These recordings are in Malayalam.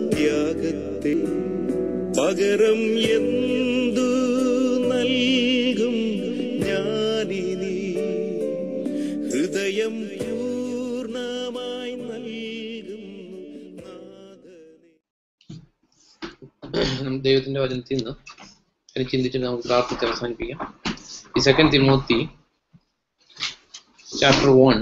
ത്യാഗത്തെ പകരം എന്തു നൽകും ഞാനിനി ഹൃദയം പൂർണ്ണമായി നൽകുന്നു നാഥനേ നമുക്ക് ദൈവത്തിന്റെ വചനത്തിൽ നിന്ന് അതിന് ചിന്തിച്ചിട്ട് നമുക്ക് പ്രാർത്ഥിച്ച് അവസാനിപ്പിക്കാം ഈ സെക്കൻഡ് തിമോത്തി ചാപ്റ്റർ വൺ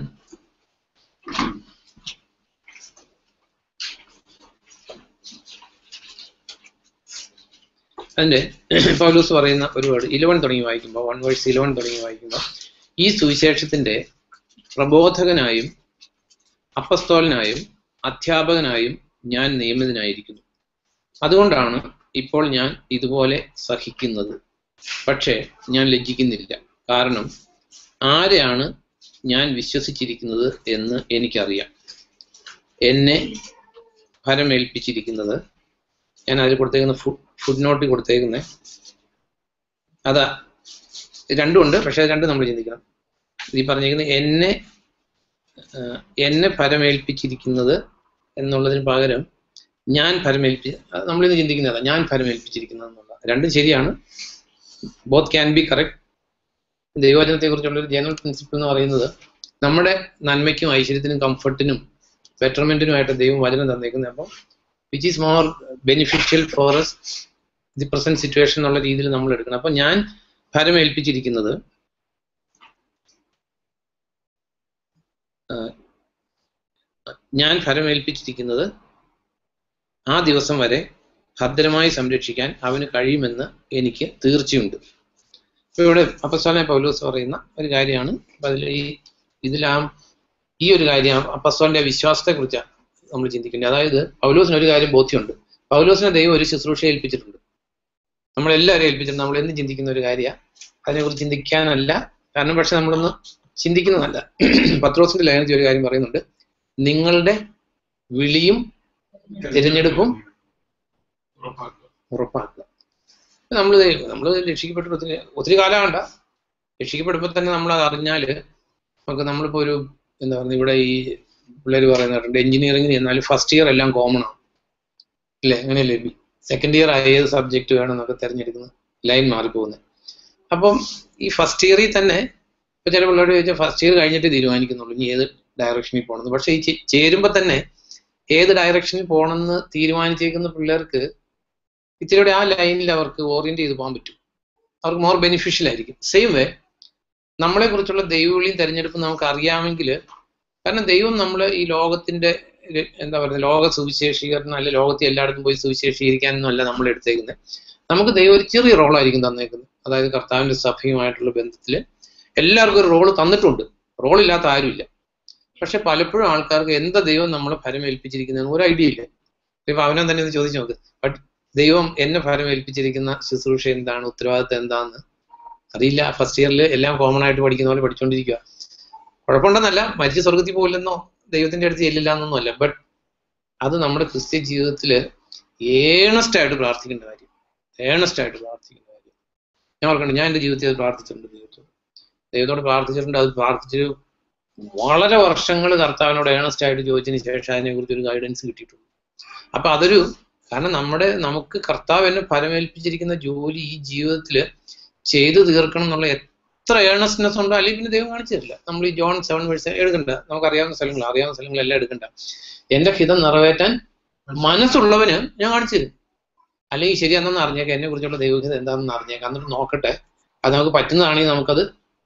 അതിന്റെ പൗലൂസ് പറയുന്ന ഒരു വേർഡ് ഇലവൻ തുടങ്ങി വായിക്കുമ്പോൾ വൺ വേഴ്സ് ഇലവൻ തുടങ്ങി വായിക്കുമ്പോൾ ഈ സുവിശേഷത്തിന്റെ പ്രബോധകനായും അപ്പസ്തോലനായും അധ്യാപകനായും ഞാൻ നിയമിതനായിരിക്കുന്നു അതുകൊണ്ടാണ് ഇപ്പോൾ ഞാൻ ഇതുപോലെ സഹിക്കുന്നത് പക്ഷേ ഞാൻ ലജ്ജിക്കുന്നില്ല കാരണം ആരെയാണ് ഞാൻ വിശ്വസിച്ചിരിക്കുന്നത് എന്ന് എനിക്കറിയാം എന്നെ ഫലമേൽപ്പിച്ചിരിക്കുന്നത് ഞാൻ അതിൽ കൊടുത്തേക്കുന്ന ഫുഡ് നോട്ടിൽ കൊടുത്തേക്കുന്നത് അതാ രണ്ടും ഉണ്ട് പക്ഷെ അത് രണ്ടും നമ്മൾ ചിന്തിക്കണം ഈ പറഞ്ഞേക്കുന്നത് എന്നെ ആ, എന്നെ ഫലമേൽപ്പിച്ചിരിക്കുന്നത് എന്നുള്ളതിന് പകരം ഞാൻ ഫലമേൽപ്പി അത് നമ്മളിന്ന് ചിന്തിക്കുന്നതാ ഞാൻ ഫലമേൽപ്പിച്ചിരിക്കുന്നത് എന്നുള്ള രണ്ടും ശരിയാണ് ബോത്ത് ക്യാൻ ബി കറക്റ്റ് ദൈവവചനത്തെ കുറിച്ചുള്ള ഒരു ജനറൽ പ്രിൻസിപ്പിൾ എന്ന് പറയുന്നത് നമ്മുടെ നന്മയ്ക്കും ഐശ്വര്യത്തിനും കംഫർട്ടിനും ബെറ്റർമെന്റിനുമായിട്ട് ദൈവം വചനം തന്നേക്കുന്നത് അപ്പം which is more beneficial for us the present situation എന്നുള്ള രീതിയിൽ നമ്മൾ എടുക്കണം അപ്പൊ ഞാൻ ഫലമേൽപ്പിച്ചിരിക്കുന്നത് ആ, ഞാൻ ഫലമേൽപ്പിച്ചിരിക്കുന്നത് ആ ദിവസം വരെ ഭദ്രമായി സംരക്ഷിക്കാൻ അവന് കഴിയുമെന്ന് എനിക്ക് തീർച്ചയുണ്ട് ഇപ്പൊ ഇവിടെ അപ്പസ്തോലനെ പൗലോസ് പറയുന്ന ഒരു കാര്യമാണ് അപ്പൊ അതിൽ ഈ ഇതിലാ ഈ ഒരു കാര്യം അപ്പസ്തോലിന്റെ വിശ്വാസത്തെ കുറിച്ചാണ് നമ്മൾ ചിന്തിക്കേണ്ടത് അതായത് പൗലോസിന് ഒരു കാര്യം ബോധ്യമുണ്ട് പൗലോസിനെ ദൈവം ഒരു ശുശ്രൂഷ ഏൽപ്പിച്ചിട്ടുണ്ട് നമ്മളെല്ലാവരും ഏൽപ്പിച്ചിട്ടുണ്ട് നമ്മൾ എന്നും ചിന്തിക്കുന്ന ഒരു കാര്യമാണ് അതിനെക്കുറിച്ച് ചിന്തിക്കാനല്ല കാരണം പക്ഷെ നമ്മളൊന്ന് ചിന്തിക്കുന്നതല്ല പത്രോസിന്റെ ലേഖനത്തിൽ ഒരു കാര്യം പറയുന്നുണ്ട് നിങ്ങളുടെ വിളിയും തിരഞ്ഞെടുപ്പും ഉറപ്പാക്കുക നമ്മൾ നമ്മൾ രക്ഷിക്കപ്പെട്ടിട്ട് ഒത്തിരി ഒത്തിരി കാലമാണ്ട രക്ഷിക്കപ്പെടുമ്പോൾ തന്നെ നമ്മൾ അത് അറിഞ്ഞാൽ നമുക്ക് നമ്മളിപ്പോ ഒരു എന്താ പറയുക ഇവിടെ ഈ പിള്ളേർ പറയുന്നുണ്ട് എഞ്ചിനീയറിംഗിന് ചെന്നാൽ ഫസ്റ്റ് ഇയർ എല്ലാം കോമൺ ആണ് ഇല്ലേ അങ്ങനെയല്ലേ സെക്കൻഡ് ഇയർ ഏത് സബ്ജക്റ്റ് വേണം എന്നൊക്കെ തിരഞ്ഞെടുക്കുന്ന ലൈൻ മാറിപ്പോകുന്നത് അപ്പം ഈ ഫസ്റ്റ് ഇയറിൽ തന്നെ ഇപ്പൊ ചില പിള്ളേരോട് ചോദിച്ചാൽ ഫസ്റ്റ് ഇയർ കഴിഞ്ഞിട്ട് തീരുമാനിക്കുന്നുള്ളൂ ഇനി ഏത് ഡയറക്ഷനിൽ പോകണമെന്ന് പക്ഷേ ഈ ചെ- ചേരുമ്പോൾ തന്നെ ഏത് ഡയറക്ഷനിൽ പോകണമെന്ന് തീരുമാനിച്ചേക്കുന്ന പിള്ളേർക്ക് ഇത്തിരിയുടെ ആ ലൈനിൽ അവർക്ക് ഓറിയന്റ് ചെയ്ത് പോകാൻ പറ്റും അവർക്ക് മോർ ബെനിഫിഷ്യൽ ആയിരിക്കും സെയിം വേ നമ്മളെ കുറിച്ചുള്ള ദൈവവിളിയും തെരഞ്ഞെടുപ്പും നമുക്ക് അറിയാമെങ്കിൽ കാരണം ദൈവം നമ്മൾ ഈ ലോകത്തിന്റെ ഒരു എന്താ പറയുക ലോക സുവിശേഷീകരണം അല്ലെ ലോകത്തെ എല്ലായിടത്തും പോയി സുവിശേഷീകരിക്കാനൊന്നും അല്ല നമ്മൾ എടുത്തേക്കുന്നത് നമുക്ക് ദൈവം ഒരു ചെറിയ റോളായിരിക്കും തന്നേക്കുന്നത് അതായത് കർത്താവിന്റെ സഭയുമായിട്ടുള്ള ബന്ധത്തിൽ എല്ലാവർക്കും ഒരു റോള് തന്നിട്ടുണ്ട് റോളില്ലാത്ത ആരുമില്ല പക്ഷെ പലപ്പോഴും ആൾക്കാർക്ക് എന്താ ദൈവം നമ്മളെ ഫലമേൽപ്പിച്ചിരിക്കുന്നതെന്ന് ഒരു ഐഡിയ ഇല്ല ഇപ്പൊ അവനെ തന്നെ ഒന്ന് ചോദിച്ചു നോക്ക് ബട്ട് ദൈവം എന്നെ ഫലമേൽപ്പിച്ചിരിക്കുന്ന ശുശ്രൂഷ എന്താണ് ഉത്തരവാദിത്തം എന്താന്ന് അറിയില്ല ഫസ്റ്റ് ഇയറിൽ എല്ലാം കോമൺ ആയിട്ട് പഠിക്കുന്ന പോലെ പഠിച്ചുകൊണ്ടിരിക്കുക കുഴപ്പമുണ്ടെന്നല്ല മരിച്ച സ്വർഗത്തിൽ പോകില്ലെന്നോ ദൈവത്തിന്റെ അടുത്ത് ചെല്ലില്ല എന്നൊന്നും അല്ല ബട്ട് അത് നമ്മുടെ ക്രിസ്ത്യൻ ജീവിതത്തിൽ ഏണസ്റ്റ് ആയിട്ട് പ്രാർത്ഥിക്കേണ്ട കാര്യം ഏണസ്റ്റ് ആയിട്ട് പ്രാർത്ഥിക്കേണ്ട കാര്യം ഞാൻ ഓർക്കണ്ട ഞാൻ എൻ്റെ ജീവിതത്തിൽ അത് പ്രാർത്ഥിച്ചിട്ടുണ്ട് ദൈവത്തോട് ദൈവത്തോട് പ്രാർത്ഥിച്ചിട്ടുണ്ട് അത് പ്രാർത്ഥിച്ച് വളരെ വർഷങ്ങൾ കർത്താവിനോട് ഏണസ്റ്റ് ആയിട്ട് ചോദിച്ചതിന് ശേഷം അതിനെക്കുറിച്ച് ഒരു ഗൈഡൻസ് കിട്ടിയിട്ടുണ്ട് അപ്പൊ അതൊരു കാരണം നമ്മുടെ നമുക്ക് കർത്താവ് എന്നെ ഫലമേൽപ്പിച്ചിരിക്കുന്ന ജോലി ഈ ജീവിതത്തിൽ ചെയ്തു തീർക്കണം എന്നുള്ള എത്ര ഏണസ്റ്റ്നെസ് ഉണ്ടോ അല്ലെങ്കിൽ പിന്നെ ദൈവം കാണിച്ചു തരില്ല നമ്മൾ ഈ ജോൺ സെവൻ വേഴ്സ് എടുക്കണ്ട നമുക്ക് അറിയാവുന്ന സ്ഥലങ്ങൾ അറിയാവുന്ന സ്ഥലങ്ങളെല്ലാം എടുക്കണ്ട എന്റെ ഹിതം നിറവേറ്റാൻ മനസ്സുള്ളവന് ഞാൻ കാണിച്ചു തരും അല്ലെങ്കിൽ ശരിയാണെന്ന് അറിഞ്ഞേക്കാം എന്നെ കുറിച്ചുള്ള ദൈവഹിതം എന്താണെന്ന് അറിഞ്ഞേക്കാം എന്നിട്ട് നോക്കട്ടെ അത് നമുക്ക് പറ്റുന്നതാണെങ്കിൽ നമുക്കത്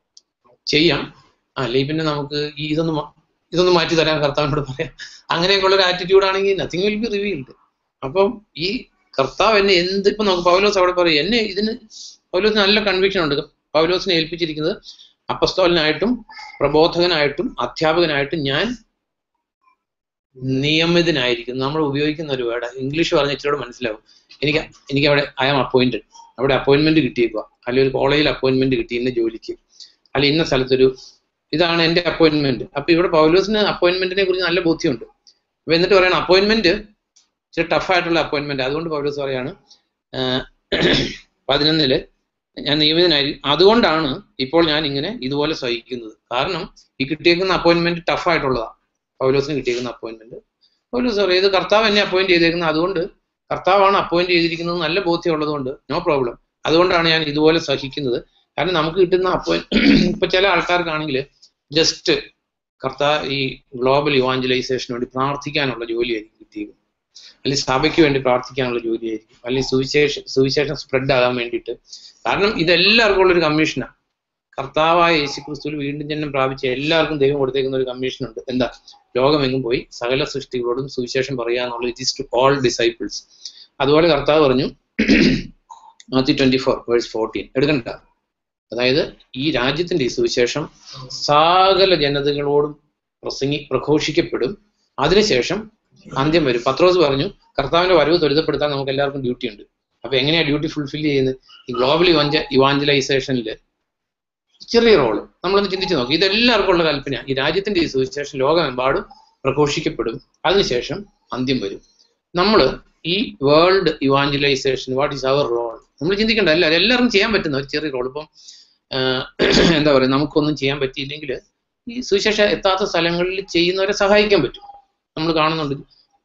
ചെയ്യാം അല്ലെങ്കിൽ പിന്നെ നമുക്ക് ഈ ഇതൊന്ന് മാ- ഇതൊന്ന് മാറ്റി തരാൻ കർത്താവിനോട് പറയാം അങ്ങനെയൊക്കെയുള്ള ഒരു ആറ്റിറ്റ്യൂഡ് ആണെങ്കിൽ നത്തിങ് വിൽ ബി റിവീൽഡ് അപ്പം ഈ കർത്താവ് എന്നെ എന്ത് ഇപ്പൊ നമുക്ക് പൗലോസ് അവിടെ പറയും എന്നെ ഇതിന് പൗലോസിന് നല്ല കൺവിക്ഷൻ ഉണ്ട് പൗലോസിനെ ഏൽപ്പിച്ചിരിക്കുന്നത് അപ്പസ്തോലനായിട്ടും പ്രബോധകനായിട്ടും അധ്യാപകനായിട്ടും ഞാൻ നിയമിതനായിരിക്കുന്നു നമ്മൾ ഉപയോഗിക്കുന്ന ഒരു വേർഡ് ഇംഗ്ലീഷ് പറഞ്ഞ ഇച്ചിരി മനസ്സിലാവും എനിക്ക് എനിക്ക് അവിടെ ഐ ആം അപ്പോയിന്റഡ് അവിടെ അപ്പോയിന്റ്മെന്റ് കിട്ടിയേക്കുക അല്ലെങ്കിൽ ഒരു കോളേജിൽ അപ്പോയിന്റ്മെന്റ് കിട്ടി ഇന്ന ജോലിക്ക് അല്ലെങ്കിൽ ഇന്ന സ്ഥലത്തൊരു ഇതാണ് എന്റെ അപ്പോയിന്റ്മെന്റ് അപ്പൊ ഇവിടെ പൗലോസിന് അപ്പോയിന്റ്മെന്റിനെ കുറിച്ച് നല്ല ബോധ്യമുണ്ട് അപ്പൊ എന്നിട്ട് പറയണം അപ്പോയിന്റ്മെന്റ് ഇച്ചിരി ടഫ് ആയിട്ടുള്ള അപ്പോയിന്റ്മെന്റ് അതുകൊണ്ട് പൗലോസ് പറയാണ് ആഹ് പതിനൊന്നില് ഞാൻ നിയമിതനായി അതുകൊണ്ടാണ് ഇപ്പോൾ ഞാൻ ഇങ്ങനെ ഇതുപോലെ സഹിക്കുന്നത് കാരണം ഈ കിട്ടിയേക്കുന്ന അപ്പോയിന്റ്മെന്റ് ടഫ് ആയിട്ടുള്ളതാണ് പൗലോസിന് കിട്ടിയേക്കുന്ന അപ്പോയിന്റ്മെന്റ് പൗലോസ് പറയും ഇത് കർത്താവ് എന്നെ അപ്പോയിന്റ് ചെയ്തേക്കുന്നത് അതുകൊണ്ട് കർത്താവാണ് അപ്പോയിന്റ് ചെയ്തിരിക്കുന്നത് നല്ല ബോധ്യമുള്ളതുകൊണ്ട് നോ പ്രോബ്ലം അതുകൊണ്ടാണ് ഞാൻ ഇതുപോലെ സഹിക്കുന്നത് കാരണം നമുക്ക് കിട്ടുന്ന അപ്പോയിന്റ് ഇപ്പൊ ചില ആൾക്കാർക്കാണെങ്കിൽ ജസ്റ്റ് കർത്താ ഈ ഗ്ലോബൽ ഇവാഞ്ചലൈസേഷന് വേണ്ടി പ്രാർത്ഥിക്കാനുള്ള ജോലിയായിരിക്കും കിട്ടിയത് അല്ലെങ്കിൽ സഭയ്ക്ക് വേണ്ടി പ്രാർത്ഥിക്കാനുള്ള ജോലിയായിരിക്കും അല്ലെങ്കിൽ സുവിശേഷം സുവിശേഷം സ്പ്രെഡ് ആകാൻ വേണ്ടിയിട്ട് കാരണം ഇതെല്ലാവർക്കും ഉള്ളൊരു കമ്മീഷനാണ് കർത്താവായ യേശു ക്രിസ്തുവിൽ വീണ്ടും ജന്മം പ്രാപിച്ച എല്ലാവർക്കും ദൈവം കൊടുത്തേക്കുന്ന ഒരു കമ്മീഷൻ ഉണ്ട് എന്താ ലോകമെങ്ങും പോയി സകല സൃഷ്ടികളോടും സുവിശേഷം പറയുക എന്നുള്ളത് it is to all disciples അതുപോലെ കർത്താവ് പറഞ്ഞു Matthew twenty four verse fourteen എടുക്കണ്ട അതായത് ഈ രാജ്യത്തിന്റെ ഈ സുവിശേഷം സകല ജനതകളോടും പ്രസംഗി പ്രഘോഷിക്കപ്പെടും അതിനുശേഷം അന്ത്യം വരും പത്രോസ് പറഞ്ഞു കർത്താവിന്റെ വരവ് ത്വരിതപ്പെടുത്താൻ നമുക്ക് എല്ലാവർക്കും ഡ്യൂട്ടി ഉണ്ട് അപ്പൊ എങ്ങനെയാ ഡ്യൂട്ടി ഫുൾഫിൽ ചെയ്യുന്നത് ഈ ഗ്ലോബൽ ഇവാഞ്ച ഇവാഞ്ചലൈസേഷനിൽ ചെറിയ റോള് നമ്മളൊന്ന് ചിന്തിച്ച് നോക്കി ഇതെല്ലാവർക്കും ഉള്ള കൽപ്പന ഈ രാജ്യത്തിന്റെ ഈ സുവിശേഷം ലോകമെമ്പാടും പ്രഘോഷിക്കപ്പെടും അതിനുശേഷം അന്ത്യം വരും നമ്മൾ ഈ world evangelisation what is our role നമ്മൾ ചിന്തിക്കേണ്ട അല്ല എല്ലാവർക്കും ചെയ്യാൻ പറ്റുന്ന ഒരു ചെറിയ റോൾ ഇപ്പം ആഹ് എന്താ പറയുക നമുക്കൊന്നും ചെയ്യാൻ പറ്റിയില്ലെങ്കിൽ ഈ സുവിശേഷം എത്താത്ത സ്ഥലങ്ങളിൽ ചെയ്യുന്നവരെ സഹായിക്കാൻ പറ്റും നമ്മൾ കാണുന്നുണ്ട്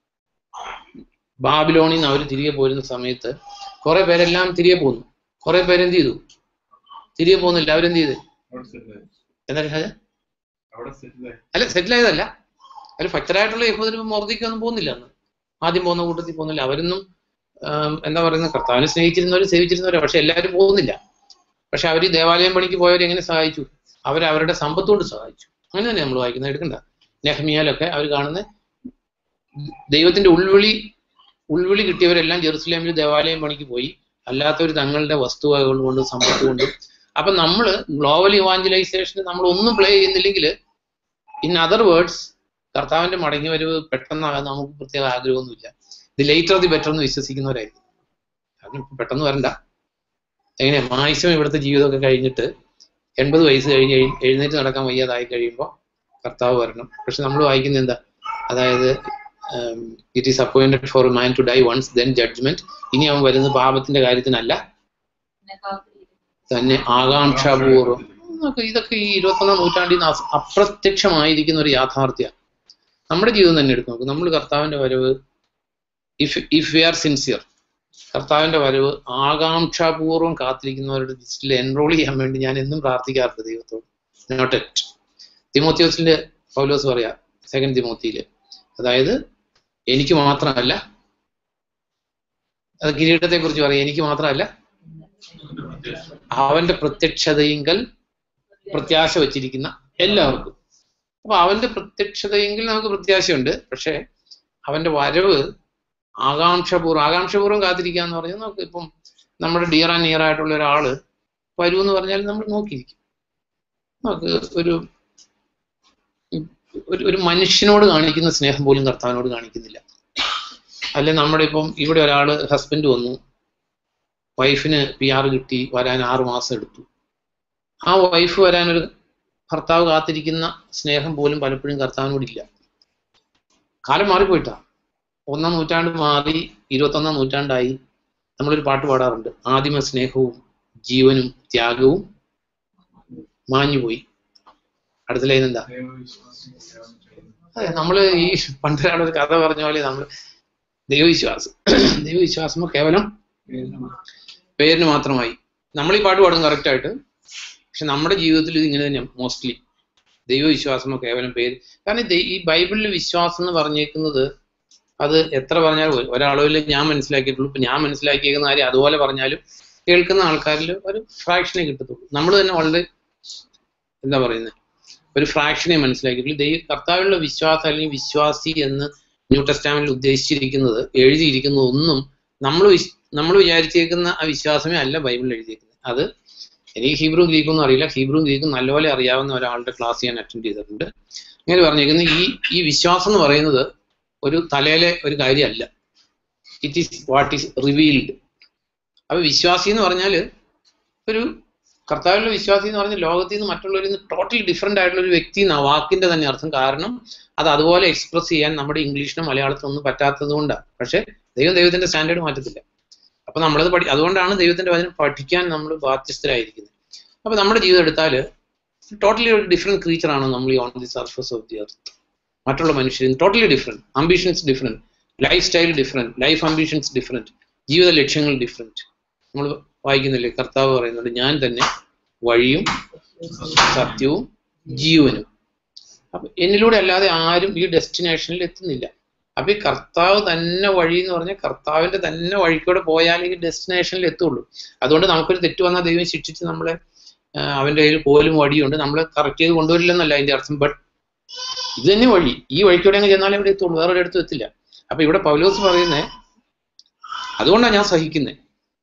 ബാബിലോണിൽ നിന്ന് അവർ തിരികെ പോരുന്ന സമയത്ത് കുറെ പേരെല്ലാം തിരികെ പോന്നു കുറെ പേരെന്ത് ചെയ്തു തിരികെ പോകുന്നില്ല അവരെന്ത് ചെയ്ത് അവിടെ സെറ്റിൽ എന്താ ഷാജ അവിടെ സെറ്റിൽ അല്ല സെറ്റിൽ ആയതല്ല അവർ ഭക്തരായിട്ടുള്ള യഹൂദരും മോർദിക്കൊന്നും പോകുന്നില്ല അന്ന് ആദ്യം പോകുന്ന കൂട്ടത്തിൽ പോകുന്നില്ല അവരൊന്നും ആം, എന്താ പറയുന്നത് കർത്താവിനെ സ്നേഹിച്ചിരുന്നവർ സേവിച്ചിരുന്നവർ പക്ഷെ എല്ലാവരും പോകുന്നില്ല പക്ഷെ അവർ ദേവാലയം പണിക്ക് പോയവരെ എങ്ങനെ സഹായിച്ചു അവർ അവരുടെ സമ്പത്ത് കൊണ്ട് സഹായിച്ചു അങ്ങനെ തന്നെ നമ്മൾ വായിക്കുന്നത് എടുക്കണ്ട നെഹ്മിയാലൊക്കെ അവർ കാണുന്ന ദൈവത്തിന്റെ ഉൾവിളി ഉൾവിളി കിട്ടിയവരെല്ലാം ജെറുസലേമിൽ ദേവാലയം പണിക്ക് പോയി അല്ലാത്തവർ തങ്ങളുടെ വസ്തുവകകൾ കൊണ്ടും സമ്പത്ത് കൊണ്ടും അപ്പൊ നമ്മൾ ഗ്ലോബൽ ഇവാഞ്ചലൈസേഷന് നമ്മൾ ഒന്നും പ്ലേ ചെയ്യുന്നില്ലെങ്കിൽ ഇൻ അതർ വേർഡ്സ് കർത്താവിന്റെ മടങ്ങി വരവ് പെട്ടെന്നാകാൻ നമുക്ക് പ്രത്യേക ആഗ്രഹമൊന്നുമില്ല ഇത് ലേറ്റർ ദി ബെറ്റർ എന്ന് വിശ്വസിക്കുന്നവരായിരിക്കും കാരണം ഇപ്പൊ പെട്ടെന്ന് വരണ്ട എങ്ങനെ മാക്സിമം ഇവിടുത്തെ ജീവിതമൊക്കെ കഴിഞ്ഞിട്ട് എൺപത് വയസ്സ് കഴിഞ്ഞ് എഴു- എഴുന്നേറ്റ് നടക്കാൻ വയ്യാതായി കഴിയുമ്പോൾ കർത്താവ് വരണം പക്ഷെ നമ്മൾ വായിക്കുന്നത് എന്താ അതായത് it is appointed for man to die once then judgement ഇനി അവൻ വരുന്നത് പാപത്തിന്റെ കാര്യത്തിനല്ല തന്നെ ആകാംക്ഷാപൂർവ്വം നമുക്ക് ഇതൊക്കെ ഈ ഇരുപത്തൊന്നാം നൂറ്റാണ്ടിൽ നിന്ന് അസ- അപ്രത്യക്ഷമായിരിക്കുന്ന ഒരു യാഥാർത്ഥ്യ നമ്മുടെ ജീവിതം തന്നെ എടുക്കും നോക്ക് നമ്മൾ കർത്താവിന്റെ വരവ് if if we are sincere കർത്താവിന്റെ വരവ് ആകാംക്ഷാപൂർവ്വം കാത്തിരിക്കുന്നവരുടെ ലിസ്റ്റിൽ എൻറോൾ ചെയ്യാൻ വേണ്ടി ഞാൻ എന്നും പ്രാർത്ഥിക്കാറുണ്ട് ദൈവത്തോട് നോട്ട് എറ്റ് തിമോത്തിയോസിന്റെ പൗലോസ് പറയാ സെക്കൻഡ് തിമോത്തിയില് അതായത് എനിക്ക് മാത്രമല്ല അത് കിരീടത്തെ കുറിച്ച് പറയാം എനിക്ക് മാത്രമല്ല അവന്റെ പ്രത്യക്ഷതയെങ്കിൽ പ്രത്യാശ വച്ചിരിക്കുന്ന എല്ലാവർക്കും അപ്പൊ അവന്റെ പ്രത്യക്ഷതയെങ്കിൽ നമുക്ക് പ്രത്യാശയുണ്ട് പക്ഷെ അവന്റെ വരവ് ആകാംക്ഷപൂർവ്വം ആകാംക്ഷപൂർവ്വം കാത്തിരിക്കുക എന്ന് പറഞ്ഞാൽ നമുക്ക് ഇപ്പം നമ്മുടെ ഡിയർ ആൻഡ് നിയർ ആയിട്ടുള്ള ഒരാള് വരുമെന്ന് പറഞ്ഞാൽ നമ്മൾ നോക്കിയിരിക്കും നമുക്ക് ഒരു ഒരു ഒരു മനുഷ്യനോട് കാണിക്കുന്ന സ്നേഹം പോലും കർത്താവിനോട് കാണിക്കുന്നില്ല അല്ലെ നമ്മുടെ ഇപ്പം ഇവിടെ ഒരാള് ഹസ്ബൻഡ് വന്നു വൈഫിന് പി ആർ കിട്ടി വരാൻ ആറു മാസം എടുത്തു ആ വൈഫ് വരാൻ ഒരു ഭർത്താവ് കാത്തിരിക്കുന്ന സ്നേഹം പോലും പലപ്പോഴും കർത്താവിനോടില്ല കാലം മാറിപ്പോയിട്ടാ ഒന്നാം നൂറ്റാണ്ട് മാറി ഇരുപത്തൊന്നാം നൂറ്റാണ്ടായി നമ്മളൊരു പാട്ട് പാടാറുണ്ട് ആദിമ സ്നേഹവും ജീവനും ത്യാഗവും മാഞ്ഞുപോയി അടുത്ത ലൈൻ എന്താ അതെ നമ്മള് ഈ പണ്ടൊരാളൊരു കഥ പറഞ്ഞ പോലെ നമ്മൾ ദൈവവിശ്വാസം ദൈവവിശ്വാസമോ കേവലം പേരിന് മാത്രമായി നമ്മൾ ഈ പാട്ട് പാടും correct ആയിട്ട് പക്ഷെ നമ്മുടെ ജീവിതത്തിൽ ഇത് ഇങ്ങനെ തന്നെയാണ് മോസ്റ്റ്ലി ദൈവവിശ്വാസമോ കേവലം പേര് കാരണം ദൈ- ഈ ബൈബിളിൽ വിശ്വാസം എന്ന് പറഞ്ഞേക്കുന്നത് അത് എത്ര പറഞ്ഞാലും ഒരു- ഒരളവിൽ ഞാൻ മനസ്സിലാക്കിയിട്ടുള്ളൂ ഇപ്പൊ ഞാൻ മനസ്സിലാക്കിയേക്കുന്ന കാര്യം അതുപോലെ പറഞ്ഞാലും കേൾക്കുന്ന ആൾക്കാരിൽ ഒരു ഫ്രാക്ഷനെ കിട്ടത്തുള്ളൂ നമ്മൾ തന്നെ വളരെ എന്താ പറയുന്നത് ഒരു ഫ്രാക്ഷനെ മനസ്സിലാക്കിയിട്ടുള്ളൂ ദൈവ കർത്താവിലുള്ള വിശ്വാസം അല്ലെങ്കിൽ വിശ്വാസി എന്ന് ന്യൂ ടെസ്റ്റാമിൽ ഉദ്ദേശിച്ചിരിക്കുന്നത് എഴുതിയിരിക്കുന്നത് ഒന്നും നമ്മൾ നമ്മൾ വിചാരിച്ചേക്കുന്ന ആ വിശ്വാസമേ അല്ല ബൈബിളിൽ എഴുതിയേക്കുന്നത് അത് എനിക്ക് ഹീബ്രു ഗ്രീക്കും ഒന്നും അറിയില്ല ഹീബ്രു ഗ്രീക്കും നല്ലപോലെ അറിയാവുന്ന ഒരാളുടെ ക്ലാസ് ഞാൻ അറ്റൻഡ് ചെയ്തിട്ടുണ്ട് ഇങ്ങനെ പറഞ്ഞേക്കുന്നത് ഈ ഈ വിശ്വാസം എന്ന് പറയുന്നത് ഒരു തലയിലെ ഒരു കാര്യമല്ല it is what is revealed അപ്പൊ വിശ്വാസി എന്ന് പറഞ്ഞാൽ ഒരു കർത്താവിലുള്ള വിശ്വാസി എന്ന് പറഞ്ഞാൽ ലോകത്തിൽ നിന്ന് മറ്റുള്ളവരിൽ നിന്ന് ടോട്ടലി ഡിഫറെന്റ് ആയിട്ടുള്ള ഒരു വ്യക്തി എന്ന വാക്കിന്റെ തന്നെ അർത്ഥം കാരണം അത് അതുപോലെ എക്സ്പ്രസ് ചെയ്യാൻ നമ്മുടെ ഇംഗ്ലീഷിനും മലയാളത്തിനും ഒന്നും പറ്റാത്തത് കൊണ്ടാണ് പക്ഷെ ദൈവം ദൈവത്തിന്റെ സ്റ്റാൻഡേർഡ് മാറ്റത്തില്ല അപ്പൊ നമ്മളത് പഠി അതുകൊണ്ടാണ് ദൈവത്തിന്റെ വചനം പഠിക്കാൻ നമ്മൾ ബാധ്യസ്ഥരായിരിക്കുന്നത് അപ്പൊ നമ്മുടെ ജീവിതം എടുത്താൽ ടോട്ടലി ഒരു ഡിഫറെന്റ് ക്രീച്ചർ ആണ് നമ്മൾ ഈ on the surface of the earth മറ്റുള്ള മനുഷ്യരും totally different ambitions different lifestyle different life ambitions different ജീവിത ലക്ഷ്യങ്ങൾ ഡിഫറെൻറ്റ് നമ്മൾ വായിക്കുന്നില്ലേ കർത്താവ് പറയുന്നുണ്ട് ഞാൻ തന്നെ വഴിയും സത്യവും ജീവനും അപ്പൊ എന്നിലൂടെ അല്ലാതെ ആരും ഈ ഡെസ്റ്റിനേഷനിൽ എത്തുന്നില്ല അപ്പൊ ഈ കർത്താവ് തന്നെ വഴി എന്ന് പറഞ്ഞാൽ കർത്താവിന്റെ തന്നെ വഴിക്കൂടെ പോയാലേ ഈ ഡെസ്റ്റിനേഷനിൽ എത്തുള്ളൂ അതുകൊണ്ട് നമുക്കൊരു തെറ്റ് വന്നാൽ ദൈവം ശിക്ഷിച്ച് നമ്മളെ ആ, അവന്റെ കയ്യിൽ കോലും വടിയുണ്ട് നമ്മളെ കറക്റ്റ് ചെയ്ത് കൊണ്ടുവരില്ലെന്നല്ല അതിന്റെ അർത്ഥം ബട്ട് ഇത് തന്നെ വഴി ഈ വഴിക്കൂടെ അങ്ങ് ചെന്നാലേ ഇവിടെ എത്തുള്ളൂ വേറെ ഒരിടത്തും എത്തില്ല അപ്പൊ ഇവിടെ പൗലോസ് പറയുന്നേ അതുകൊണ്ടാണ് ഞാൻ സഹിക്കുന്നത്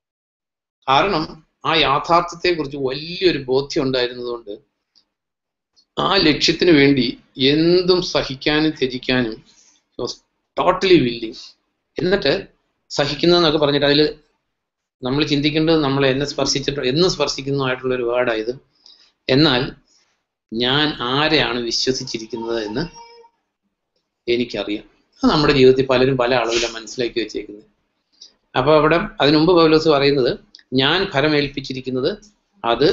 കാരണം ആ യാഥാർത്ഥ്യത്തെ കുറിച്ച് വലിയൊരു ബോധ്യം ഉണ്ടായിരുന്നതുകൊണ്ട് ആ ലക്ഷ്യത്തിന് വേണ്ടി എന്തും സഹിക്കാനും ത്യജിക്കാനും ടോട്ടലി വില്ലിങ് എന്നിട്ട് സഹിക്കുന്നതെന്നൊക്കെ പറഞ്ഞിട്ട് അതിൽ നമ്മൾ ചിന്തിക്കേണ്ടത് നമ്മളെ എന്നെ സ്പർശിച്ചിട്ട് എന്നും സ്പർശിക്കുന്നതായിട്ടുള്ള ഒരു വേർഡായത് എന്നാൽ ഞാൻ ആരെയാണ് വിശ്വസിച്ചിരിക്കുന്നത് എന്ന് എനിക്കറിയാം അത് നമ്മുടെ ജീവിതത്തിൽ പലരും പല അളവിലാണ് മനസ്സിലാക്കി വെച്ചേക്കുന്നത് അപ്പൊ അവിടെ അതിനു മുമ്പ് പൗലോസ് പറയുന്നത് ഞാൻ ഫലമേൽപ്പിച്ചിരിക്കുന്നത് അത്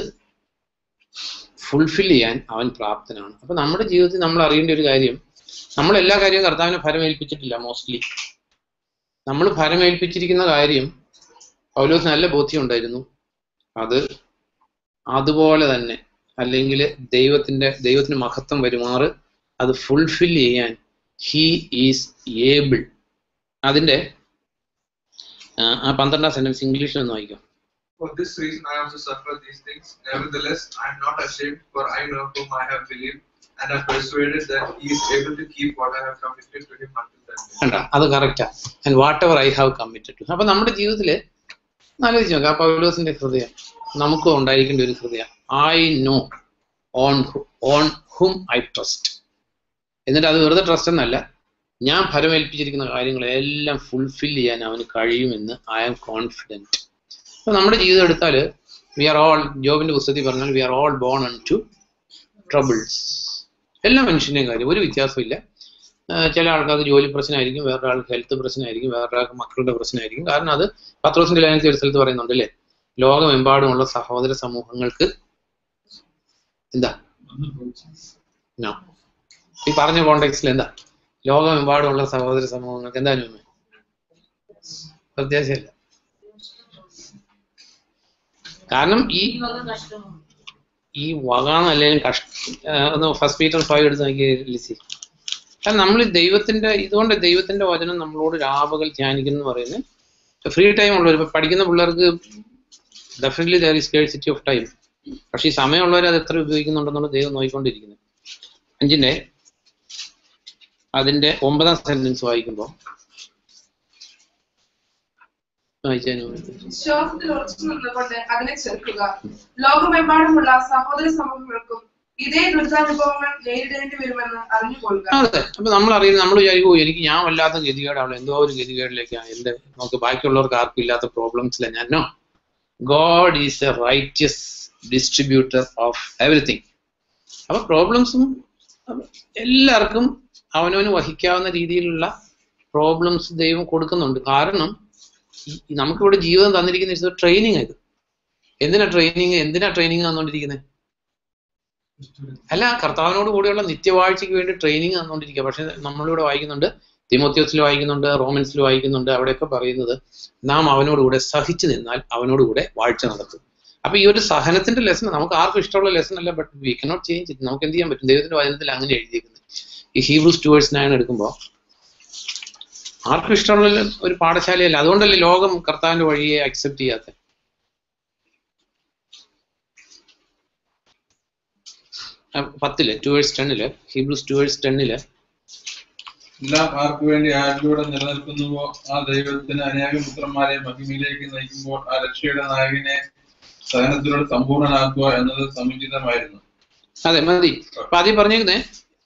ഫുൾഫിൽ ചെയ്യാൻ അവൻ പ്രാപ്തനാണ് അപ്പൊ നമ്മുടെ ജീവിതത്തിൽ നമ്മൾ അറിയേണ്ട ഒരു കാര്യം നമ്മൾ എല്ലാ കാര്യവും കർത്താവിനെ ഫലമേൽപ്പിച്ചിട്ടില്ല മോസ്റ്റ്ലി നമ്മൾ ഫലമേൽപ്പിച്ചിരിക്കുന്ന കാര്യം പൗലോസ് നല്ല ബോധ്യം ഉണ്ടായിരുന്നു അത് അതുപോലെ തന്നെ അല്ലെങ്കിൽ ദൈവത്തിന്റെ ദൈവത്തിന് മഹത്വം വരുമാറ് അത് ഫുൾഫിൽ ചെയ്യാൻ ഹീ ഈസ് ഏബിൾ അതിന്റെ ആ, ആ പന്ത്രണ്ടാം സെന്റൻസ് ഇംഗ്ലീഷിൽ ഒന്ന് വായിക്കാം For this reason I also suffer these things. Nevertheless, I am not ashamed, for I know whom I have believed, and am persuaded that he is able to keep what I have committed to him until that day. കണ്ട അത് കറക്റ്റാ and whatever I have committed to അപ്പൊ നമ്മുടെ ജീവിതത്തിൽ ആലോചിച്ച് നോക്കാം ആ പൗലോസിന്റെ ഹൃദയം നമുക്കും ഉണ്ടായിരിക്കേണ്ട ഒരു ഹൃദയം I know on on whom I trust എന്നിട്ട് അത് വെറുതെ ട്രസ്റ്റ് എന്നല്ല ഞാൻ ഫലമേൽപ്പിച്ചിരിക്കുന്ന കാര്യങ്ങളെല്ലാം ഫുൾഫിൽ ചെയ്യാൻ അവന് കഴിയുമെന്ന് ഐ ആം കോൺഫിഡൻറ്റ് അപ്പൊ നമ്മുടെ ജീവിതം എടുത്താൽ വി ആർ ഓൾ ജോബിന്റെ പുസ്തകത്തിൽ പറഞ്ഞാൽ we are all born unto troubles എല്ലാ മനുഷ്യൻ്റെയും കാര്യം ഒരു വ്യത്യാസമില്ല ആഹ് ചില ആൾക്കാർക്ക് ജോലി പ്രശ്നമായിരിക്കും വേറെ ആൾക്ക് ഹെൽത്ത് പ്രശ്നമായിരിക്കും വേറെ ആൾക്ക് മക്കളുടെ പ്രശ്നമായിരിക്കും കാരണം അത് പത്രോസിന്റെ ലേഖനത്തിൽ ഒരു സ്ഥലത്ത് പറയുന്നുണ്ട് അല്ലേ ലോകമെമ്പാടുമുള്ള സഹോദര സമൂഹങ്ങൾക്ക് എന്താ No. ഈ പറഞ്ഞ കോണ്ടെക്സ്റ്റിൽ എന്താ ലോകമെമ്പാടുമുള്ള സഹോദര സമൂഹങ്ങൾക്ക് എന്താ അനുമ പ്രത്യാശയില്ല കാരണം ഈ ഈ വക എന്നല്ലെങ്കിലും കഷ്ട ഒന്ന് ഫസ്റ്റ് പീറ്റർ ഫൈവ് എടുത്ത് നോക്കി ലിസി കാരണം നമ്മൾ ദൈവത്തിന്റെ ഇതുകൊണ്ട് ദൈവത്തിന്റെ വചനം നമ്മളോട് രാപകൽ ധ്യാനിക്കുന്നു എന്ന് പറയുന്നത് ഫ്രീ ടൈം ഉള്ളവർ ഇപ്പൊ പഠിക്കുന്ന പിള്ളേർക്ക് definitely there is scarcity of time പക്ഷേ ഈ സമയമുള്ളവർ അത് എത്ര ഉപയോഗിക്കുന്നുണ്ടെന്നുള്ള ദൈവം നോക്കിക്കൊണ്ടിരിക്കുന്നത് അഞ്ചിന്റെ അതിന്റെ ഒമ്പതാം സെന്റൻസ് വായിക്കുമ്പോൾ വായിച്ചതിന് വിശ്വാസത്തിൽ ഉറച്ചു നിന്നുകൊണ്ട് അതിനെ ചെറുക്കുക ലോകമെമ്പാടുമുള്ള സഹോദര സമൂഹങ്ങൾക്കും ഇതേ ദുരിതാനുഭവങ്ങൾ നേരിടേണ്ടി വരുമെന്ന് അറിഞ്ഞുകൊള്ളുക അതെ അപ്പൊ നമ്മൾ അറിയുന്നത് നമ്മൾ വിചാരിക്കും "ഓ, എനിക്ക് ഞാൻ വല്ലാത്ത ഗതികേടാണ് എന്തോ ഒരു ഗതികേടിലേക്കാണ് എന്റെ നമുക്ക് ബാക്കിയുള്ളവർക്ക് ആർക്കും ഇല്ലാത്ത പ്രോബ്ലംസില്ല ഞാൻ know God is a righteous distributor of everything അപ്പൊ പ്രോബ്ലംസും എല്ലാവർക്കും അവനവന് വഹിക്കാവുന്ന രീതിയിലുള്ള പ്രോബ്ലംസ് ദൈവം കൊടുക്കുന്നുണ്ട് കാരണം ഈ- ഈ നമുക്കിവിടെ ജീവിതം തന്നിരിക്കുന്ന ട്രെയിനിങ് ഇത് എന്തിനാ ട്രെയിനിങ് എന്തിനാ ട്രെയിനിങ് തന്നുകൊണ്ടിരിക്കുന്നത് അല്ല കർത്താവിനോട് കൂടിയുള്ള നിത്യവാഴ്ചയ്ക്ക് വേണ്ടി ട്രെയിനിങ് തന്നുകൊണ്ടിരിക്കുക പക്ഷെ നമ്മളിവിടെ വായിക്കുന്നുണ്ട് തിമോത്യോസിൽ വായിക്കുന്നുണ്ട് റോമൻസിൽ വായിക്കുന്നുണ്ട് അവിടെയൊക്കെ പറയുന്നത് നാം അവനോടുകൂടെ സഹിച്ചു നിന്നാൽ അവനോടുകൂടെ വാഴ്ച നടത്തും അപ്പൊ ഈ ഒരു സഹനത്തിന്റെ ലെസൺ നമുക്ക് ആർക്കും ഇഷ്ടമുള്ള ലെസൺ അല്ല but we cannot change it നമുക്ക് എന്ത് ചെയ്യാൻ പറ്റും ദൈവത്തിന്റെ വചനത്തിൽ അങ്ങനെ എഴുതിയിരിക്കുന്നത് ഈ ഹീബ്രൂസ് ടുവേഴ്സ് നയൻ എടുക്കുമ്പോൾ ആർക്കും ഇഷ്ടമുള്ള ഒരു പാഠശാലയല്ല അതുകൊണ്ടല്ലേ ലോകം കർത്താവിന്റെ വഴിയെ അക്സെപ്റ്റ് ചെയ്യാത്ത പത്തില് ടുവേഴ്സ് ടെന്നില് ഹീബ്രൂസ് ടുവേഴ്സ് ടെന്നില് എല്ലാം ആർക്കു വേണ്ടി ആരിലൂടെ നിലനിൽക്കുന്നുവോ ആ ദൈവത്തിന് അനേകം പുത്രന്മാരെ മഹിമയിലേക്ക് നയിക്കുമ്പോൾ ആ രക്ഷയുടെ നായകനെ സഹനത്തിലൂടെ സമ്പൂർണ്ണനാക്കുക എന്നത് സമുചിതമായിരുന്നു അതെ മതി അപ്പൊ ആദ്യം പറഞ്ഞേക്കുന്നേ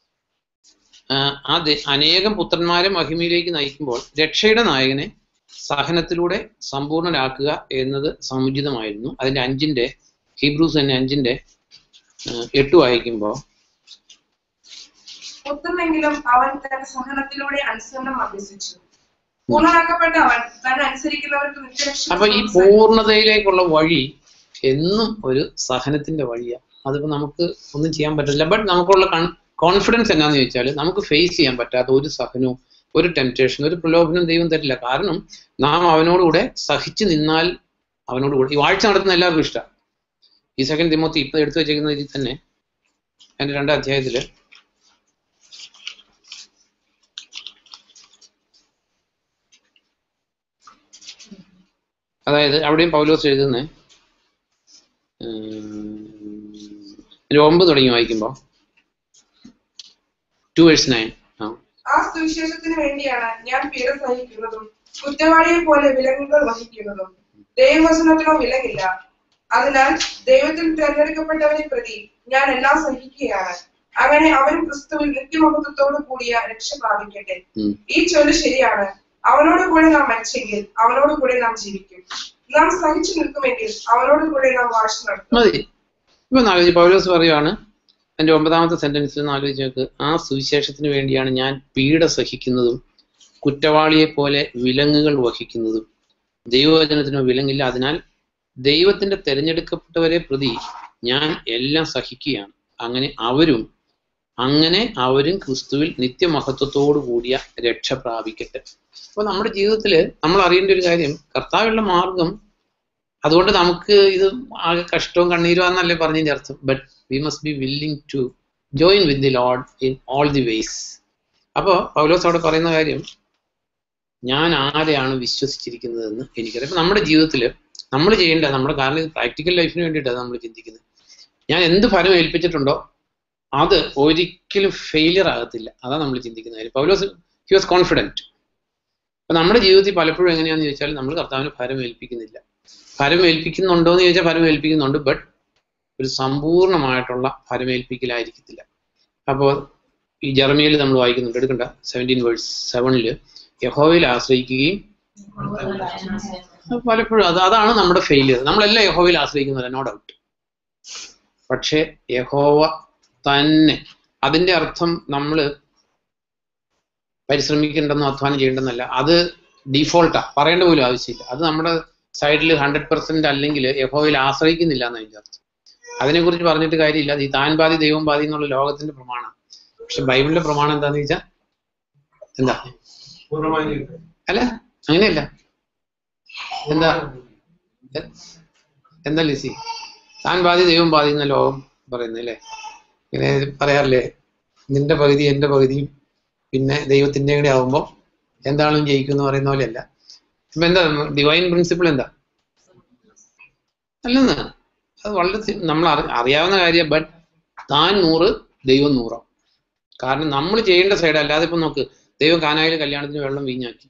ആ ദേ- അനേകം പുത്രന്മാരെ മഹിമയിലേക്ക് നയിക്കുമ്പോൾ രക്ഷയുടെ നായകനെ സഹനത്തിലൂടെ സമ്പൂർണ്ണനാക്കുക എന്നത് സമുചിതമായിരുന്നു അതിന്റെ അഞ്ചിന്റെ ഹീബ്രൂസ് തന്നെ അഞ്ചിന്റെ ആ, എട്ട് വായിക്കുമ്പോൾ പുത്രനെങ്കിലും അവൻ തന്റെ സഹനത്തിലൂടെ അനുസരണം അഭ്യസിച്ചു പൂർണ്ണനാക്കപ്പെട്ട അവൻ തന്നെ അനുസരിക്കുന്നവർക്ക് നിത്യരക്ഷ അപ്പൊ ഈ പൂർണ്ണതയിലേക്കുള്ള വഴി എന്നും ഒരു സഹനത്തിന്റെ വഴിയാണ് അതിപ്പോ നമുക്ക് ഒന്നും ചെയ്യാൻ പറ്റില്ല ബട്ട് നമുക്കുള്ള കോൺഫിഡൻസ് എന്നാന്ന് ചോദിച്ചാൽ നമുക്ക് ഫേസ് ചെയ്യാൻ പറ്റാത്ത ഒരു സഹനവും ഒരു ടെംപ്റ്റേഷൻ ഒരു പ്രലോഭനവും ദൈവം തരില്ല കാരണം നാം അവനോടുകൂടെ സഹിച്ചു നിന്നാൽ അവനോടുകൂടെ ഈ വാഴ്ച നടത്തുന്ന എല്ലാവർക്കും ഇഷ്ടമാണ് ഈ സെക്കൻഡ് തിമോത്തി ഇപ്പൊ എടുത്തു വെച്ചേക്കുന്ന ഇതിൽ തന്നെ അതിന്റെ രണ്ടാം അധ്യായത്തില് അതായത് അവിടെയും പൗലോസ് എഴുതുന്നത് ഒമ്പത് തുടങ്ങി വായിക്കുമ്പോൾ ടു വേഴ്സ് നയൻ ആ ആ സുവിശേഷത്തിന് വേണ്ടിയാണ് ഞാൻ പീഡ സഹിക്കുന്നതും കുറ്റവാളിയെ പോലെ വിലങ്ങുകൾ വഹിക്കുന്നതും ദൈവവചനത്തിനോ വിലങ്ങില്ല അതിനാൽ ദൈവത്തിൽ തിരഞ്ഞെടുക്കപ്പെട്ടവരെ പ്രതി ഞാൻ എല്ലാം സഹിക്കുകയാണ് അങ്ങനെ അവരും ക്രിസ്തുവിൽ നിത്യമഹത്വത്തോടു കൂടിയ രക്ഷ പ്രാപിക്കട്ടെ ഉം. ഈ ചൊല്ല് ശരിയാണ് അവനോട് കൂടെ നാം മരിച്ചെങ്കിൽ അവനോട് കൂടെ നാം ജീവിക്കും നാം സഹിച്ചു നിൽക്കുമെങ്കിൽ അവനോട് കൂടെ നാം വാഴ്ച നടത്തും മതി ഇപ്പൊ ആലോചിച്ച് പൗലോസ് പറയുവാണ് എൻ്റെ ഒമ്പതാമത്തെ സെന്റൻസിൽ നിന്ന് ആലോചിച്ച് നോക്ക് ആ സുവിശേഷത്തിന് വേണ്ടിയാണ് ഞാൻ പീഡ സഹിക്കുന്നതും കുറ്റവാളിയെ പോലെ വിലങ്ങുകൾ വഹിക്കുന്നതും ദൈവവചനത്തിനോ വിലങ്ങില്ല അതിനാൽ ദൈവത്തിന്റെ തെരഞ്ഞെടുക്കപ്പെട്ടവരെ പ്രതി ഞാൻ എല്ലാം സഹിക്കുകയാണ് അങ്ങനെ അവരും അങ്ങനെ അവരും ക്രിസ്തുവിൽ നിത്യമഹത്വത്തോടു കൂടിയ രക്ഷ പ്രാപിക്കട്ടെ അപ്പൊ നമ്മുടെ ജീവിതത്തിൽ നമ്മൾ അറിയേണ്ട ഒരു കാര്യം കർത്താവുള്ള മാർഗം അതുകൊണ്ട് നമുക്ക് ഇത് ആകെ കഷ്ടവും കണ്ണീരും ആണെന്നല്ലേ പറഞ്ഞതിന്റെ അർത്ഥം but we must be willing to join with the lord in all the ways അപ്പോൾ പൗലോസ് അവിടെ പറയുന്ന കാര്യം ഞാൻ ആരെയാണ് വിശ്വസിച്ചിരിക്കുന്നതെന്ന് എനിക്കറിയാം ഇപ്പൊ നമ്മുടെ ജീവിതത്തിൽ നമ്മൾ ചെയ്യേണ്ട നമ്മുടെ കാരണം ഇത് പ്രാക്ടിക്കൽ ലൈഫിന് വേണ്ടിയിട്ടാണ് നമ്മൾ ചിന്തിക്കുന്നത് ഞാൻ എന്ത് ഫലം ഏൽപ്പിച്ചിട്ടുണ്ടോ അത് ഒരിക്കലും ഫെയിലിയർ ആകത്തില്ല അതാണ് നമ്മൾ ചിന്തിക്കുന്ന കാര്യം പൗലോസ് ഹി വാസ് കോൺഫിഡൻറ്റ് അപ്പൊ നമ്മുടെ ജീവിതത്തിൽ പലപ്പോഴും എങ്ങനെയാണെന്ന് ചോദിച്ചാൽ നമ്മൾ കർത്താവിന് ഫലം ഏൽപ്പിക്കുന്നില്ല ഫലം ഏൽപ്പിക്കുന്നുണ്ടോ എന്ന് ചോദിച്ചാൽ ഫലം ഏൽപ്പിക്കുന്നുണ്ട് ബട്ട് ഒരു സമ്പൂർണ്ണമായിട്ടുള്ള ഫലമേൽപ്പിക്കലായിരിക്കത്തില്ല അപ്പോൾ ഈ ജർമ്മയിൽ നമ്മൾ വായിക്കുന്നുണ്ട് എടുക്കണ്ട സെവൻറ്റീൻ വേഴ്സ് സെവനില് യഹോവയിൽ ആശ്രയിക്കുകയും പലപ്പോഴും അത് അതാണ് നമ്മുടെ ഫെയിലിയർ നമ്മളെല്ലാം യഹോവയിൽ ആശ്രയിക്കുന്നില്ല നോ ഡൗട്ട് പക്ഷേ യഹോവ തന്നെ അതിന്റെ അർത്ഥം നമ്മൾ പരിശ്രമിക്കേണ്ടെന്നോ അധ്വാനം ചെയ്യേണ്ടെന്നല്ല അത് ഡീഫോൾട്ടാ പറയേണ്ട പോലും ആവശ്യമില്ല അത് നമ്മുടെ സൈഡിൽ ഹൺഡ്രഡ് പെർസെന്റ് അല്ലെങ്കിൽ യഹോവയിൽ ആശ്രയിക്കുന്നില്ല എന്ന് അതിന്റെ അർത്ഥം അതിനെക്കുറിച്ച് പറഞ്ഞിട്ട് കാര്യമില്ല അത് ഈ താൻ ബാധി ദൈവം ബാധി എന്നുള്ള ലോകത്തിന്റെ പ്രമാണം പക്ഷെ ബൈബിളിന്റെ പ്രമാണം എന്താന്ന് ചോദിച്ചാൽ എന്താ അല്ല അങ്ങനെയല്ല എന്താ എ- എന്താ ലിസി താൻ ബാധി ദൈവം ബാധി എന്ന ലോകം പറയുന്നത് അല്ലേ ഇങ്ങനെ പറയാറില്ലേ നിന്റെ പകുതി എന്റെ പകുതിയും പിന്നെ ദൈവത്തിന്റെ കൂടെ ആവുമ്പോൾ എന്താണെങ്കിലും ജയിക്കും എന്ന് പറയുന്ന പോലെയല്ല ഇപ്പൊ എന്താ ഡിവൈൻ പ്രിൻസിപ്പിൾ എന്താ അല്ലെന്ന് അത് വളരെ സി- നമ്മൾ അറി- അറിയാവുന്ന കാര്യം ബട്ട് താൻ നൂറ് ദൈവം നൂറാം കാരണം നമ്മൾ ചെയ്യേണ്ട സൈഡ് അല്ലാതെ ഇപ്പൊ നോക്ക് ദൈവം കാനായിൽ കല്യാണത്തിന് വെള്ളം വീഞ്ഞാക്കി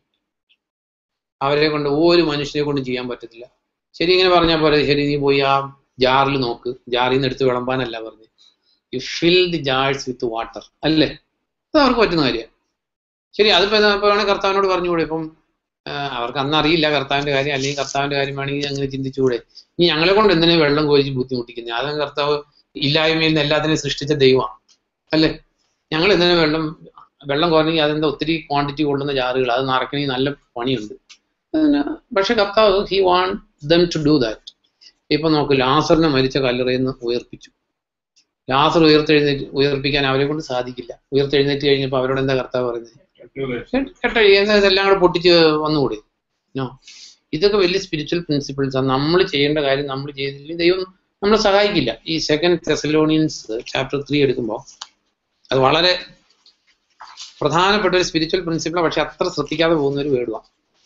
അവരെ കൊണ്ട് ഒരു മനുഷ്യനെ കൊണ്ട് ചെയ്യാൻ പറ്റത്തില്ല ശരി ഇങ്ങനെ പറഞ്ഞാൽ പോലെ ശരി നീ പോയി ആ ജാറിൽ നോക്ക് ജാറിൽ നിന്ന് എടുത്ത് വിളമ്പാനല്ല പറഞ്ഞു you fill the jars with water അല്ലേ അത് അവർക്ക് പറ്റുന്ന കാര്യമാണ് ശരി അതിപ്പോ എന്താ ഇപ്പൊ വേണേൽ കർത്താവിനോട് പറഞ്ഞുകൂടെ ഇപ്പം ആ, അവർക്ക് അന്ന് അറിയില്ല കർത്താവിന്റെ കാര്യം അല്ലെങ്കിൽ കർത്താവിന്റെ കാര്യം വേണമെങ്കിൽ അങ്ങനെ ചിന്തിച്ചുകൂടെ ഇനി ഞങ്ങളെ കൊണ്ട് എന്തിനാ വെള്ളം കോരിച്ച് ബുദ്ധിമുട്ടിക്കുന്നത് അത് കർത്താവ് ഇല്ലായ്മയിൽ നിന്ന് എല്ലാത്തിനെയും സൃഷ്ടിച്ച ദൈവമാണ് അല്ലേ ഞങ്ങൾ എന്തിനാ വെള്ളം വെള്ളം കുറഞ്ഞെങ്കിൽ അതെന്താ ഒത്തിരി ക്വാണ്ടിറ്റി കൊള്ളുന്ന ജാറുകൾ അത് നിറയ്ക്കണമെങ്കിൽ നല്ല പണിയുണ്ട് അതിന് പക്ഷെ കർത്താവ് he want them to do that ഇപ്പൊ നോക്ക് ലാസറിനെ മരിച്ച കല്ലറയിൽ നിന്ന് ഉയർപ്പിച്ചു ലാസർ ഉയർത്തെഴുന്നേറ്റ് ഉയർപ്പിക്കാൻ അവരെ കൊണ്ട് സാധിക്കില്ല ഉയർത്തെഴുന്നേറ്റ് കഴിഞ്ഞപ്പോൾ അവരോട് എന്താ കർത്താവ് പറയുന്നത് കെട്ടഴി എന്താ ഇതെല്ലാം കൂടെ പൊട്ടിച്ച് വന്നുകൂടെ നോ ഇതൊക്കെ വലിയ സ്പിരിച്വൽ പ്രിൻസിപ്പിൾസ് ആണ് നമ്മൾ ചെയ്യേണ്ട കാര്യം നമ്മൾ ചെയ്തില്ലെങ്കിൽ ദൈവം നമ്മളെ സഹായിക്കില്ല ഈ സെക്കൻഡ് തെസലോണിയൻസ് ചാപ്റ്റർ ത്രീ എടുക്കുമ്പോൾ അത് വളരെ പ്രധാനപ്പെട്ട ഒരു സ്പിരിച്വൽ പ്രിൻസിപ്പിളാണ് പക്ഷെ അത്ര ശ്രദ്ധിക്കാതെ പോകുന്ന ഒരു വേർഡുമാണ്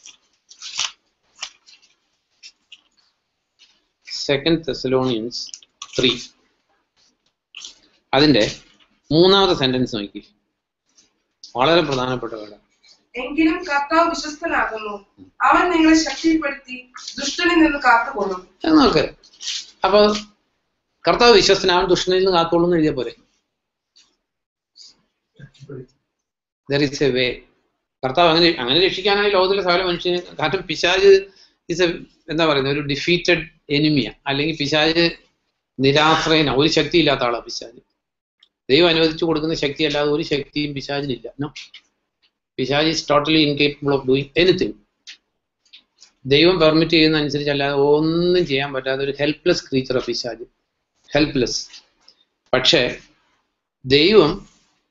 സെക്കൻഡ് തെസലോണിയൻസ് ത്രീ അതിന്റെ മൂന്നാമത്തെ സെന്റൻസ് നോക്കി വളരെ പ്രധാനപ്പെട്ട വേർഡ് എങ്കിലും കർത്താവ് വിശ്വസ്തനാകുന്നു അവൻ നിങ്ങളെ ശക്തിപ്പെടുത്തി ദുഷ്ടനിൽ നിന്ന് കാത്തുകൊള്ളും അത് നോക്ക് അപ്പൊ കർത്താവ് വിശ്വസ്തനാവും ദുഷ്ടനിൽ നിന്ന് കാത്തോളും എന്ന് എഴുതിയ പോലെ ദർ ഇസ് എ വേ കർത്താവ് അങ്ങനെ അങ്ങനെ രക്ഷിക്കാനായി ലോകത്തിലെ സകല മനുഷ്യന് കാരണം പിശാജ് ഇസ് എ എന്താ പറയുന്നത് ഒരു ഡിഫീറ്റഡ് എനിമിയ അല്ലെങ്കിൽ പിശാജ് നിരാശ്രയന ഒരു ശക്തി ഇല്ലാത്ത ആളാണ് പിശാജ് ദൈവം അനുവദിച്ചു കൊടുക്കുന്ന ശക്തി അല്ലാതെ ഒരു ശക്തിയും പിശാജിനില്ല നോ പിശാജ് is totally incapable of doing anything ദൈവം പെർമിറ്റ് ചെയ്യുന്ന അനുസരിച്ച് അല്ലാതെ ഒന്നും ചെയ്യാൻ പറ്റാത്ത ഒരു ഹെൽപ്ലെസ് ക്രീച്ചർ ഓഫ് പിശാജ് ഹെൽപ്ലെസ് പക്ഷേ ദൈവം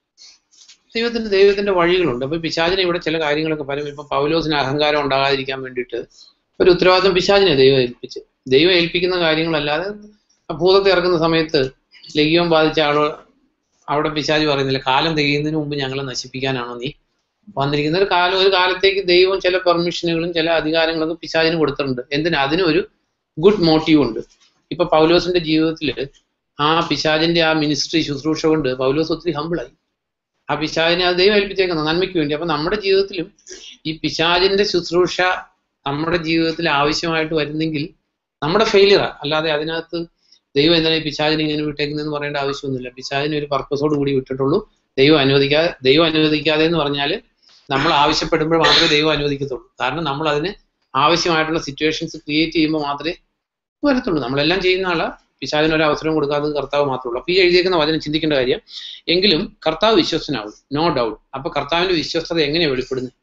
ദൈവത്തിന് ദൈവത്തിന്റെ വഴികളുണ്ട് അപ്പൊ പിശാചിനെ ഇവിടെ ചില കാര്യങ്ങളൊക്കെ പല ഇപ്പൊ പൗലോസിന് അഹങ്കാരം ഉണ്ടാകാതിരിക്കാൻ വേണ്ടിയിട്ട് ഒരു ഉത്തരവാദിത്വം പിശാചിനെ ദൈവം ഏൽപ്പിച്ച് ദൈവം ഏൽപ്പിക്കുന്ന കാര്യങ്ങളല്ലാതെ ആ ഭൂതത്തെ ഇറക്കുന്ന സമയത്ത് ലഘ്യം ബാധിച്ച ആള് അവിടെ പിശാജ് പറയുന്നില്ല കാലം തികയുന്നതിന് മുമ്പ് ഞങ്ങളെ നശിപ്പിക്കാനാണോ നീ വന്നിരിക്കുന്ന ഒരു കാലം ഒരു കാലത്തേക്ക് ദൈവം ചില പെർമിഷനുകളും ചില അധികാരങ്ങളൊക്കെ പിശാചിന് കൊടുത്തിട്ടുണ്ട് എന്തിനാ അതിനൊരു ഗുഡ് മോട്ടീവ് ഉണ്ട് ഇപ്പൊ പൗലോസിന്റെ ജീവിതത്തിൽ ആ പിശാചിന്റെ ആ മിനിസ്ട്രി ശുശ്രൂഷ കൊണ്ട് പൗലോസ് ഒത്തിരി ഹമ്പിളായി ആ പിശാചിനെ അത് ദൈവം ഏൽപ്പിച്ചേക്കുന്നത് നന്മയ്ക്ക് വേണ്ടി അപ്പൊ നമ്മുടെ ജീവിതത്തിലും ഈ പിശാചിന്റെ ശുശ്രൂഷ നമ്മുടെ ജീവിതത്തിൽ ആവശ്യമായിട്ട് വരുന്നെങ്കിൽ നമ്മുടെ ഫെയിലിയറാ അല്ലാതെ അതിനകത്ത് ദൈവം എന്തിനാ ഈ പിശാചിനെ ഇങ്ങനെ വിട്ടേക്കുന്നതെന്ന് പറയേണ്ട ആവശ്യമൊന്നുമില്ല പിശാചിനെ ഒരു പർപ്പസോട് കൂടി വിട്ടിട്ടുള്ളൂ ദൈവം അനുവദിക്കാതെ ദൈവം അനുവദിക്കാതെ എന്ന് പറഞ്ഞാൽ നമ്മൾ ആവശ്യപ്പെടുമ്പോൾ മാത്രമേ ദൈവം അനുവദിക്കത്തുള്ളൂ കാരണം നമ്മൾ അതിന് ആവശ്യമായിട്ടുള്ള സിറ്റുവേഷൻസ് ക്രിയേറ്റ് ചെയ്യുമ്പോൾ മാത്രമേ വരത്തുള്ളൂ നമ്മളെല്ലാം ചെയ്യുന്ന ആളാ പിശാചിന് ഒരു അവസരം കൊടുക്കാത്തത് കർത്താവ് മാത്രമേ ഉള്ളൂ അപ്പൊ ഈ എഴുതിയേക്കുന്ന വചനം ചിന്തിക്കേണ്ട കാര്യം എങ്കിലും കർത്താവ് വിശ്വസ്തനാവും നോ ഡൗട്ട് അപ്പൊ കർത്താവിന്റെ വിശ്വസ്തത എങ്ങനെയാണ് വെളിപ്പെടുന്നത്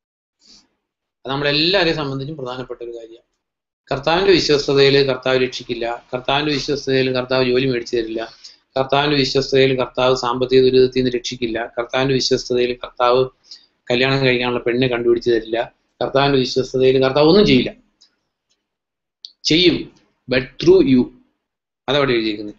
അത് നമ്മളെല്ലാവരെയും സംബന്ധിച്ചും പ്രധാനപ്പെട്ട ഒരു കാര്യമാണ് കർത്താവിന്റെ വിശ്വസ്തതയിൽ കർത്താവ് രക്ഷിക്കില്ല കർത്താവിന്റെ വിശ്വസ്തതയിൽ കർത്താവ് ജോലി മേടിച്ചു തരില്ല കർത്താവിന്റെ വിശ്വസ്തതയിൽ കർത്താവ് സാമ്പത്തിക ദുരിതത്തിൽ നിന്ന് രക്ഷിക്കില്ല കർത്താവിന്റെ വിശ്വസ്തതയിൽ കർത്താവ് കല്യാണം കഴിക്കാനുള്ള പെണ്ണിനെ കണ്ടുപിടിച്ചു തരില്ല കർത്താവിന്റെ വിശ്വസ്തതയിൽ കർത്താവ് ഒന്നും ചെയ്യില്ല ചെയ്യും ബട്ട് ത്രൂ യു അതവിടെ എഴുതിയിരിക്കുന്നത്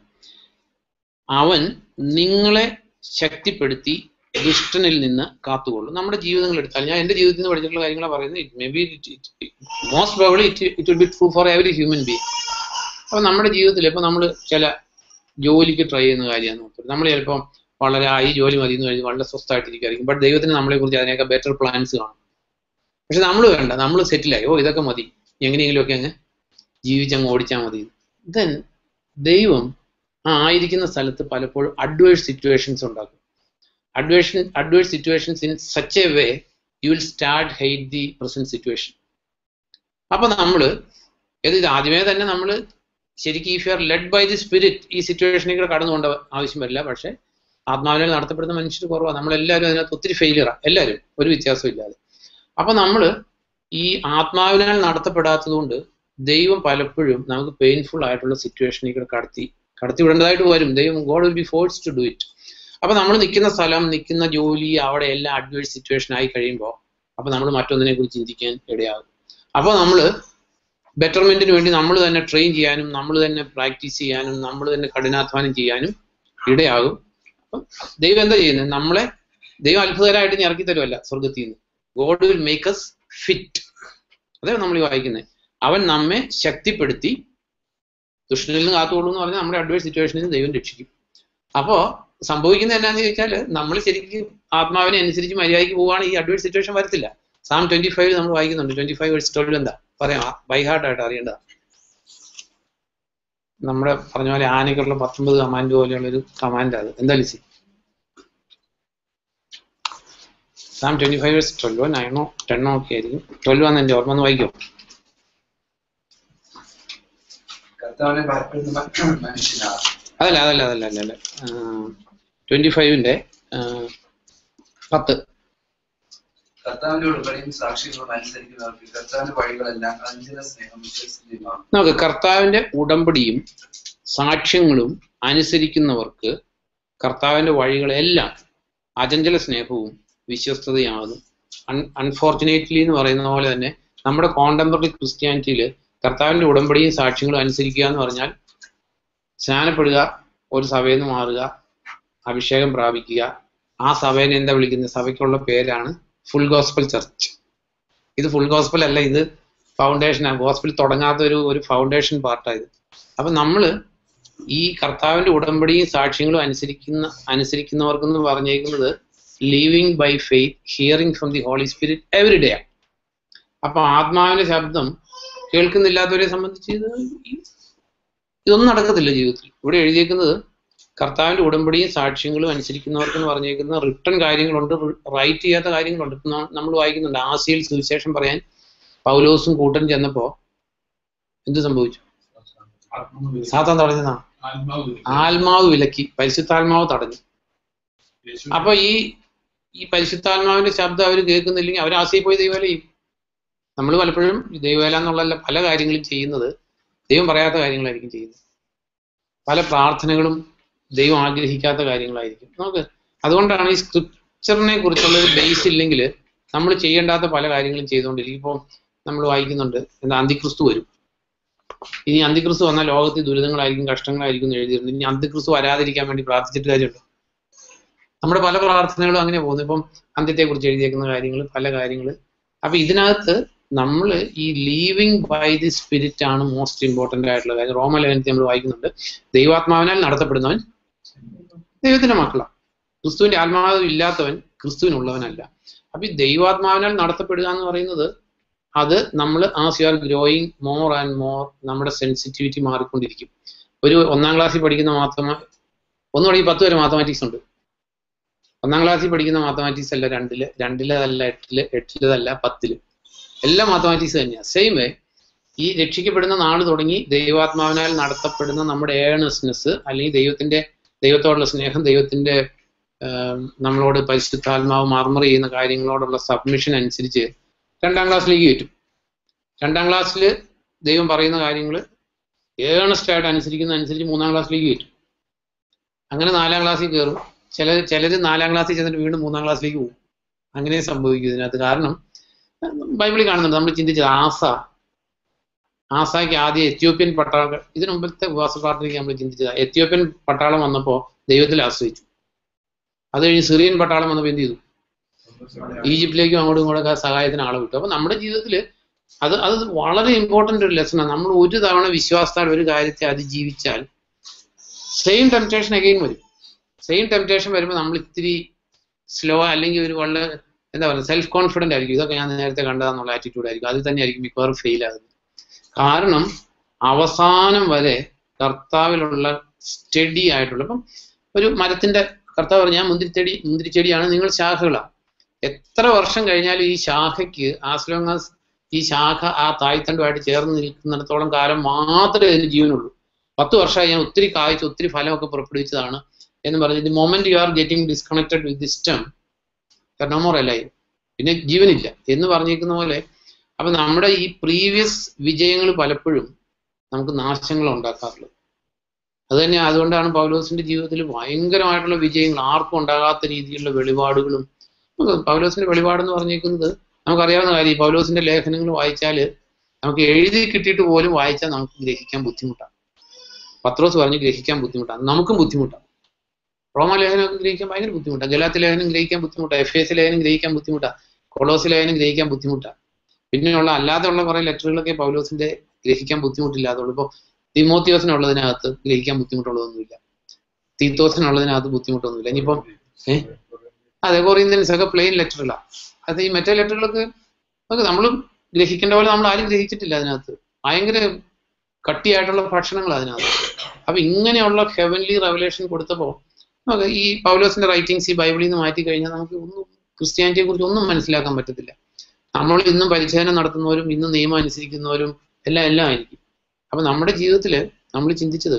അവൻ നിങ്ങളെ ശക്തിപ്പെടുത്തി ദുഷ്ടനിൽ നിന്ന് കാത്തുകൊള്ളും നമ്മുടെ ജീവിതങ്ങൾ എടുത്താൽ ഞാൻ എന്റെ ജീവിതത്തിൽ നിന്ന് പഠിച്ചിട്ടുള്ള കാര്യങ്ങളാണ് പറയുന്നത് maybe most probably it it will be true for every human being അപ്പൊ നമ്മുടെ ജീവിതത്തിൽ ഇപ്പൊ നമ്മൾ ചില ജോലിക്ക് ട്രൈ ചെയ്യുന്ന കാര്യമാണ് നോക്കുന്നത് നമ്മൾ ചിലപ്പം വളരെ ആ ഈ ജോലി മതി എന്ന് കഴിഞ്ഞ് വളരെ സ്വസ്ഥമായിട്ടിരിക്കും ബട്ട് ദൈവത്തിന് നമ്മളെ കുറിച്ച് അതിനൊക്കെ ബെറ്റർ പ്ലാൻസ് കാണും പക്ഷെ നമ്മൾ വേണ്ട നമ്മൾ സെറ്റിലായി ഓ ഇതൊക്കെ മതി എങ്ങനെയെങ്കിലുമൊക്കെ അങ്ങ് ജീവിച്ചങ്ങ് ഓടിച്ചാൽ മതി ദെൻ ദൈവം ആ ആയിരിക്കുന്ന സ്ഥലത്ത് പലപ്പോഴും അഡ്വേഴ്സ് സിറ്റുവേഷൻസ് ഉണ്ടാക്കും അഡ്വേഷൻ adverse situations in such a way you will start hate the present situation അപ്പൊ നമ്മൾ ഇത് ആദ്യമേ തന്നെ നമ്മൾ ശരിക്കും if you are led by the spirit ഈ സിറ്റുവേഷനിൽ കടന്നു പോകേണ്ട ആവശ്യം വരില്ല പക്ഷെ ആത്മാവിനാൽ നടത്തപ്പെടുന്ന മനുഷ്യർ കുറവാണ് നമ്മളെല്ലാവരും അതിനകത്ത് ഒത്തിരി ഫെയിലിയറാണ് എല്ലാവരും ഒരു വ്യത്യാസവും ഇല്ലാതെ അപ്പൊ നമ്മൾ ഈ ആത്മാവിനാൽ നടത്തപ്പെടാത്തത് കൊണ്ട് ദൈവം പലപ്പോഴും നമുക്ക് പെയിൻഫുൾ ആയിട്ടുള്ള സിറ്റുവേഷനിൽ കടത്തി കടത്തി വിടേണ്ടതായിട്ട് വരും ദൈവം God will be force to do it അപ്പൊ നമ്മൾ നിൽക്കുന്ന സ്ഥലം നിൽക്കുന്ന ജോലി അവിടെ എല്ലാം അഡ്വേഴ്സ് സിറ്റുവേഷൻ ആയി കഴിയുമ്പോൾ അപ്പൊ നമ്മൾ മറ്റൊന്നിനെ കുറിച്ച് ചിന്തിക്കാൻ ഇടയാകും അപ്പോൾ നമ്മൾ ബെറ്റർമെന്റിന് വേണ്ടി നമ്മൾ തന്നെ ട്രെയിൻ ചെയ്യാനും നമ്മൾ തന്നെ പ്രാക്ടീസ് ചെയ്യാനും നമ്മൾ തന്നെ കഠിനാധ്വാനം ചെയ്യാനും ഇടയാകും അപ്പം ദൈവം എന്താ ചെയ്യുന്നത് നമ്മളെ ദൈവം അത്ഭുതകരമായിട്ട് ഇനി ഇറക്കി തരുമല്ല സ്വർഗത്തിൽ നിന്ന് God will make us fit അതേ നമ്മൾ ഈ വായിക്കുന്നത് അവൻ നമ്മെ ശക്തിപ്പെടുത്തി ദുഷ്ടനിൽ നിന്ന് കാത്തുകൊള്ളൂ എന്ന് പറഞ്ഞാൽ നമ്മുടെ അഡ്വൈസ് സിറ്റുവേഷനിൽ നിന്ന് ദൈവം രക്ഷിക്കും അപ്പോ സംഭവിക്കുന്നത് എന്നാന്ന് ചോദിച്ചാൽ നമ്മൾ ശരിക്കും ആത്മാവിനെ അനുസരിച്ച് മര്യാദയ്ക്ക് പോവുകയാണ് ഈ അഡ്വൈസ് സിറ്റുവേഷൻ വരത്തില്ല സാം ട്വന്റി ഫൈവ് നമ്മൾ വായിക്കുന്നുണ്ട് ട്വന്റി ഫൈവ് വേഴ്സ് ട്വൽവ് എന്താ പറയാം ബൈ ഹാർട്ടായിട്ട് അറിയേണ്ടതാ നമ്മുടെ പറഞ്ഞ പോലെ ആനയ്ക്കുള്ള പത്തൊമ്പത് കമാൻഡ് പോലെയുള്ള ഒരു കമാൻഡ് അത് എന്താ ലിസി സാം ട്വന്റി ഫൈവ് വേഴ്സ് ട്വൽവോ നയനോ ടെണ്ണോ ഒക്കെ ആയിരിക്കും ട്വൽവ് ആണ് എന്റെ ഓർമ്മ ഒന്ന് വായിക്കോ കർത്താവിനെ ഭയപ്പെടുന്ന മനുഷ്യനാണ് അതല്ല അതല്ല അതല്ല അല്ല അല്ല ട്വന്റി ഫൈവിന്റെ പത്ത് കർത്താവിന്റെ ഉടമ്പടിയും സാക്ഷികളും അനുസരിക്കുന്നവർക്ക് കർത്താവിന്റെ വഴികളെല്ലാം അഞ്ചന സ്നേഹം വിശ്വസനീയമാണ് നമുക്ക് കർത്താവിന്റെ ഉടമ്പടിയും സാക്ഷ്യങ്ങളും അനുസരിക്കുന്നവർക്ക് കർത്താവിന്റെ വഴികളെല്ലാം അചഞ്ചല സ്നേഹവും വിശ്വസ്തതയാകുന്നു അൺഫോർച്ചുനേറ്റ്ലി എന്ന് പറയുന്ന പോലെ തന്നെ നമ്മുടെ കോണ്ടംപററി ക്രിസ്ത്യാനിറ്റിയിൽ കർത്താവിന്റെ ഉടമ്പടിയും സാക്ഷ്യങ്ങളും അനുസരിക്കുക എന്ന് പറഞ്ഞാൽ സ്നാനപ്പെടുക ഒരു സഭയിൽ നിന്ന് മാറുക അഭിഷേകം പ്രാപിക്കുക ആ സഭേനെ എന്താ വിളിക്കുന്നത് സഭയ്ക്കുള്ള പേരാണ് ഫുൾ ഗോസ്പൽ ചർച്ച് ഇത് ഫുൾ ഗോസ്പൽ അല്ല ഇത് ഫൗണ്ടേഷനാണ് ഗോസ്പൽ തുടങ്ങാത്ത ഒരു ഒരു ഫൗണ്ടേഷൻ പാർട്ടായത് അപ്പൊ നമ്മൾ ഈ കർത്താവിന്റെ ഉടമ്പടിയും സാക്ഷ്യങ്ങളും അനുസരിക്കുന്ന അനുസരിക്കുന്നവർക്കെന്ന് പറഞ്ഞേക്കുന്നത് living by faith hearing from the holy spirit every day അപ്പൊ ആത്മാവിന്റെ ശബ്ദം കേൾക്കുന്നില്ലാത്തവരെ സംബന്ധിച്ച് ഇത് ഈ- ഇതൊന്നും നടക്കത്തില്ല ജീവിതത്തിൽ ഇവിടെ എഴുതിയേക്കുന്നത് കർത്താവിന്റെ ഉടമ്പടിയും സാക്ഷ്യങ്ങളും അനുസരിക്കുന്നവർക്ക് എന്ന് പറഞ്ഞേക്കുന്ന റിട്ടേൺ കാര്യങ്ങളുണ്ട് റൈറ്റ് ചെയ്യാത്ത കാര്യങ്ങളുണ്ട് ഇപ്പൊ നമ്മൾ വായിക്കുന്നുണ്ട് ആസിയിൽ സുവിശേഷം പറയാൻ പൗലോസും കൂട്ടൻ ചെന്നപ്പോ എന്ത് സംഭവിച്ചു സാത്താൻ തടഞ്ഞതാ ആത്മാവ് ആത്മാവ് വിലക്കി പരിശുദ്ധാത്മാവ് തടഞ്ഞു യേശു അപ്പൊ ഈ ഈ പരിശുദ്ധാത്മാവിന്റെ ശബ്ദം അവർ കേൾക്കുന്നില്ലെങ്കിൽ അവർ ആശയിൽ പോയി ദൈവവേല ചെയ്യും നമ്മൾ പലപ്പോഴും ദൈവവേല എന്നുള്ള പല കാര്യങ്ങളും ചെയ്യുന്നത് ദൈവം പറയാത്ത കാര്യങ്ങളായിരിക്കും ചെയ്യുന്നത് പല പ്രാർത്ഥനകളും ദൈവം ആഗ്രഹിക്കാത്ത കാര്യങ്ങളായിരിക്കും നമുക്ക് അതുകൊണ്ടാണ് ഈ സ്ക്രിപ്റ്റ് സ്ട്രക്ചറിനെ കുറിച്ചുള്ള ഒരു ബേസ് ഇല്ലെങ്കിൽ നമ്മൾ ചെയ്യേണ്ടാത്ത പല കാര്യങ്ങളും ചെയ്തുകൊണ്ടിരിക്കും ഇപ്പോൾ നമ്മൾ വായിക്കുന്നുണ്ട് എന്താ അന്തിക്രിസ്തു വരും ഇനി അന്തിക്രിസ്തു വന്നാൽ ലോകത്തിൽ ദുരിതങ്ങളായിരിക്കും കഷ്ടങ്ങളായിരിക്കും എന്ന് എഴുതിയിട്ടുണ്ട് ഇനി അന്തിക്രിസ്തു വരാതിരിക്കാൻ വേണ്ടി പ്രാർത്ഥിച്ചിട്ട് കാര്യമുണ്ടോ നമ്മുടെ പല പ്രാർത്ഥനകളും അങ്ങനെ പോകുന്നു ഇപ്പം അന്ത്യത്തെ കുറിച്ച് എഴുതിയേക്കുന്ന കാര്യങ്ങൾ പല കാര്യങ്ങൾ അപ്പൊ ഇതിനകത്ത് നമ്മൾ ഈ ലീവിങ് ബൈ ദി സ്പിരിറ്റ് ആണ് മോസ്റ്റ് ഇമ്പോർട്ടന്റ് ആയിട്ടുള്ള കാര്യം റോമലേഖനത്തിൽ നമ്മൾ വായിക്കുന്നുണ്ട് ദൈവാത്മാവിനാൽ നടത്തപ്പെടുന്നവൻ ദൈവത്തിന്റെ മക്കളാണ് ക്രിസ്തുവിന്റെ ആത്മാവ് ഇല്ലാത്തവൻ ക്രിസ്തുവിനുള്ളവനല്ല അപ്പൊ ഈ ദൈവാത്മാവിനാൽ നടത്തപ്പെടുക എന്ന് പറയുന്നത് അത് നമ്മൾ as you are growing more and more നമ്മുടെ സെൻസിറ്റിവിറ്റി മാറിക്കൊണ്ടിരിക്കും ഒരു ഒന്നാം ക്ലാസ്സിൽ പഠിക്കുന്ന മാത്തമാ ഒന്ന് തുടങ്ങി പത്ത് വരെ മാത്തമാറ്റിക്സ് ഉണ്ട് ഒന്നാം ക്ലാസ്സിൽ പഠിക്കുന്ന മാത്തമാറ്റിക്സ് അല്ല രണ്ടില് രണ്ടിലതല്ല എട്ടില് എട്ടിലതല്ല പത്തില് എല്ലാം മാത്തമാറ്റിക്സ് തന്നെയാണ് സെയിം വേ ഈ രക്ഷിക്കപ്പെടുന്ന നാള് തുടങ്ങി ദൈവാത്മാവിനാൽ നടത്തപ്പെടുന്ന നമ്മുടെ ഏണസ്നെസ് അല്ലെങ്കിൽ ദൈവത്തിന്റെ ദൈവത്തോടുള്ള സ്നേഹം ദൈവത്തിന്റെ ആം, നമ്മളോട് പരിശുദ്ധാത്മാവ് മർമർ ചെയ്യുന്ന കാര്യങ്ങളോടുള്ള സബ്മിഷൻ അനുസരിച്ച് രണ്ടാം ക്ലാസ്സിലേക്ക് കയറ്റും രണ്ടാം ക്ലാസ്സിൽ ദൈവം പറയുന്ന കാര്യങ്ങൾ ഏണസ്റ്റ് ആയിട്ട് അനുസരിക്കുന്ന അനുസരിച്ച് മൂന്നാം ക്ലാസ്സിലേക്ക് കയറ്റും അങ്ങനെ നാലാം ക്ലാസ്സിൽ കയറും ചില ചിലർ നാലാം ക്ലാസ്സിൽ ചെന്നിട്ട് വീണ്ടും മൂന്നാം ക്ലാസ്സിലേക്ക് പോകും അങ്ങനെ സംഭവിക്കും ഇതിനകത്ത് കാരണം ബൈബിളിൽ കാണുന്നുണ്ട് നമ്മൾ ചിന്തിച്ചത് ആസ ആസായ്ക്ക് ആദ്യം എത്യോപ്യൻ പട്ടാള ഇതിനു മുമ്പത്തെ ഉപവാസ പ്രാർത്ഥനയ്ക്ക് നമ്മൾ ചിന്തിച്ചത് എത്യോപ്യൻ പട്ടാളം വന്നപ്പോൾ ദൈവത്തിൽ ആശ്രയിച്ചു അത് കഴിഞ്ഞ് സിറിയൻ പട്ടാളം വന്നപ്പോൾ എന്ത് ചെയ്തു ഈജിപ്തിലേക്കും അങ്ങോട്ടും ഇങ്ങോട്ടൊക്കെ സഹായത്തിന് ആളെ വിട്ടു അപ്പൊ നമ്മുടെ ജീവിതത്തിൽ അത് അത് വളരെ ഇമ്പോർട്ടന്റ് ഒരു ലെസണാണ് നമ്മൾ ഒരു തവണ വിശ്വാസത്താൽ ഒരു കാര്യത്തെ അതിജീവിച്ചാൽ സെയിം ടെംപ്റ്റേഷൻ അഗെയിൻ വരും സെയിം ടെംപ്റ്റേഷൻ വരുമ്പോൾ നമ്മൾ ഇത്തിരി സ്ലോ അല്ലെങ്കിൽ ഒരു വളരെ എന്താ പറയുക സെൽഫ് കോൺഫിഡന്റ് ആയിരിക്കും ഇതൊക്കെ ഞാൻ നേരത്തെ കണ്ടതാന്നുള്ള ആറ്റിറ്റ്യൂഡ് ആയിരിക്കും അതിൽ തന്നെ ആയിരിക്കും മിക്കവാറും ഫെയിൽ ആകുന്നത് കാരണം അവസാനം വരെ കർത്താവിലുള്ള സ്റ്റഡി ആയിട്ടുള്ള ഇപ്പം ഒരു മരത്തിന്റെ കർത്താവ് പറഞ്ഞു ഞാൻ മുന്തിരിച്ചെടി മുന്തിരിച്ചെടിയാണ് നിങ്ങൾ ശാഖകളാണ് എത്ര വർഷം കഴിഞ്ഞാലും ഈ ശാഖയ്ക്ക് ആസ് ലോങ് ആസ് ഈ ശാഖ ആ തായ്തണ്ടുമായിട്ട് ചേർന്ന് നിൽക്കുന്നിടത്തോളം കാലം മാത്രമേ അതിന് ജീവനുള്ളൂ പത്ത് വർഷമായി ഞാൻ ഒത്തിരി കായ്ച്ച് ഒത്തിരി ഫലമൊക്കെ പുറപ്പെടുവിച്ചതാണ് എന്ന് പറഞ്ഞ് the moment you are getting disconnected with system no more alive പിന്നെ ജീവനില്ല എന്ന് പറഞ്ഞിരിക്കുന്ന പോലെ അപ്പൊ നമ്മുടെ ഈ പ്രീവിയസ് വിജയങ്ങൾ പലപ്പോഴും നമുക്ക് നാശങ്ങൾ ഉണ്ടാക്കാറുള്ളത് അത് തന്നെ അതുകൊണ്ടാണ് പൗലോസിന്റെ ജീവിതത്തിൽ ഭയങ്കരമായിട്ടുള്ള വിജയങ്ങൾ ആർക്കും ഉണ്ടാകാത്ത രീതിയിലുള്ള വെളിപാടുകളും പൗലോസിന്റെ വെളിപാടെന്ന് പറഞ്ഞിരിക്കുന്നത് നമുക്കറിയാവുന്ന കാര്യം ഈ പൗലോസിന്റെ ലേഖനങ്ങൾ വായിച്ചാൽ നമുക്ക് എഴുതി കിട്ടിയിട്ട് പോലും വായിച്ചാൽ നമുക്ക് ഗ്രഹിക്കാൻ ബുദ്ധിമുട്ടാണ് പത്രോസ് പറഞ്ഞ് ഗ്രഹിക്കാൻ ബുദ്ധിമുട്ടാണ് നമുക്കും ബുദ്ധിമുട്ടാണ് റോമ ലേഖനമൊക്കെ ഗ്രഹിക്കാൻ ഭയങ്കര ബുദ്ധിമുട്ടാണ് ഗലാത്തി ലേഖനം ഗ്രഹിക്കാൻ ബുദ്ധിമുട്ടാണ് എഫ് എസ് ലേഖനം ഗ്രഹിക്കാൻ ബുദ്ധിമുട്ടാണ് കൊളോസ് ലേഖനം ഗ്രഹിക്കാൻ ബുദ്ധിമുട്ടാണ് പിന്നെയുള്ള അല്ലാതെയുള്ള കുറെ ലെറ്ററുകളൊക്കെ പൗലോസിന്റെ ഗ്രഹിക്കാൻ ബുദ്ധിമുട്ടില്ലാതുള്ളൂ ഇപ്പോൾ തിമോത്തിയോസിനുള്ളതിനകത്ത് ഗ്രഹിക്കാൻ ബുദ്ധിമുട്ടുള്ളതൊന്നുമില്ല തീത്തോസിനുള്ളതിനകത്ത് ബുദ്ധിമുട്ടൊന്നുമില്ല ഇനിയിപ്പം ഏഹ് അതെ കൊറിയന്ത്യൻസ് ഒക്കെ പ്ലെയിൻ ലെറ്ററുകളാണ് അത് ഈ മറ്റേ ലെറ്ററുകളൊക്കെ നമുക്ക് നമ്മൾ ഗ്രഹിക്കേണ്ട പോലെ നമ്മൾ ആരും ഗ്രഹിച്ചിട്ടില്ല അതിനകത്ത് ഭയങ്കര കട്ടിയായിട്ടുള്ള ഭക്ഷണങ്ങൾ അതിനകത്ത് അപ്പൊ ഇങ്ങനെയുള്ള ഹെവൻലി റെവലേഷൻ കൊടുത്തപ്പോൾ നമുക്ക് ഈ പൗലോസിന്റെ റൈറ്റിങ്സ് ഈ ബൈബിളിൽ നിന്ന് മാറ്റി കഴിഞ്ഞാൽ നമുക്ക് ഒന്നും ക്രിസ്ത്യാനിറ്റിയെ കുറിച്ച് ഒന്നും മനസ്സിലാക്കാൻ പറ്റത്തില്ല നമ്മൾ ഇന്നും പരിചയനം നടത്തുന്നവരും ഇന്നും നിയമം അനുസരിക്കുന്നവരും എല്ലാം എല്ലാം ആയിരിക്കും അപ്പൊ നമ്മുടെ ജീവിതത്തിൽ നമ്മൾ ചിന്തിച്ചത്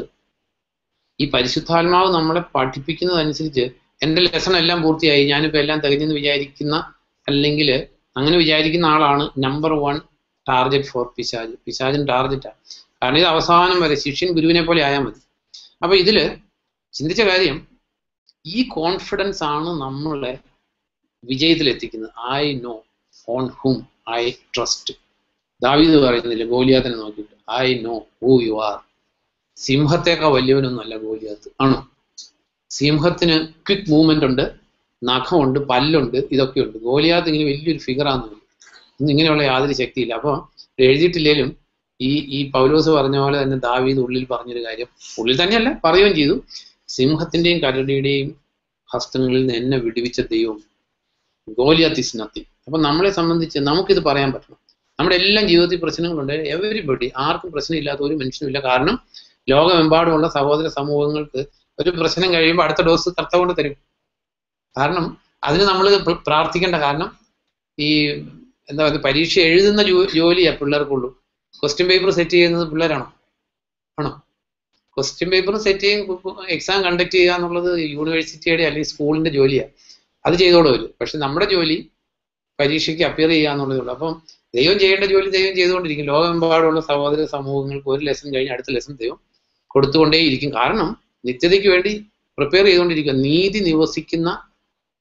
ഈ പരിശുദ്ധാത്മാവ് നമ്മളെ പഠിപ്പിക്കുന്നതനുസരിച്ച് എൻ്റെ ലെസൺ എല്ലാം പൂർത്തിയായി ഞാനിപ്പോൾ എല്ലാം തികഞ്ഞെന്ന് വിചാരിക്കുന്ന അല്ലെങ്കിൽ അങ്ങനെ വിചാരിക്കുന്ന ആളാണ് നമ്പർ വൺ ടാർഗറ്റ് ഫോർ പിശാജ് പിശാജിന് ടാർഗറ്റാണ് കാരണം ഇത് അവസാനം വരെ ശിഷ്യൻ ഗുരുവിനെ പോലെ ആയാൽ മതി അപ്പൊ ഇതില് ചിന്തിച്ച കാര്യം ഈ കോൺഫിഡൻസ് ആണ് നമ്മളെ വിജയത്തിലെത്തിക്കുന്നത് I know on whom I trust ദാവീദ് പറയുന്നില്ല ഗോലിയാത്തിനെ നോക്കിയിട്ട് I know who you are സിംഹത്തേക്കാൾ വലിയവനൊന്നുമല്ല ഗോലിയാത്ത് ആണോ സിംഹത്തിന് ക്വിക്ക് മൂവ്മെന്റ് ഉണ്ട് നഖമുണ്ട് പല്ലുണ്ട് ഇതൊക്കെയുണ്ട് ഗോലിയാത്ത് ഇങ്ങനെ വലിയൊരു ഫിഗറാന്ന് ഇന്ന് ഇങ്ങനെയുള്ള യാതൊരു ശക്തിയില്ല അപ്പോൾ എഴുതിയിട്ടില്ലേലും ഈ ഈ പൗലോസ് പറഞ്ഞ പോലെ തന്നെ ദാവീദ് ഉള്ളിൽ പറഞ്ഞൊരു കാര്യം ഉള്ളിൽ തന്നെയല്ല പറയുകയും ചെയ്തു സിംഹത്തിന്റെയും കരടിയുടെയും ഹസ്തങ്ങളിൽ നിന്ന് എന്നെ വിടുവിച്ച ദൈവം ഗോലിയാത്ത് ഇസ് നത്തിങ് അപ്പൊ നമ്മളെ സംബന്ധിച്ച് നമുക്കിത് പറയാൻ പറ്റണം നമ്മുടെ എല്ലാം ജീവിതത്തിൽ പ്രശ്നങ്ങളുണ്ട് എവരിബഡി ആർക്കും പ്രശ്നമില്ലാത്ത ഒരു മനുഷ്യനുമില്ല കാരണം ലോകമെമ്പാടുമുള്ള സഹോദര സമൂഹങ്ങൾക്ക് ഒരു പ്രശ്നം കഴിയുമ്പോൾ അടുത്ത ഡോസ് കർത്ത കൊണ്ട് തരും കാരണം അതിന് നമ്മൾ പ്രാർത്ഥിക്കേണ്ട കാരണം ഈ എന്താ പറയുക പരീക്ഷ എഴുതുന്ന ജോ ജോലിയാ പിള്ളേർക്കുള്ളൂ ക്വസ്റ്റ്യൻ പേപ്പർ സെറ്റ് ചെയ്യുന്നത് പിള്ളേരാണോ ആണോ ക്വസ്റ്റ്യൻ പേപ്പർ സെറ്റ് ചെയ്യും എക്സാം കണ്ടക്ട് ചെയ്യുക എന്നുള്ളത് യൂണിവേഴ്സിറ്റിയുടെ അല്ലെങ്കിൽ സ്കൂളിന്റെ ജോലിയാണ് അത് ചെയ്തോളൂ അവര് പക്ഷെ നമ്മുടെ ജോലി പരീക്ഷയ്ക്ക് അപ്പിയർ ചെയ്യുക എന്നുള്ളതേ ഉള്ളൂ അപ്പം ദൈവം ചെയ്യേണ്ട ജോലി ദൈവം ചെയ്തുകൊണ്ടിരിക്കും ലോകമെമ്പാടുള്ള സഹോദര സമൂഹങ്ങൾക്ക് ഒരു ലെസൺ കഴിഞ്ഞ് അടുത്ത ലെസൺ ദൈവം കൊടുത്തുകൊണ്ടേയിരിക്കും കാരണം നിത്യതയ്ക്ക് വേണ്ടി പ്രിപ്പയർ ചെയ്തുകൊണ്ടിരിക്കുക നീതി നിവസിക്കുന്ന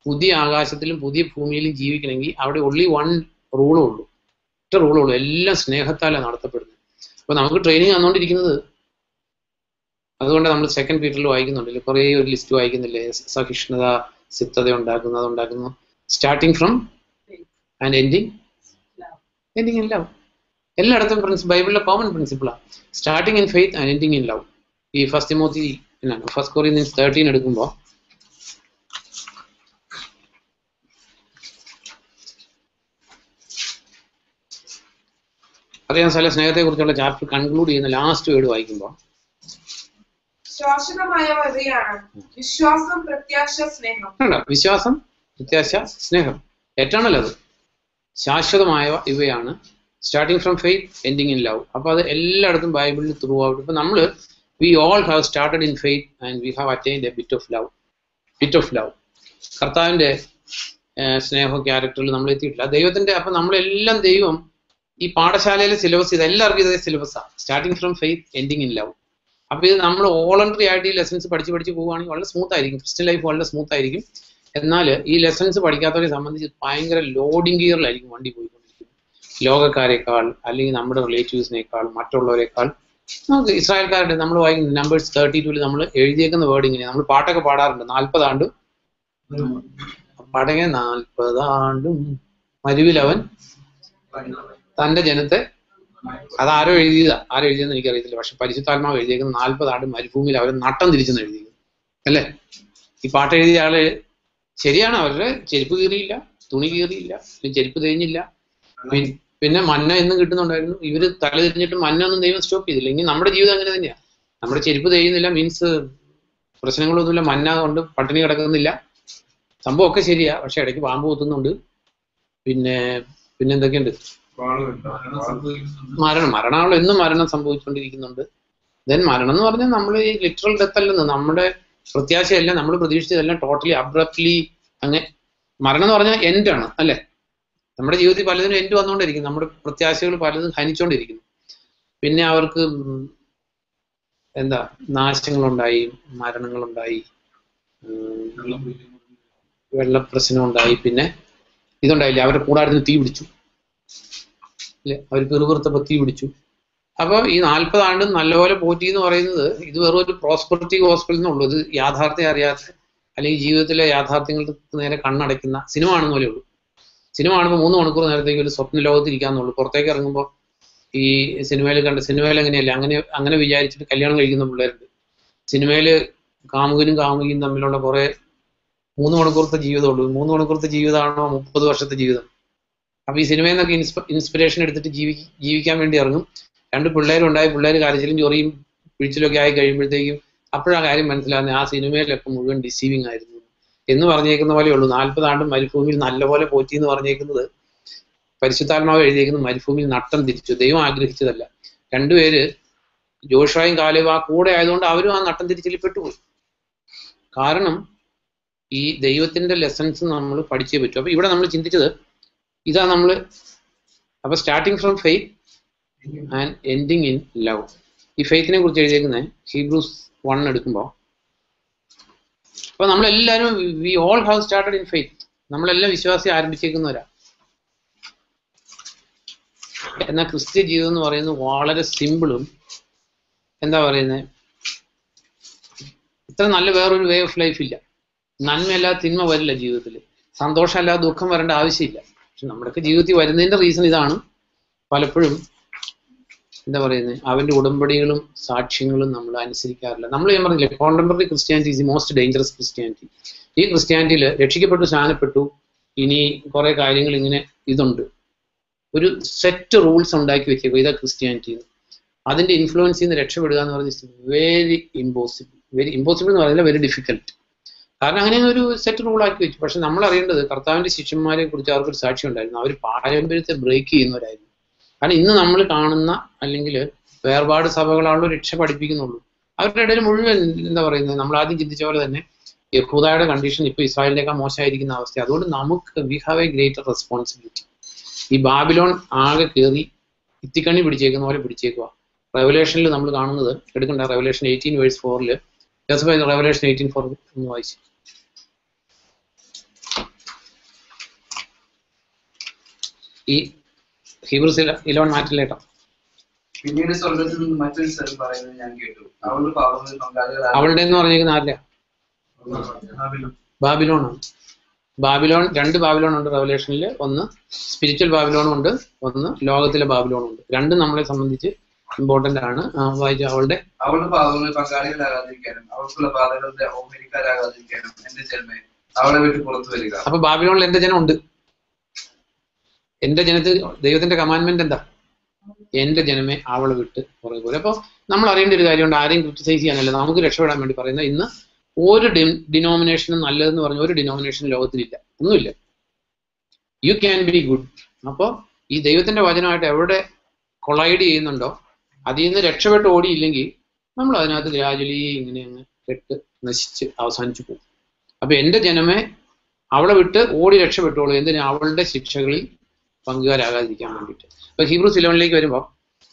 പുതിയ ആകാശത്തിലും പുതിയ ഭൂമിയിലും ജീവിക്കണമെങ്കിൽ അവിടെ ഒള്ളി വൺ റൂളേ ഉള്ളൂ ഒറ്റ റൂളേ ഉള്ളൂ എല്ലാം സ്നേഹത്താലാണ് നടത്തപ്പെടുന്നത് അപ്പൊ നമുക്ക് ട്രെയിനിങ് തന്നുകൊണ്ടിരിക്കുന്നത് അതുകൊണ്ട് നമ്മൾ സെക്കൻഡ് പീറ്ററിൽ വായിക്കുന്നുണ്ടല്ലോ കുറേ ഒരു ലിസ്റ്റ് വായിക്കുന്നില്ലേ സഹിഷ്ണുത സിദ്ധത ഉണ്ടാക്കുന്നു അത് ഉണ്ടാക്കുന്നു starting from and ending ending in love എല്ലായിടത്തും പ്രിൻസ് ബൈബിളിലെ കോമൺ പ്രിൻസിപ്പിളാണ് starting in faith and ending in love ഈ ഫസ്റ്റ് മോത്തി എന്നാണ് ഫസ്റ്റ് കൊറിയൻസ് തേർട്ടീൻ എടുക്കുമ്പോൾ അറിയാൻ സ്ഥല സ്നേഹത്തെ കുറിച്ചുള്ള ചാപ്റ്റർ കൺക്ലൂഡ് ചെയ്യുന്ന ലാസ്റ്റ് വേർഡ് വായിക്കുമ്പോൾ ശാശ്വതമായവ ഇവയാണ് വിശ്വാസം പ്രത്യാശ സ്നേഹം കണ്ടോ വിശ്വാസം പ്രത്യാശ സ്നേഹം എറ്റേണൽ അത് ശാശ്വതമായ ഇവയാണ് starting from faith ending in love അപ്പൊ അത് എല്ലായിടത്തും ബൈബിളിൽ ത്രൂ ഔട്ട് ഇപ്പൊ നമ്മൾ we all have started in faith and we have attained a bit of love bit of love കർത്താവിന്റെ ഏർ, സ്നേഹവും ക്യാരക്ടറിൽ നമ്മൾ എത്തിയിട്ടില്ല ദൈവത്തിന്റെ അപ്പൊ നമ്മളെല്ലാം ദൈവം ഈ പാഠശാലയിലെ സിലബസ് ഇത് എല്ലാവർക്കും ഇതേ സിലബസാണ് starting from faith ending in love അപ്പൊ ഇത് നമ്മൾ വോളണ്ടറി ആയിട്ട് ഈ ലെസൺസ് പഠിച്ച് പഠിച്ച് പോവുകയാണെങ്കിൽ വളരെ സ്മൂത്ത് ആയിരിക്കും ക്രിസ്ത്യൻ ലൈഫ് വളരെ സ്മൂത്ത് ആയിരിക്കും എന്നാൽ ഈ ലെസൺസ് പഠിക്കാത്തവരെ സംബന്ധിച്ച് ഭയങ്കര ലോഡിംഗ് ഗിയറിലായിരിക്കും വണ്ടി പോയിക്കൊണ്ടിരിക്കുന്നത് ലോകക്കാരെക്കാൾ അല്ലെങ്കിൽ നമ്മുടെ റിലേറ്റീവ്സിനേക്കാൾ മറ്റുള്ളവരെക്കാൾ നമുക്ക് ഇസ്രായേൽക്കാരുടെ നമ്മൾ വായിക്കുന്ന നമ്പേഴ്സ് തേർട്ടി ടൂല് നമ്മൾ എഴുതിയേക്കുന്ന വേർഡ് ഇങ്ങനെ നമ്മൾ പാട്ടൊക്കെ പാടാറുണ്ട് നാൽപ്പതാണ്ടും പടങ്ങ നാൽപ്പതാണ്ടും മരുവിലവൻ തന്റെ ജനത്തെ അതാരോ എഴുതിയതാ ആരോ എഴുതിയെന്ന് എനിക്കറിയത്തില്ല പക്ഷെ പരിശുദ്ധാത്മാവ് എഴുതിയേക്കുന്ന നാൽപ്പതാണ്ട് മരുഭൂമിയിൽ അവർ നട്ടം തിരിച്ചെന്ന് എഴുതിയത് അല്ലേ ഈ പാട്ട് എഴുതിയ ആള് ശരിയാണ് അവരുടെ ചെരുപ്പ് കീറിയില്ല തുണി കീറിയില്ല പിന്നെ ചെരുപ്പ് തേഞ്ഞില്ല പിൻ- പിന്നെ മന്ന എന്നും കിട്ടുന്നുണ്ടായിരുന്നു ഇവര് തല തിരിഞ്ഞിട്ട് മന്ന ഒന്നും ദൈവം സ്റ്റോപ്പ് ചെയ്തില്ല ഇനി നമ്മുടെ ജീവിതം അങ്ങനെ തന്നെയാ നമ്മുടെ ചെരുപ്പ് തേയുന്നില്ല മീൻസ് പ്രശ്നങ്ങളൊന്നുമില്ല മന്ന കൊണ്ട് പട്ടിണി കിടക്കുന്നില്ല സംഭവമൊക്കെ ശരിയാ പക്ഷെ ഇടയ്ക്ക് പാമ്പ് കുത്തുന്നുണ്ട് പിന്നെ പിന്നെ എന്തൊക്കെയുണ്ട് മരണം മരണമുള്ള എന്നും മരണം സംഭവിച്ചുകൊണ്ടിരിക്കുന്നുണ്ട് ദെൻ മരണം എന്ന് പറഞ്ഞാൽ നമ്മൾ ഈ ലിറ്ററൽ ഡെത്ത് അല്ലെന്ന് നമ്മുടെ പ്രത്യാശയല്ല നമ്മൾ പ്രതീക്ഷിച്ചതെല്ലാം ടോട്ടലി അബ്രപ്റ്റ്ലി അങ്ങനെ മരണം എന്ന് പറഞ്ഞാൽ എൻഡ് ആണ് അല്ലെ നമ്മുടെ ജീവിതത്തിൽ പലതിനും എൻഡ് വന്നുകൊണ്ടിരിക്കും നമ്മുടെ പ്രത്യാശകൾ പലതും ഹനിച്ചുകൊണ്ടിരിക്കുന്നു പിന്നെ അവർക്ക് ഉം എന്താ നാശങ്ങളുണ്ടായി മരണങ്ങളുണ്ടായി ഉം, വെള്ളപ്രശ്നം ഉണ്ടായി പിന്നെ ഇതുണ്ടായില്ലേ അവരുടെ കൂടാരത്തിന് തീ പിടിച്ചു അല്ലെ അവർ പിറുപിറുത്തപ്പോൾ തീ പിടിച്ചു അപ്പൊ ഈ നാൽപ്പത് ആണ്ട് നല്ലപോലെ പോറ്റി എന്ന് പറയുന്നത് ഇത് വെറും ഒരു പ്രോസ്പെറിറ്റി ഹോസ്പിറ്റൽ എന്നുള്ളൂ ഇത് യാഥാർത്ഥ്യം അറിയാത്ത അല്ലെങ്കിൽ ജീവിതത്തിലെ യാഥാർത്ഥ്യങ്ങൾക്ക് നേരെ കണ്ണടയ്ക്കുന്ന സിനിമ കാണുന്ന പോലെ ഉള്ളൂ സിനിമ കാണുമ്പോൾ മൂന്ന് മണിക്കൂർ നേരത്തേക്ക് ഒരു സ്വപ്ന ലോകത്ത് ഇരിക്കാന്നുള്ളൂ പുറത്തേക്ക് ഇറങ്ങുമ്പോൾ ഈ സിനിമയിൽ കണ്ട സിനിമയിൽ അങ്ങനെയല്ല അങ്ങനെ അങ്ങനെ വിചാരിച്ചിട്ട് കല്യാണം കഴിക്കുന്ന പിള്ളേരുണ്ട് സിനിമയിൽ കാമുകനും കാമുകിയും തമ്മിലുള്ള കുറെ മൂന്ന് മണിക്കൂറത്തെ ജീവിതമുള്ളൂ മൂന്ന് മണിക്കൂറത്തെ ജീവിതമാണോ മുപ്പത് വർഷത്തെ ജീവിതം അപ്പൊ ഈ സിനിമയിൽ നിന്നൊക്കെ ഇൻസ്പ ഇൻസ്പിറേഷൻ എടുത്തിട്ട് ജീവി ജീവിക്കാൻ വേണ്ടി ഇറങ്ങും രണ്ട് പിള്ളേരും ഉണ്ടായി പിള്ളേർ കരച്ചിലും ചൊറിയും പിഴിച്ചിലൊക്കെ ആയി കഴിയുമ്പോഴത്തേക്കും അപ്പോഴാ കാര്യം മനസ്സിലാകുന്നത് ആ സിനിമയിലൊക്കെ മുഴുവൻ ഡിസീവിങ് ആയിരുന്നു എന്ന് പറഞ്ഞേക്കുന്ന പോലെ ഉള്ളൂ നാൽപ്പത് ആണ്ടും മരുഭൂമിയിൽ നല്ലപോലെ പോറ്റി എന്ന് പറഞ്ഞേക്കുന്നത് പരിശുദ്ധാത്മാവ് എഴുതിയേക്കുന്നത് മരുഭൂമിയിൽ നട്ടം തിരിച്ചു ദൈവം ആഗ്രഹിച്ചതല്ല രണ്ടുപേര് ജോഷായും കാലേവ ആ കൂടെ ആയതുകൊണ്ട് അവരും ആ നട്ടം തിരിച്ചിൽ പെട്ടുപോയി കാരണം ഈ ദൈവത്തിന്റെ ലെസൺസ് നമ്മൾ പഠിച്ചേ പറ്റൂ അപ്പൊ ഇവിടെ നമ്മൾ ചിന്തിച്ചത് ഇതാ നമ്മൾ അപ്പൊ starting from faith and ending in love ഈ ഫെയ്ത്തിനെ കുറിച്ച് എഴുതിയേക്കുന്നത് ഹീബ്രൂസ് വൺ എടുക്കുമ്പോൾ അപ്പൊ നമ്മളെല്ലാവരും we all have started in faith നമ്മളെല്ലാം വിശ്വാസി ആരംഭിച്ചേക്കുന്നവരാ എന്നാൽ ക്രിസ്ത്യ ജീവിതം എന്ന് പറയുന്നത് വളരെ സിമ്പിളും എന്താ പറയുന്നത് ഇത്ര നല്ല വേറൊരു വേ ഓഫ് ലൈഫ് ഇല്ല നന്മയല്ലാതെ തിന്മ വരില്ല ജീവിതത്തിൽ സന്തോഷമല്ലാതെ ദുഃഖം വരേണ്ട ആവശ്യമില്ല പക്ഷെ നമ്മുടെയൊക്കെ ജീവിതത്തിൽ വരുന്നതിന്റെ റീസൺ ഇതാണ് പലപ്പോഴും എന്താ പറയുന്നത് അവന്റെ ഉടമ്പടികളും സാക്ഷ്യങ്ങളും നമ്മൾ അനുസരിക്കാറില്ല നമ്മൾ ഞാൻ പറഞ്ഞില്ലേ contemporary Christianity is the most dangerous Christianity ഈ ക്രിസ്ത്യാനിറ്റിയിൽ രക്ഷിക്കപ്പെട്ടു സ്നാനപ്പെട്ടു ഇനി കുറെ കാര്യങ്ങൾ ഇങ്ങനെ ഇതുണ്ട് ഒരു സെറ്റ് റൂൾസ് ഉണ്ടാക്കി വെച്ചേക്കും ഇതാ ക്രിസ്ത്യാനിറ്റി അതിന്റെ ഇൻഫ്ലുവൻസിൽ നിന്ന് രക്ഷപ്പെടുക എന്ന് പറഞ്ഞാൽ വെരി ഇമ്പോസിബിൾ വെരി ഇമ്പോസിബിൾ എന്ന് പറയുന്നത് വെരി ഡിഫിക്കൽട്ട് കാരണം അങ്ങനെ ഒരു സെറ്റ് റൂൾ ആക്കി വെച്ചു പക്ഷെ നമ്മൾ അറിയേണ്ടത് കർത്താവിന്റെ ശിഷ്യന്മാരെ കുറിച്ച് അവർക്കൊരു സാക്ഷ്യം ഉണ്ടായിരുന്നു അവർ പാരമ്പര്യത്തെ ബ്രേക്ക് ചെയ്യുന്നവരായിരുന്നു കാരണം ഇന്ന് നമ്മൾ കാണുന്ന അല്ലെങ്കിൽ വേർപാട് സഭകളാണല്ലോ രക്ഷ പഠിപ്പിക്കുന്നുള്ളൂ അവരുടെ ഇടയിൽ മുഴുവൻ എന്താ പറയുന്നത് നമ്മൾ ആദ്യം ചിന്തിച്ച പോലെ തന്നെ യഹൂദയുടെ കണ്ടീഷൻ ഇപ്പൊ ഇസ്രായേലിനേക്കാൾ മോശമായിരിക്കുന്ന അവസ്ഥ അതുകൊണ്ട് നമുക്ക് we have a greater responsibility ഈ ബാബിലോൺ ആകെ കയറി ഇത്തിക്കണ്ണി പിടിച്ചേക്കുന്ന പോലെ പിടിച്ചേക്കുക റെവലേഷനിൽ നമ്മൾ കാണുന്നത് എടുക്കണ്ട റെവലേഷൻ എയ്റ്റീൻ വേഴ്സ് ഫോറിൽ റെവലേഷൻ എയ്റ്റീൻ ഫോർ ഒന്ന് വായിച്ചു ഈ ഹീബ്രൂസ് ഇലവൻ മാറ്റില്ല കേട്ടോ പിന്നീട് സ്വർഗത്തിൽ നിന്ന് മറ്റൊരു സ്ഥലം പറയുന്നത് ഞാൻ കേട്ടു അവളുടെ പാപങ്ങളിൽ പങ്കാളികളാണ് അവളുടെ എന്ന് പറഞ്ഞിരിക്കുന്ന ആരില്ല ബാബിലോണാണ് ബാബിലോൺ രണ്ട് ബാബിലോൺ ഉണ്ട് റെവലേഷനിൽ ഒന്ന് സ്പിരിച്വൽ ബാബിലോണും ഉണ്ട് ഒന്ന് ലോകത്തിലെ ബാബിലോണും ഉണ്ട് രണ്ടും നമ്മളെ സംബന്ധിച്ച് ഇമ്പോർട്ടന്റ് ആണ് ആ, വായിച്ചു അവളുടെ അവളുടെ പാപങ്ങളിൽ പങ്കാളികളാകാതിരിക്കാനും അവൾക്കുള്ള ബാധകളുടെ ഓഹരിക്കാരാകാതിരിക്കാനും എന്റെ ജന്മേ അവളെ വിട്ട് പുറത്തു വരിക അപ്പൊ ബാബിലോണിൽ എന്റെ ജനം ഉണ്ട് എന്റെ ജനത്തിൽ ദൈവത്തിന്റെ കമാൻമെന്റ് എന്താ എന്റെ ജനമേ അവളെ വിട്ട് പുറകെ പോലെ അപ്പൊ നമ്മൾ അറിയേണ്ട ഒരു കാര്യമുണ്ട് ആരെയും ക്രിറ്റിസൈസ് ചെയ്യാനല്ല നമുക്ക് രക്ഷപ്പെടാൻ വേണ്ടി പറയുന്ന ഇന്ന് ഒരു ഡിനോമിനേഷനും നല്ലതെന്ന് പറഞ്ഞ ഒരു ഡിനോമിനേഷൻ ലോകത്തിലില്ല ഒന്നുമില്ല യു ക്യാൻ ബി ഗുഡ് അപ്പോൾ ഈ ദൈവത്തിന്റെ വചനമായിട്ട് എവിടെ കൊളൈഡ് ചെയ്യുന്നുണ്ടോ അതിൽ നിന്ന് രക്ഷപ്പെട്ട് ഓടിയില്ലെങ്കിൽ നമ്മൾ അതിനകത്ത് ഗ്രാജുവലി ഇങ്ങനെ അങ്ങ് കെട്ട് നശിച്ച് അവസാനിച്ചു പോകും അപ്പൊ എന്റെ ജനമേ അവളെ വിട്ട് ഓടി രക്ഷപ്പെട്ടോളൂ എന്തിന് അവളുടെ ശിക്ഷകളിൽ പങ്കുകാരാകാതിരിക്കാൻ വേണ്ടിയിട്ട് അപ്പൊ ഹീബ്രൂസ് ഇലവനിലേക്ക് വരുമ്പോൾ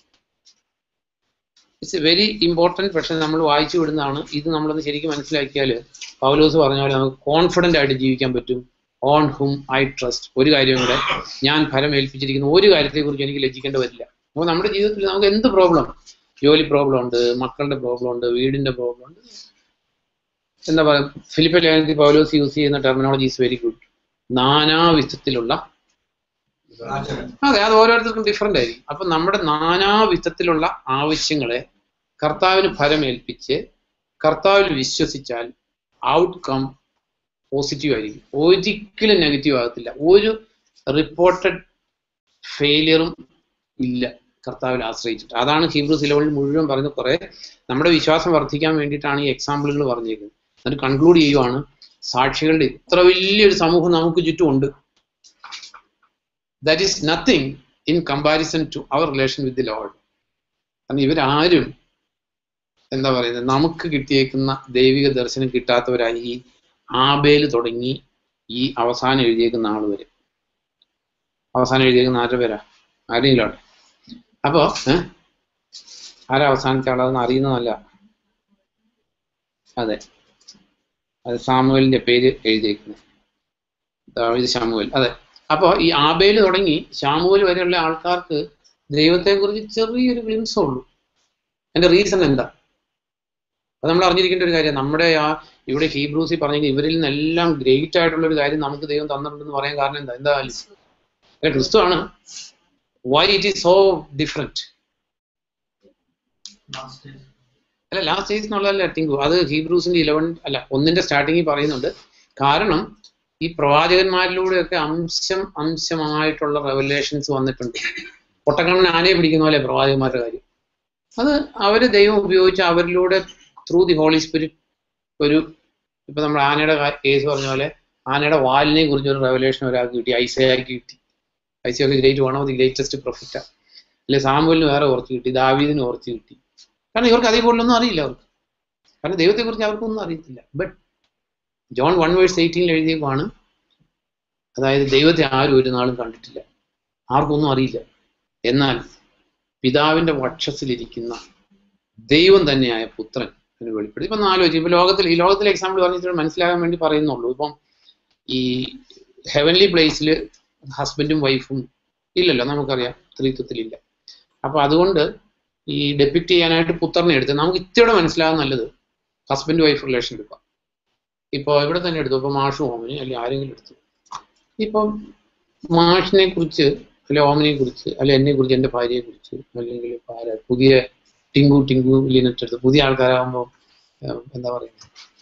ഇറ്റ്സ് എ വെരി ഇമ്പോർട്ടൻറ്റ് പക്ഷെ നമ്മൾ വായിച്ചു വിടുന്നതാണ് ഇത് നമ്മളൊന്ന് ശരിക്കും മനസ്സിലാക്കിയാൽ പൗലോസ് പറഞ്ഞ പോലെ നമുക്ക് കോൺഫിഡൻ്റ് ആയിട്ട് ജീവിക്കാൻ പറ്റും ഓൺ ഹും ഐ ട്രസ്റ്റ് ഒരു കാര്യം കൂടെ ഞാൻ ഫലം ഏൽപ്പിച്ചിരിക്കുന്ന ഒരു കാര്യത്തെക്കുറിച്ച് എനിക്ക് ലജ്ജിക്കേണ്ടി വരില്ല അപ്പോൾ നമ്മുടെ ജീവിതത്തിൽ നമുക്ക് എന്ത് പ്രോബ്ലം ജോലി പ്രോബ്ലം ഉണ്ട് മക്കളുടെ പ്രോബ്ലം ഉണ്ട് വീടിന്റെ പ്രോബ്ലം ഉണ്ട് എന്താ പറയുക ഫിലിപ്പ് ലേഖനത്തിൽ പൗലോസ് യൂസ് ചെയ്യുന്ന ടെർമിനോളജി ഈസ് വെരി ഗുഡ് നാനാവിധത്തിലുള്ള അതെ അത് ഓരോരുത്തർക്കും ഡിഫറെന്റ് ആയിരിക്കും അപ്പൊ നമ്മുടെ നാനാവിധത്തിലുള്ള ആവശ്യങ്ങളെ കർത്താവിന് ഫലമേൽപ്പിച്ച് കർത്താവിൽ വിശ്വസിച്ചാൽ ഔട്ട്കം പോസിറ്റീവ് ആയിരിക്കും ഒരിക്കലും നെഗറ്റീവ് ആകത്തില്ല ഒരു റിപ്പോർട്ടഡ് ഫെയിലിയറും ഇല്ല കർത്താവിൽ ആശ്രയിച്ചിട്ട് അതാണ് ഹീബ്രൂസ് ഇലവനിൽ മുഴുവൻ പറയുന്നത് കുറെ നമ്മുടെ വിശ്വാസം വർദ്ധിക്കാൻ വേണ്ടിയിട്ടാണ് ഈ എക്സാമ്പിളുകൾ പറഞ്ഞേക്കുന്നത് എന്നിട്ട് കൺക്ലൂഡ് ചെയ്യുവാണ് സാക്ഷികളുടെ ഇത്ര വലിയൊരു സമൂഹം നമുക്ക് ചുറ്റുമുണ്ട് that is nothing in comparison to our relation with the lord കാരണം ഇവരാരും എന്താ പറയുന്നത് നമുക്ക് കിട്ടിയേക്കുന്ന ദൈവിക ദർശനം കിട്ടാത്തവരായി ഈ ആബേല് തുടങ്ങി ഈ അവസാനം എഴുതിയേക്കുന്ന ആൾ വരെ അവസാനം എഴുതിയേക്കുന്ന ആരുടെ പേരാ ആരെങ്കിലും അവിടെ അപ്പോ ഏഹ് ആരാ അവസാനത്തെ ആളതെന്ന് അറിയുന്നതല്ല അതെ അത് സാമുവലിന്റെ പേര് എഴുതിയേക്കുന്നത് ദാവീദ് ശാമുവൽ അതെ അപ്പോൾ ഈ ആബേല് തുടങ്ങി ശാമുവൽ വരെയുള്ള ആൾക്കാർക്ക് ദൈവത്തെക്കുറിച്ച് ചെറിയൊരു ഗ്ലിംസേ ഉള്ളൂ അതിന്റെ റീസൺ എന്താ അത് നമ്മൾ അറിഞ്ഞിരിക്കേണ്ട ഒരു കാര്യം നമ്മുടെ ആ ഇവിടെ ഹീബ്രൂസിൽ പറഞ്ഞെങ്കിൽ ഇവരിൽ നിന്നെല്ലാം ഗ്രേറ്റ് ആയിട്ടുള്ള ഒരു കാര്യം നമുക്ക് ദൈവം തന്നിട്ടുണ്ടെന്ന് പറയാൻ കാരണം എന്താ എന്താ ആലീസ് അല്ല ക്രിസ്തു ആണ് why it is so different അല്ല ലാസ്റ്റ് സ്റ്റേജ് എന്നുള്ളതല്ല ടിങ്കു അത് ഹീബ്രൂസിന്റെ ഇലവൻ അല്ല ഒന്നിന്റെ സ്റ്റാർട്ടിങ്ങിൽ പറയുന്നുണ്ട് കാരണം ഈ പ്രവാചകന്മാരിലൂടെയൊക്കെ അംശം അംശമായിട്ടുള്ള റെവലേഷൻസ് വന്നിട്ടുണ്ട് പൊട്ടക്കണ്ണൻ ആനയെ പിടിക്കുന്ന പോലെ പ്രവാചകന്മാരുടെ കാര്യം അത് അവര് ദൈവം ഉപയോഗിച്ച് അവരിലൂടെ ത്രൂ ദി ഹോളി സ്പിരിറ്റ് ഒരു ഇപ്പൊ നമ്മൾ ആനയുടെ കേസ് പറഞ്ഞ പോലെ ആനയുടെ വാലിനെ കുറിച്ച് ഒരു റെവലേഷൻ ഒരാൾക്ക് കിട്ടി ഐസയാക്കി കിട്ടി ഐസയൊക്കെ great one of the greatest പ്രൊഫിറ്റാ അല്ലെ സാമ്പലിന് വേറെ കുറച്ച് കിട്ടി ദാവീദിന് കുറച്ച് കിട്ടി കാരണം ഇവർക്ക് അതേപോലൊന്നും അറിയില്ല അവർക്ക് കാരണം ദൈവത്തെക്കുറിച്ച് അവർക്കൊന്നും അറിയത്തില്ല ബട്ട് ജോൺ വൺ വേഴ്സ് എയ്റ്റീനിൽ എഴുതിയപ്പോഴാണ് അതായത് ദൈവത്തെ ആരും ഒരു നാളും കണ്ടിട്ടില്ല ആർക്കൊന്നും അറിയില്ല എന്നാൽ പിതാവിന്റെ വക്ഷസിലിരിക്കുന്ന ദൈവം തന്നെയായ പുത്രൻ എന്ന് വെളിപ്പെടുത്തി ഇപ്പൊ ആലോചിച്ചു ഇപ്പൊ ലോകത്തിൽ ഈ ലോകത്തിലെ എക്സാമ്പിൾ പറഞ്ഞിട്ട് മനസ്സിലാകാൻ വേണ്ടി പറയുന്നുള്ളൂ ഇപ്പം ഈ ഹെവൻലി പ്ലേസിൽ ഹസ്ബൻഡും വൈഫും ഇല്ലല്ലോ നമുക്കറിയാം സ്ത്രീത്വത്തിലില്ല അപ്പൊ അതുകൊണ്ട് ഈ ഡെപ്പിക്ട് ചെയ്യാനായിട്ട് പുത്രനെ എടുത്ത് നമുക്ക് ഇത്തിരി മനസ്സിലാകാൻ നല്ലത് ഹസ്ബൻഡ് വൈഫ് റിലേഷൻ എടുക്കാം ഇപ്പോൾ ഇവിടെ തന്നെ എടുത്തു ഇപ്പൊ മാഷ് ഓമനി അല്ലെങ്കിൽ ആരെങ്കിലും എടുത്തു ഇപ്പം മാഷിനെ കുറിച്ച് അല്ലെ ഓമനെ കുറിച്ച് അല്ലെ എന്നെ കുറിച്ച് എൻ്റെ ഭാര്യയെ കുറിച്ച് അല്ലെങ്കിൽ ഇപ്പൊ ആരാ പുതിയ ടിങ്കു ടിങ്കു ലിനറ്റ് എടുത്ത് പുതിയ ആൾക്കാരാകുമ്പോൾ എന്താ പറയുക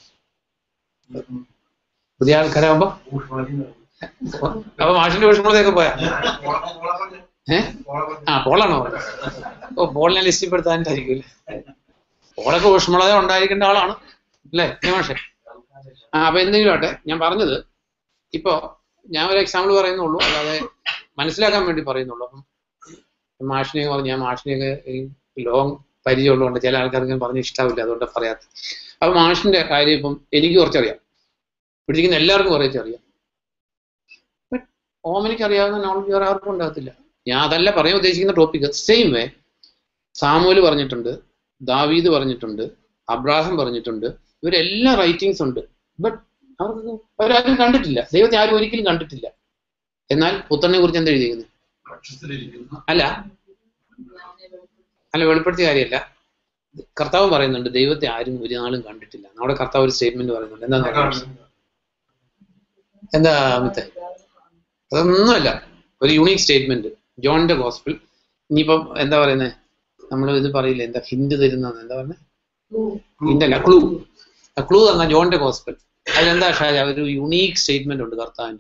പുതിയ ആൾക്കാരാകുമ്പോ അപ്പൊ മാഷിന്റെ ഊഷ്മളതയൊക്കെ പോയാ ഏഹ് ആ പോളാണോ ഓ പോളിനെ ലിസ്റ്റിൽ പെടുത്താനായിട്ടായിരിക്കും പോളൊക്കെ ഊഷ്മളത ഉണ്ടായിരിക്കേണ്ട ആളാണ് അല്ലേ മാഷെ ആ അപ്പൊ എന്തെങ്കിലും ആട്ടെ ഞാൻ പറഞ്ഞത് ഇപ്പോ ഞാൻ ഒരു എക്സാമ്പിൾ പറയുന്നുള്ളൂ അല്ലാതെ മനസ്സിലാക്കാൻ വേണ്ടി പറയുന്നുള്ളൂ അപ്പം മാഷിനെ പറഞ്ഞു ഞാൻ മാഷിനെയൊക്കെ ഈ ലോങ് പരിചയമുള്ളതുകൊണ്ട് ചില ആൾക്കാർക്ക് ഞാൻ പറഞ്ഞ് ഇഷ്ടാവില്ല അതുകൊണ്ട് പറയാത്ത അപ്പൊ മാഷിന്റെ കാര്യം ഇപ്പം എനിക്ക് കുറച്ചറിയാം പിടിച്ചിരിക്കുന്ന എല്ലാവർക്കും കുറച്ച് അറിയാം ഓമനിക്ക് അറിയാവുന്ന നോളജ് വേറെ ആർക്കും ഉണ്ടാകത്തില്ല ഞാൻ അതല്ല പറയാൻ ഉദ്ദേശിക്കുന്ന ടോപ്പിക് സെയിം വേ സാമുവൽ പറഞ്ഞിട്ടുണ്ട് ദാവീദ് പറഞ്ഞിട്ടുണ്ട് അബ്രാഹം പറഞ്ഞിട്ടുണ്ട് ഇവരെല്ലാം റൈറ്റിങ്സ് ഉണ്ട് ബട്ട് അവർക്ക് അവരാരും കണ്ടിട്ടില്ല ദൈവത്തെ ആരും ഒരിക്കലും കണ്ടിട്ടില്ല എന്നാൽ പുത്രനെ കുറിച്ച് എന്താ എഴുതിയിരിക്കുന്നത് പക്ഷത്തിലിരിക്കുന്ന അല്ല അല്ല വെളിപ്പെടുത്തിയ കാര്യമല്ല കർത്താവ് പറയുന്നുണ്ട് ദൈവത്തെ ആരും ഒരു നാളും കണ്ടിട്ടില്ല നമ്മുടെ കർത്താവ് ഒരു സ്റ്റേറ്റ്മെന്റ് പറയുന്നുണ്ട് എന്താ പറയുന്നത് എന്താ അമിത്തെ അതൊന്നുമല്ല ഒരു യൂണീക് സ്റ്റേറ്റ്മെന്റ് ജോണിന്റെ ഗോസ്പിൾ ഇനിയിപ്പം എന്താ പറയുന്നത് നമ്മൾ ഇത് പറയില്ല എന്താ ഹിന്റ് തരുന്ന എന്താ പറയുന്നത് ഹിന്റ് അല്ല ക്ലൂ ക്ലൂ തന്ന ജോണിന്റെ ഗോസ്പിൾ അതിലെന്താ ഷാജ ഒരു യുണീക് സ്റ്റേറ്റ്മെന്റ് ഉണ്ട് കർത്താവിന്റെ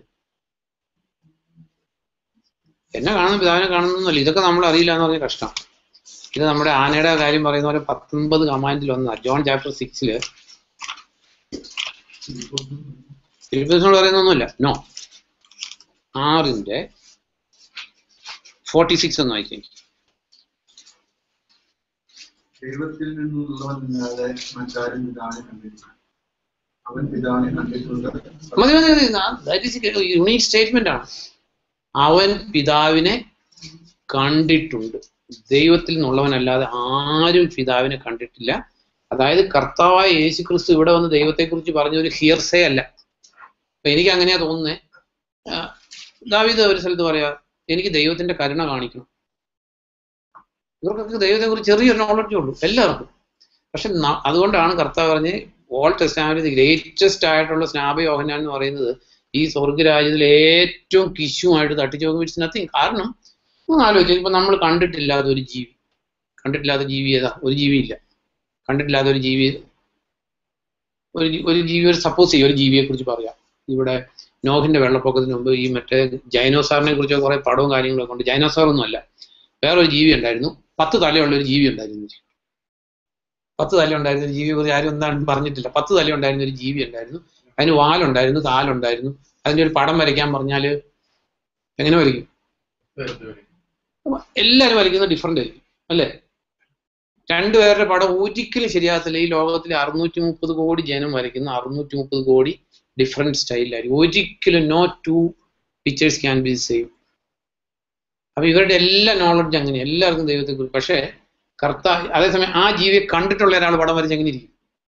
എന്നെ കാണുന്നു പിതാവിനെ കാണുന്നൊന്നുമല്ല ഇതൊക്കെ നമ്മൾ അറിയില്ല എന്ന് പറഞ്ഞ കഷ്ടം ഇത് നമ്മുടെ ആനയുടെ കാര്യം പറയുന്ന പോലെ പത്തൊമ്പത് കമാൻഡിൽ ഒന്നാ ജോൺ ചാപ്റ്റർ സിക്സില് ഫിലിപ്പീൻസിനോട് പറയുന്നൊന്നുമില്ല നോ ആറിന്റെ ഫോർട്ടി സിക്സ് ഒന്ന് വായിക്കും ദൈവത്തിൽ നിന്നുള്ളവനല്ലാതെ മറ്റാരും പിതാവിനെ കണ്ടിട്ടില്ല അവൻ പിതാവിനെ കണ്ടിട്ടുണ്ട് മതി മതി മതി ദാറ്റ് ഈസ് യുണീക് സ്റ്റേറ്റ്മെന്റ് ആണ് അവൻ പിതാവിനെ കണ്ടിട്ടുണ്ട് ദൈവത്തിൽ നിന്നുള്ളവനല്ലാതെ ആരും പിതാവിനെ കണ്ടിട്ടില്ല അതായത് കർത്താവായ യേശു ക്രിസ്തു ഇവിടെ വന്ന് ദൈവത്തെക്കുറിച്ച് പറഞ്ഞ ഒരു ഹിയർസേ അല്ല അപ്പൊ എനിക്ക് അങ്ങനെയാ തോന്നുന്നേ ആ, ദാവീദ് ഒരു സ്ഥലത്ത് പറയാ എനിക്ക് ദൈവത്തിന്റെ കരുണ കാണിക്കണം ഇവർക്കൊക്കെ ദൈവത്തെ കുറിച്ച് ചെറിയൊരു നോളജേ ഉള്ളൂ എല്ലാവർക്കും പക്ഷെ ന- അതുകൊണ്ടാണ് കർത്താവ് പറഞ്ഞ് ഓൾ ടെസ്റ്റാമിൽ ഗ്രേറ്റസ്റ്റ് ആയിട്ടുള്ള സ്നാപയോഹനാൻ എന്ന് പറയുന്നത് ഈ സ്വർഗരാജ്യത്തിൽ ഏറ്റവും കിശുമായിട്ട് തട്ടിച്ചു നോക്കുമ്പോൾ ഇറ്റ്സ് നത്തിങ് കാരണം ഒന്ന് ആലോചിച്ചു ഇപ്പൊ നമ്മൾ കണ്ടിട്ടില്ലാത്ത ഒരു ജീവി കണ്ടിട്ടില്ലാത്ത ജീവി ഏതാ ഒരു ജീവി ഇല്ല കണ്ടിട്ടില്ലാത്ത ഒരു ജീവി ഒരു ജീ- ഒരു ജീവി ഒരു സപ്പോസ് ചെയ്യും ഒരു ജീവിയെ കുറിച്ച് പറയാം ഇവിടെ നോഹിന്റെ വെള്ളപ്പൊക്കത്തിന് മുമ്പ് ഈ മറ്റേ ജൈനോസാറിനെ കുറിച്ച് കുറെ പടവും കാര്യങ്ങളൊക്കെ ഉണ്ട് ജൈനോസാർ ഒന്നും അല്ല വേറൊരു ജീവി ഉണ്ടായിരുന്നു പത്ത് തലയുള്ള ഒരു ജീവി ഉണ്ടായിരുന്നു പത്ത് തല ഉണ്ടായിരുന്ന ഒരു ജീവിയെ കുറിച്ച് ആരും എന്താണ് പറഞ്ഞിട്ടില്ല പത്ത് തല ഉണ്ടായിരുന്ന ഒരു ജീവി ഉണ്ടായിരുന്നു അതിന് വാലുണ്ടായിരുന്നു കാലുണ്ടായിരുന്നു അതിന്റെ ഒരു പടം വരയ്ക്കാൻ പറഞ്ഞാല് എങ്ങനെ വരയ്ക്കും അപ്പൊ എല്ലാവരും വരയ്ക്കുന്നത് ഡിഫറെന്റ് ആയിരിക്കും അല്ലേ രണ്ടുപേരുടെ പടം ഒരിക്കലും ശരിയാകത്തില്ല ഈ ലോകത്തിലെ അറുന്നൂറ്റി മുപ്പത് കോടി ജനം വരയ്ക്കുന്ന അറുന്നൂറ്റി മുപ്പത് കോടി ഡിഫറെന്റ് സ്റ്റൈലിലായിരിക്കും ഒരിക്കലും no two pictures can be same അപ്പൊ ഇവരുടെ എല്ലാ നോളജ് അങ്ങനെ എല്ലാവർക്കും ദൈവത്തെ കുറിച്ച് പക്ഷേ കർത്ത അതേസമയം ആ ജീവിയെ കണ്ടിട്ടുള്ള ഒരാൾ പടം വരച്ച് എങ്ങനെ ഇരിക്കും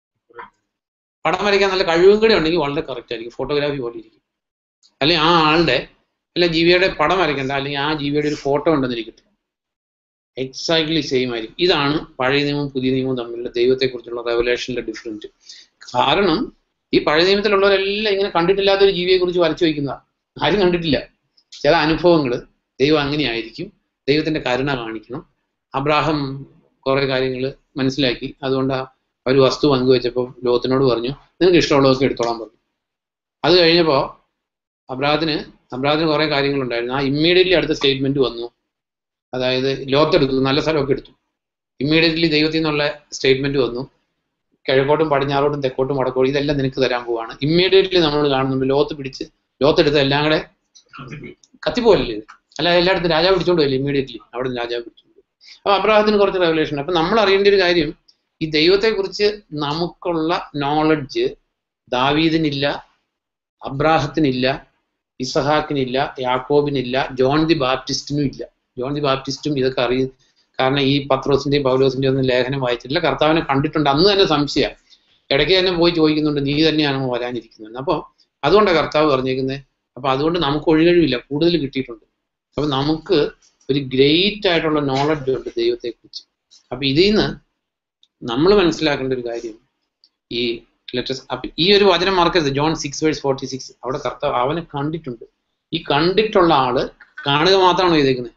പടം വരയ്ക്കാൻ നല്ല കഴിവും കൂടെ ഉണ്ടെങ്കിൽ വളരെ കറക്റ്റ് ആയിരിക്കും ഫോട്ടോഗ്രാഫി പോലെ ഇരിക്കും അല്ലെങ്കിൽ ആ ആളുടെ അല്ല ജീവിയുടെ പടം വരയ്ക്കണ്ട അല്ലെങ്കിൽ ആ ജീവിയുടെ ഒരു ഫോട്ടോ ഉണ്ടെന്നിരിക്കട്ടെ എക്സാക്ട്ലി സെയിം ആയിരിക്കും ഇതാണ് പഴയ നിയമവും പുതിയ നിയമവും തമ്മിലുള്ള ദൈവത്തെക്കുറിച്ചുള്ള റെവലേഷനിലെ ഡിഫറൻറ്റ് കാരണം ഈ പഴയ നിയമത്തിലുള്ളവരെല്ലാം ഇങ്ങനെ കണ്ടിട്ടില്ലാത്ത ഒരു ജീവിയെ കുറിച്ച് വരച്ചു വയ്ക്കുന്നതാണ് ആരും കണ്ടിട്ടില്ല ചില അനുഭവങ്ങൾ ദൈവം അങ്ങനെയായിരിക്കും ദൈവത്തിന്റെ കരുണ കാണിക്കണം അബ്രാഹം കുറെ കാര്യങ്ങൾ മനസ്സിലാക്കി അതുകൊണ്ട് ആ ഒരു വസ്തു പങ്കുവെച്ചപ്പോൾ ലോകത്തിനോട് പറഞ്ഞു നിങ്ങൾക്ക് ഇഷ്ടമുള്ളതൊക്കെ എടുത്തോളാൻ പറഞ്ഞു അത് കഴിഞ്ഞപ്പോൾ അബ്രാഹത്തിന് അബ്രാഹത്തിന് കുറെ കാര്യങ്ങളുണ്ടായിരുന്നു ആ ഇമ്മീഡിയറ്റ്ലി അടുത്ത സ്റ്റേറ്റ്മെന്റ് വന്നു അതായത് ലോകത്തെടുത്തു നല്ല സ്ഥലമൊക്കെ എടുത്തു ഇമ്മീഡിയറ്റ്ലി ദൈവത്തിൽ നിന്നുള്ള സ്റ്റേറ്റ്മെന്റ് വന്നു കിഴക്കോട്ടും പടിഞ്ഞാറോട്ടും തെക്കോട്ടും വടക്കോട്ടും ഇതെല്ലാം നിനക്ക് തരാൻ പോവാണ് ഇമ്മീഡിയറ്റ്ലി നമ്മൾ കാണുന്നുണ്ട് ലോകത്ത് പിടിച്ച് ലോകത്തെടുത്ത് എല്ലാം കൂടെ കത്തിപ്പോലല്ലേ ഇത് അല്ല എല്ലായിടത്തും രാജാവ് പിടിച്ചോണ്ട് പോയില്ലേ ഇമ്മീഡിയറ്റ്ലി അവിടെ നിന്ന് രാജാവ് പിടിച്ചോണ്ട് പോയി. അപ്പൊ അബ്രാഹത്തിന് കുറച്ച് റെവലേഷൻ അപ്പൊ നമ്മൾ അറിയേണ്ട ഒരു കാര്യം ഈ ദൈവത്തെക്കുറിച്ച് നമുക്കുള്ള നോളജ് ദാവീദിനില്ല അബ്രാഹത്തിനില്ല ഇസഹാക്കിനില്ല യാക്കോബിനില്ല ജോൺ ദി ബാപ്റ്റിസ്റ്റിനും ഇല്ല ജോൺ ദി ബാപ്റ്റിസ്റ്റും ഇതൊക്കെ അറിയും കാരണം ഈ പത്രോസിന്റെയും പൗലോസിന്റെയും ഒന്നും ലേഖനം വായിച്ചിട്ടില്ല കർത്താവിനെ കണ്ടിട്ടുണ്ട് അന്ന് തന്നെ സംശയം ഇടയ്ക്ക് തന്നെ പോയി ചോദിക്കുന്നുണ്ട് നീ തന്നെയാണോ വരാനിരിക്കുന്നത് അപ്പോൾ അതുകൊണ്ടാണ് കർത്താവ് പറഞ്ഞേക്കുന്നത് അപ്പൊ അതുകൊണ്ട് നമുക്ക് ഒഴികഴിവില്ല കൂടുതൽ കിട്ടിയിട്ടുണ്ട് അപ്പൊ നമുക്ക് ഒരു ഗ്രേറ്റ് ആയിട്ടുള്ള നോളജ് ഉണ്ട് ദൈവത്തെക്കുറിച്ച് അപ്പൊ ഇതിൽ നിന്ന് നമ്മൾ മനസ്സിലാക്കേണ്ട ഒരു കാര്യം ഈ ലെറ്റസ് അപ്പൊ ഈ ഒരു വചനം മറക്കരുത് John six verse forty six അവിടെ കർത്താവ് അവനെ കണ്ടിട്ടുണ്ട് ഈ കണ്ടിട്ടുള്ള ആള് കാണുക മാത്രമാണോ ചെയ്തേക്കുന്നത്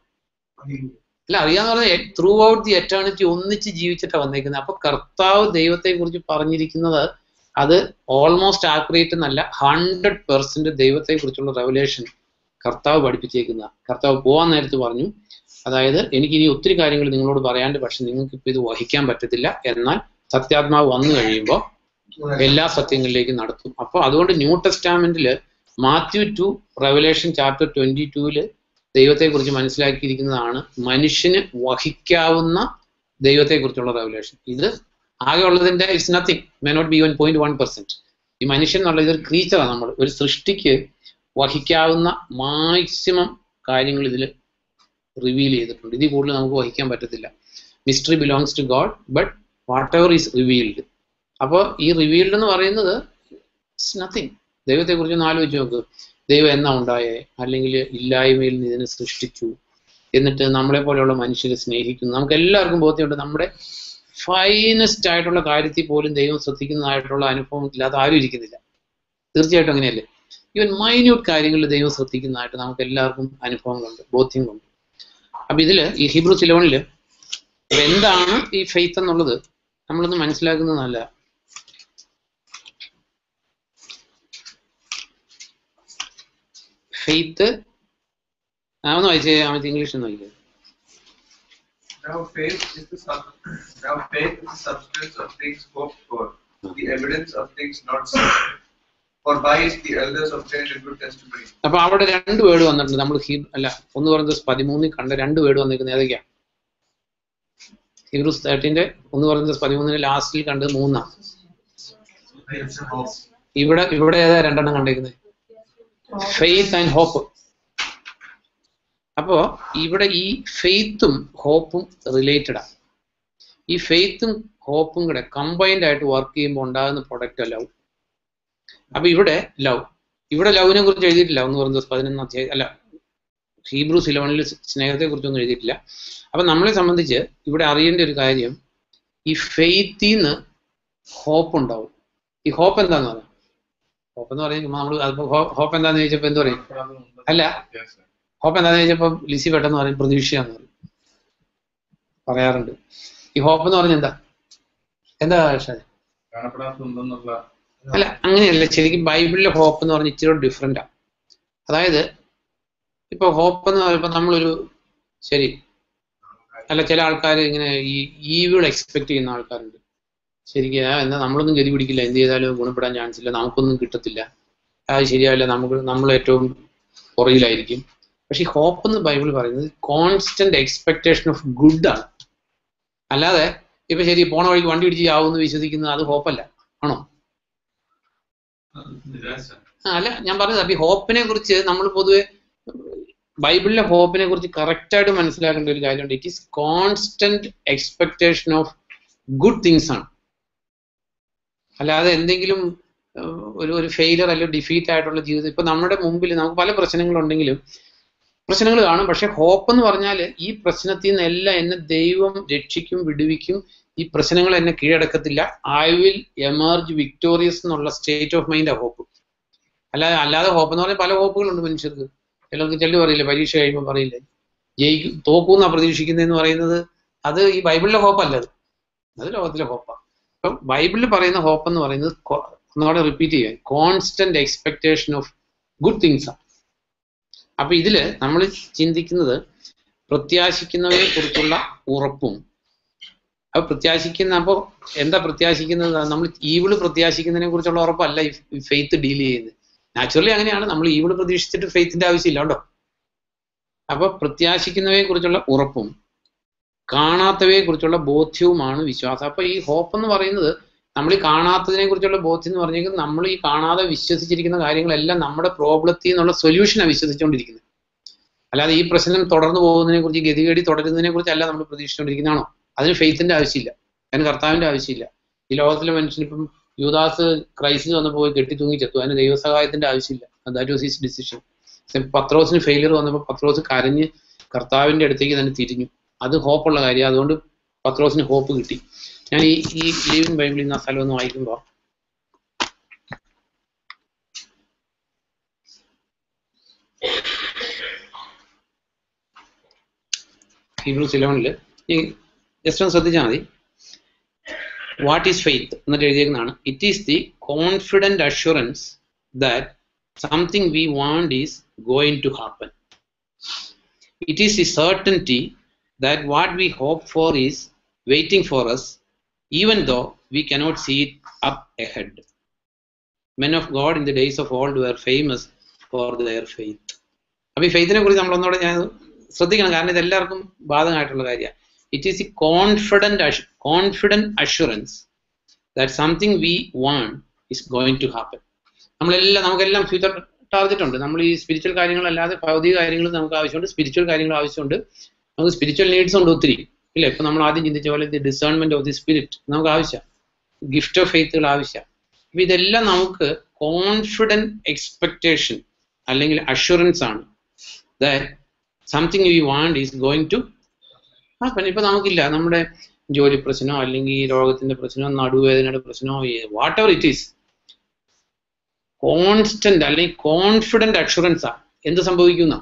അല്ല അറിയാന്ന് പറഞ്ഞാൽ ത്രൂ ഔട്ട് ദി എറ്റേണിറ്റി ഒന്നിച്ച് ജീവിച്ചിട്ടാണ് വന്നേക്കുന്നത് അപ്പൊ കർത്താവ് ദൈവത്തെ കുറിച്ച് പറഞ്ഞിരിക്കുന്നത് അത് ഓൾമോസ്റ്റ് ആക്യുറേറ്റ് എന്നല്ല ഹൺഡ്രഡ് പെർസെന്റ് ദൈവത്തെ കുറിച്ചുള്ള റെവലേഷൻ കർത്താവ് പഠിപ്പിച്ചേക്കുന്ന കർത്താവ് പോകാൻ നേരത്ത് പറഞ്ഞു അതായത് എനിക്ക് ഇനി ഒത്തിരി കാര്യങ്ങൾ നിങ്ങളോട് പറയാണ്ട് പക്ഷെ നിങ്ങൾക്ക് ഇപ്പൊ ഇത് വഹിക്കാൻ പറ്റത്തില്ല എന്നാൽ സത്യാത്മാവ് വന്നു കഴിയുമ്പോൾ എല്ലാ സത്യങ്ങളിലേക്കും നടത്തും അപ്പോൾ അതുകൊണ്ട് ന്യൂ ടെസ്റ്റാമെന്റിൽ Matthew to revelation chapter twenty ടൂവില് ദൈവത്തെക്കുറിച്ച് മനസ്സിലാക്കിയിരിക്കുന്നതാണ് മനുഷ്യന് വഹിക്കാവുന്ന ദൈവത്തെക്കുറിച്ചുള്ള റെവലേഷൻ ഇത് ആകെ ഉള്ളതിന്റെ it's nothing may not be one point one percent ഈ മനുഷ്യൻ എന്നുള്ള ഇതൊരു ക്രീച്ചറാണ് നമ്മൾ ഒരു സൃഷ്ടിക്ക് വഹിക്കാവുന്ന മാക്സിമം കാര്യങ്ങൾ ഇതിൽ റിവീൽ ചെയ്തിട്ടുണ്ട് ഇതിൽ കൂടുതൽ നമുക്ക് വഹിക്കാൻ പറ്റത്തില്ല mystery belongs to God but whatever is revealed അപ്പോൾ ഈ റിവീൽഡ് എന്ന് പറയുന്നത് ഇറ്റ്സ് നത്തിങ് ദൈവത്തെക്കുറിച്ച് ഒന്ന് ആലോചിച്ച് നോക്ക് ദൈവം എന്നാ ഉണ്ടായേ അല്ലെങ്കിൽ ഇല്ലായ്മയിൽ നിന്ന് ഇതിനെ സൃഷ്ടിച്ചു എന്നിട്ട് നമ്മളെ പോലെയുള്ള മനുഷ്യരെ സ്നേഹിക്കുന്നു നമുക്ക് എല്ലാവർക്കും ബോധ്യമുണ്ട് നമ്മുടെ ഫൈനസ്റ്റ് ആയിട്ടുള്ള കാര്യത്തിൽ പോലും ദൈവം ശ്രദ്ധിക്കുന്നതായിട്ടുള്ള അനുഭവം ഇല്ലാതെ ആരും ഇരിക്കുന്നില്ല തീർച്ചയായിട്ടും അങ്ങനെയല്ലേ ഈവൻ മൈന്യൂട്ട് കാര്യങ്ങളിൽ ദൈവം ശ്രദ്ധിക്കുന്നതായിട്ട് നമുക്ക് എല്ലാവർക്കും അനുഭവങ്ങളുണ്ട് ബോധ്യങ്ങളുണ്ട് അപ്പൊ ഇതില് ഈ ഹിബ്രു സിലോണില് എന്താണ് ഈ ഫെയ്ത്ത് എന്നുള്ളത് നമ്മളൊന്ന് മനസ്സിലാക്കുന്നത് നല്ല ഫെയ്ത്ത് ആ ഒന്ന് വായിച്ചേ അമിത് ഇംഗ്ലീഷ് ഒന്ന് വായിക്കുക Now faith is the sub- now faith is the substance of things hoped for, the evidence of things not seen. For by it the elders obtained a good testimony. അപ്പൊ അവിടെ രണ്ട് വേർഡ് വന്നിട്ടുണ്ട് നമ്മൾ ഹീ അല്ല ഒന്ന് പറയുന്നത് പതിമൂന്നിൽ കണ്ട രണ്ട് വേർഡ് വന്നിരിക്കുന്നത് ഏതൊക്കെയാ ഹീബ്രൂസ് തേർട്ടീന്റെ ഒന്ന് പറയുന്നത് പതിമൂന്നിന്റെ ലാസ്റ്റിൽ കണ്ടത് മൂന്നാ ഇവിടെ ഇവിടെ ഏതാ രണ്ടെണ്ണം കണ്ടേക്കുന്നത് ഫെയ്ത്ത് ആൻഡ് ഹോപ്പ് അപ്പോ ഇവിടെ ഈ ഫെയ്ത്തും ഹോപ്പും റിലേറ്റഡാ ഈ ഫെയ്ത്തും ഹോപ്പും കൂടെ കമ്പൈൻഡ് ആയിട്ട് വർക്ക് ചെയ്യുമ്പോൾ ഉണ്ടാകുന്ന പ്രൊഡക്റ്റ് ലവ് അപ്പൊ ഇവിടെ ലവ് ഇവിടെ ലവിനെ കുറിച്ച് എഴുതിയിട്ടില്ല ഒന്ന് പറയുന്നത് പതിനൊന്നാം അധ്യായം അല്ല ഹീബ്രൂസ് ഇലവനിൽ സ്നേഹത്തെ കുറിച്ചൊന്നും എഴുതിയിട്ടില്ല അപ്പൊ നമ്മളെ സംബന്ധിച്ച് ഇവിടെ അറിയേണ്ട ഒരു കാര്യം ഈ ഫെയ്ത്തിൽ നിന്ന് ഹോപ്പ് ഉണ്ടാവും ഈ ഹോപ്പ് എന്താന്ന് പറയാം ഹോപ്പ് എന്ന് പറയുമ്പോൾ നമ്മൾ ഹോപ്പ് എന്താന്ന് ചോദിച്ചപ്പോ എന്ത് പറയും അല്ല ഹോപ്പ് എന്താന്ന് ചോദിച്ചപ്പോ ലിസി പെട്ടെന്ന് പറയും പ്രതീക്ഷയാന്ന് പറയും പറയാറുണ്ട് ഈ ഹോപ്പ് എന്ന് പറഞ്ഞ എന്താ എന്താ ഷാജി കാണപ്പെടാത്തുണ്ടെന്നുള്ള അല്ല അങ്ങനെയല്ല ശരിക്കും ബൈബിളിലെ ഹോപ്പ് എന്ന് പറഞ്ഞ ഇച്ചിരി ഡിഫറെന്റാ അതായത് ഇപ്പൊ ഹോപ്പ് എന്ന് പറയുമ്പോൾ നമ്മളൊരു ശരി അല്ല ചില ആൾക്കാർ ഇങ്ങനെ ഈ ഈവിൾ എക്സ്പെക്ട് ചെയ്യുന്ന ആൾക്കാരുണ്ട് ശരിക്കും ആ, എന്നാ നമ്മളൊന്നും ഗതി പിടിക്കില്ല എന്ത് ചെയ്താലും ഗുണപ്പെടാൻ ചാൻസ് ഇല്ല നമുക്കൊന്നും കിട്ടത്തില്ല അത് ശരിയാവില്ല നമുക്ക് നമ്മൾ ഏറ്റവും പുറകിലായിരിക്കും പക്ഷെ ഈ ഹോപ്പ് എന്ന് ബൈബിൾ പറയുന്നത് കോൺസ്റ്റന്റ് എക്സ്പെക്ടേഷൻ ഓഫ് ഗുഡ് ആണ് അല്ലാതെ ഇപ്പൊ ശരി പോണ വഴിക്ക് വണ്ടി ഇടിച്ച് ചാവുമെന്ന് വിശ്വസിക്കുന്നത് അത് ഹോപ്പല്ല ആണോ നിരാശ ആ, അല്ല ഞാൻ പറഞ്ഞത് അപ്പൊ ഈ ഹോപ്പിനെ കുറിച്ച് നമ്മൾ പൊതുവെ ബൈബിളിലെ ഹോപ്പിനെ കുറിച്ച് കറക്റ്റ് ആയിട്ട് മനസ്സിലാക്കേണ്ട ഒരു കാര്യമുണ്ട് it is constant expectation of good things ആണ് അല്ലാതെ എന്തെങ്കിലും ഏഹ്, ഒരു ഒരു ഫെയിലർ അല്ലെങ്കിൽ ഡിഫീറ്റ് ആയിട്ടുള്ള ജീവിതം ഇപ്പൊ നമ്മുടെ മുമ്പിൽ നമുക്ക് പല പ്രശ്നങ്ങളുണ്ടെങ്കിലും പ്രശ്നങ്ങൾ കാണും പക്ഷെ ഹോപ്പ് എന്ന് പറഞ്ഞാൽ ഈ പ്രശ്നത്തിൽ നിന്നെല്ലാം എന്നെ ദൈവം രക്ഷിക്കും വിടുവിക്കും ഈ പ്രശ്നങ്ങൾ എന്നെ കീഴടക്കത്തില്ല ഐ വിൽ എമർജ് വിക്ടോറിയസ് എന്നുള്ള സ്റ്റേറ്റ് ഓഫ് മൈൻഡ് ആ ഹോപ്പ് അല്ലാതെ അല്ലാതെ ഹോപ്പ് എന്ന് പറഞ്ഞാൽ പല ഹോപ്പുകളുണ്ട് മനുഷ്യർക്ക് ചിലർക്ക് ചെല്ലു പറയില്ലേ പരീക്ഷ കഴിയുമ്പോൾ പറയില്ലേ ജയിക്കും തോക്കൂന്നാ പ്രതീക്ഷിക്കുന്നതെന്ന് പറയുന്നത് അത് ഈ ബൈബിളിലെ ഹോപ്പല്ല അത് അത് ലോകത്തിലെ ഹോപ്പാണ് അപ്പം ബൈബിളിൽ പറയുന്ന ഹോപ്പ് എന്ന് പറയുന്നത് കൊ- ഒന്നുകൂടെ റിപ്പീറ്റ് ചെയ്യാൻ constant expectation of good things ആണ് അപ്പൊ ഇതില് നമ്മൾ ചിന്തിക്കുന്നത് പ്രത്യാശിക്കുന്നവരെ കുറിച്ചുള്ള ഉറപ്പും അപ്പൊ പ്രത്യാശിക്കുന്ന അപ്പോ എന്താ പ്രത്യാശിക്കുന്നത് നമ്മൾ ഈവിള് പ്രത്യാശിക്കുന്നതിനെ കുറിച്ചുള്ള ഉറപ്പല്ല ഈ ഫെയ്ത്ത് ഡീൽ ചെയ്യുന്നത് നാച്ചുറലി അങ്ങനെയാണ് നമ്മൾ ഈവിള് പ്രതീക്ഷിച്ചിട്ട് ഫെയ്ത്തിന്റെ ആവശ്യമില്ല കേട്ടോ അപ്പൊ പ്രത്യാശിക്കുന്നവയെ കുറിച്ചുള്ള ഉറപ്പും കാണാത്തവയെ കുറിച്ചുള്ള ബോധ്യവുമാണ് വിശ്വാസം അപ്പൊ ഈ ഹോപ്പ് എന്ന് പറയുന്നത് നമ്മൾ ഈ കാണാത്തതിനെ കുറിച്ചുള്ള ബോധ്യം എന്ന് പറഞ്ഞെങ്കിൽ നമ്മൾ ഈ കാണാതെ വിശ്വസിച്ചിരിക്കുന്ന കാര്യങ്ങളെല്ലാം നമ്മുടെ പ്രോബ്ലത്തിൽ നിന്നുള്ള സൊല്യൂഷനാണ് വിശ്വസിച്ചുകൊണ്ടിരിക്കുന്നത് അല്ലാതെ ഈ പ്രശ്നം തുടർന്നു പോകുന്നതിനെ കുറിച്ച് ഗതികേടി തുടരുന്നതിനെ കുറിച്ചല്ല നമ്മൾ പ്രതീക്ഷിച്ചുകൊണ്ടിരിക്കുന്നതാണോ അതിന് ഫെയ്ത്തിന്റെ ആവശ്യമില്ല അതിന് കർത്താവിന്റെ ആവശ്യമില്ല ഈ ലോകത്തിലെ മനുഷ്യനിപ്പം യൂദാസ് ക്രൈസിസ് വന്നപ്പോൾ പോയി കെട്ടി തൂങ്ങി ചെത്തു അതിന് ദൈവസഹായത്തിന്റെ ആവശ്യമില്ല ദാറ്റ് വാസ് ഹിസ് ഡിസിഷൻ പത്രോസിന് ഫെയിലിയർ വന്നപ്പോൾ പത്രോസ് കരഞ്ഞ് കർത്താവിന്റെ അടുത്തേക്ക് തന്നെ തിരിഞ്ഞു അത് ഹോപ്പുള്ള കാര്യം അതുകൊണ്ട് പത്രോസിന് ഹോപ്പ് കിട്ടി ഞാൻ ഈ ഈ ലീവിൻ ബൈബിളിൽ നിന്ന് ആ സ്ഥലം ഒന്ന് വായിക്കുമ്പോൾ ഹീബ്രൂസ് ഇലവനിൽ ഈ ജസ്റ്റ് ഒന്ന് ശ്രദ്ധിച്ചാൽ മതി വാട്ട് ഈസ് ഫെയ്ത്ത് എന്നിട്ട് എഴുതിയേക്കുന്നതാണ് it is the confident assurance that something we want is going to happen it is the certainty that what we hope for is waiting for us, even though we cannot see it up ahead. Men of God in the days of old were famous for their faith. അപ്പൊ ഈ ഫെയ്ത്തിനെ കുറിച്ച് നമ്മൾ ഒന്നുകൂടെ ഞാൻ ശ്രദ്ധിക്കണം കാരണം ഇത് എല്ലാവർക്കും ബാധകമായിട്ടുള്ള കാര്യമാണ് it is the confident confident assurance that something we want is going to happen നമ്മളെല്ലാം നമുക്കെല്ലാം ഫ്യൂച്ചർ ടാർഗറ്റ് ഉണ്ട് നമ്മൾ ഈ സ്പിരിച്വൽ കാര്യങ്ങളല്ലാതെ ഭൗതിക കാര്യങ്ങൾ നമുക്ക് ആവശ്യമുണ്ട് സ്പിരിച്വൽ കാര്യങ്ങൾ ആവശ്യമുണ്ട് നമുക്ക് സ്പിരിച്വൽ നീഡ്സ് ഉണ്ട് ഒത്തിരി ഇല്ല ഇപ്പൊ നമ്മൾ ആദ്യം ചിന്തിച്ച പോലെ the discernment of the spirit നമുക്ക് ആവശ്യം ഗിഫ്റ്റ് ഓഫ് ഫെയ്ത്തുകൾ ആവശ്യം അപ്പൊ ഇതെല്ലാം നമുക്ക് കോൺഫിഡൻറ്റ് എക്സ്പെക്ടേഷൻ അല്ലെങ്കിൽ അഷുറൻസ് ആണ് that something we want is going to happen ഇപ്പൊ നമുക്കില്ല നമ്മുടെ ജോലി പ്രശ്നമോ അല്ലെങ്കിൽ രോഗത്തിന്റെ പ്രശ്നമോ നടുവേദനയുടെ പ്രശ്നമോ whatever it is constant അല്ലെങ്കിൽ കോൺഫിഡന്റ് അഷുറൻസ് ആ എന്ത് സംഭവിക്കുന്ന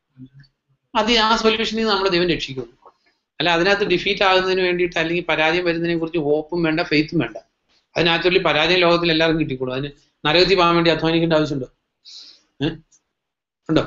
അത് ആ സൊല്യൂഷനിൽ നമ്മുടെ ദൈവം രക്ഷിക്കുന്നു അല്ല അതിനകത്ത് ഡിഫീറ്റ് ആകുന്നതിന് വേണ്ടിയിട്ട് അല്ലെങ്കിൽ പരാജയം വരുന്നതിനെ കുറിച്ച് ഹോപ്പും വേണ്ട ഫെയ്ത്തും വേണ്ട അത് നാച്ചുറലി പരാജയം ലോകത്തിൽ എല്ലാവർക്കും കിട്ടിക്കൂടും അതിന് നരകത്തിൽ പോകാൻ വേണ്ടി അധ്വാനിക്കേണ്ട ആവശ്യമുണ്ടോ ഏഹ് ഉണ്ടോ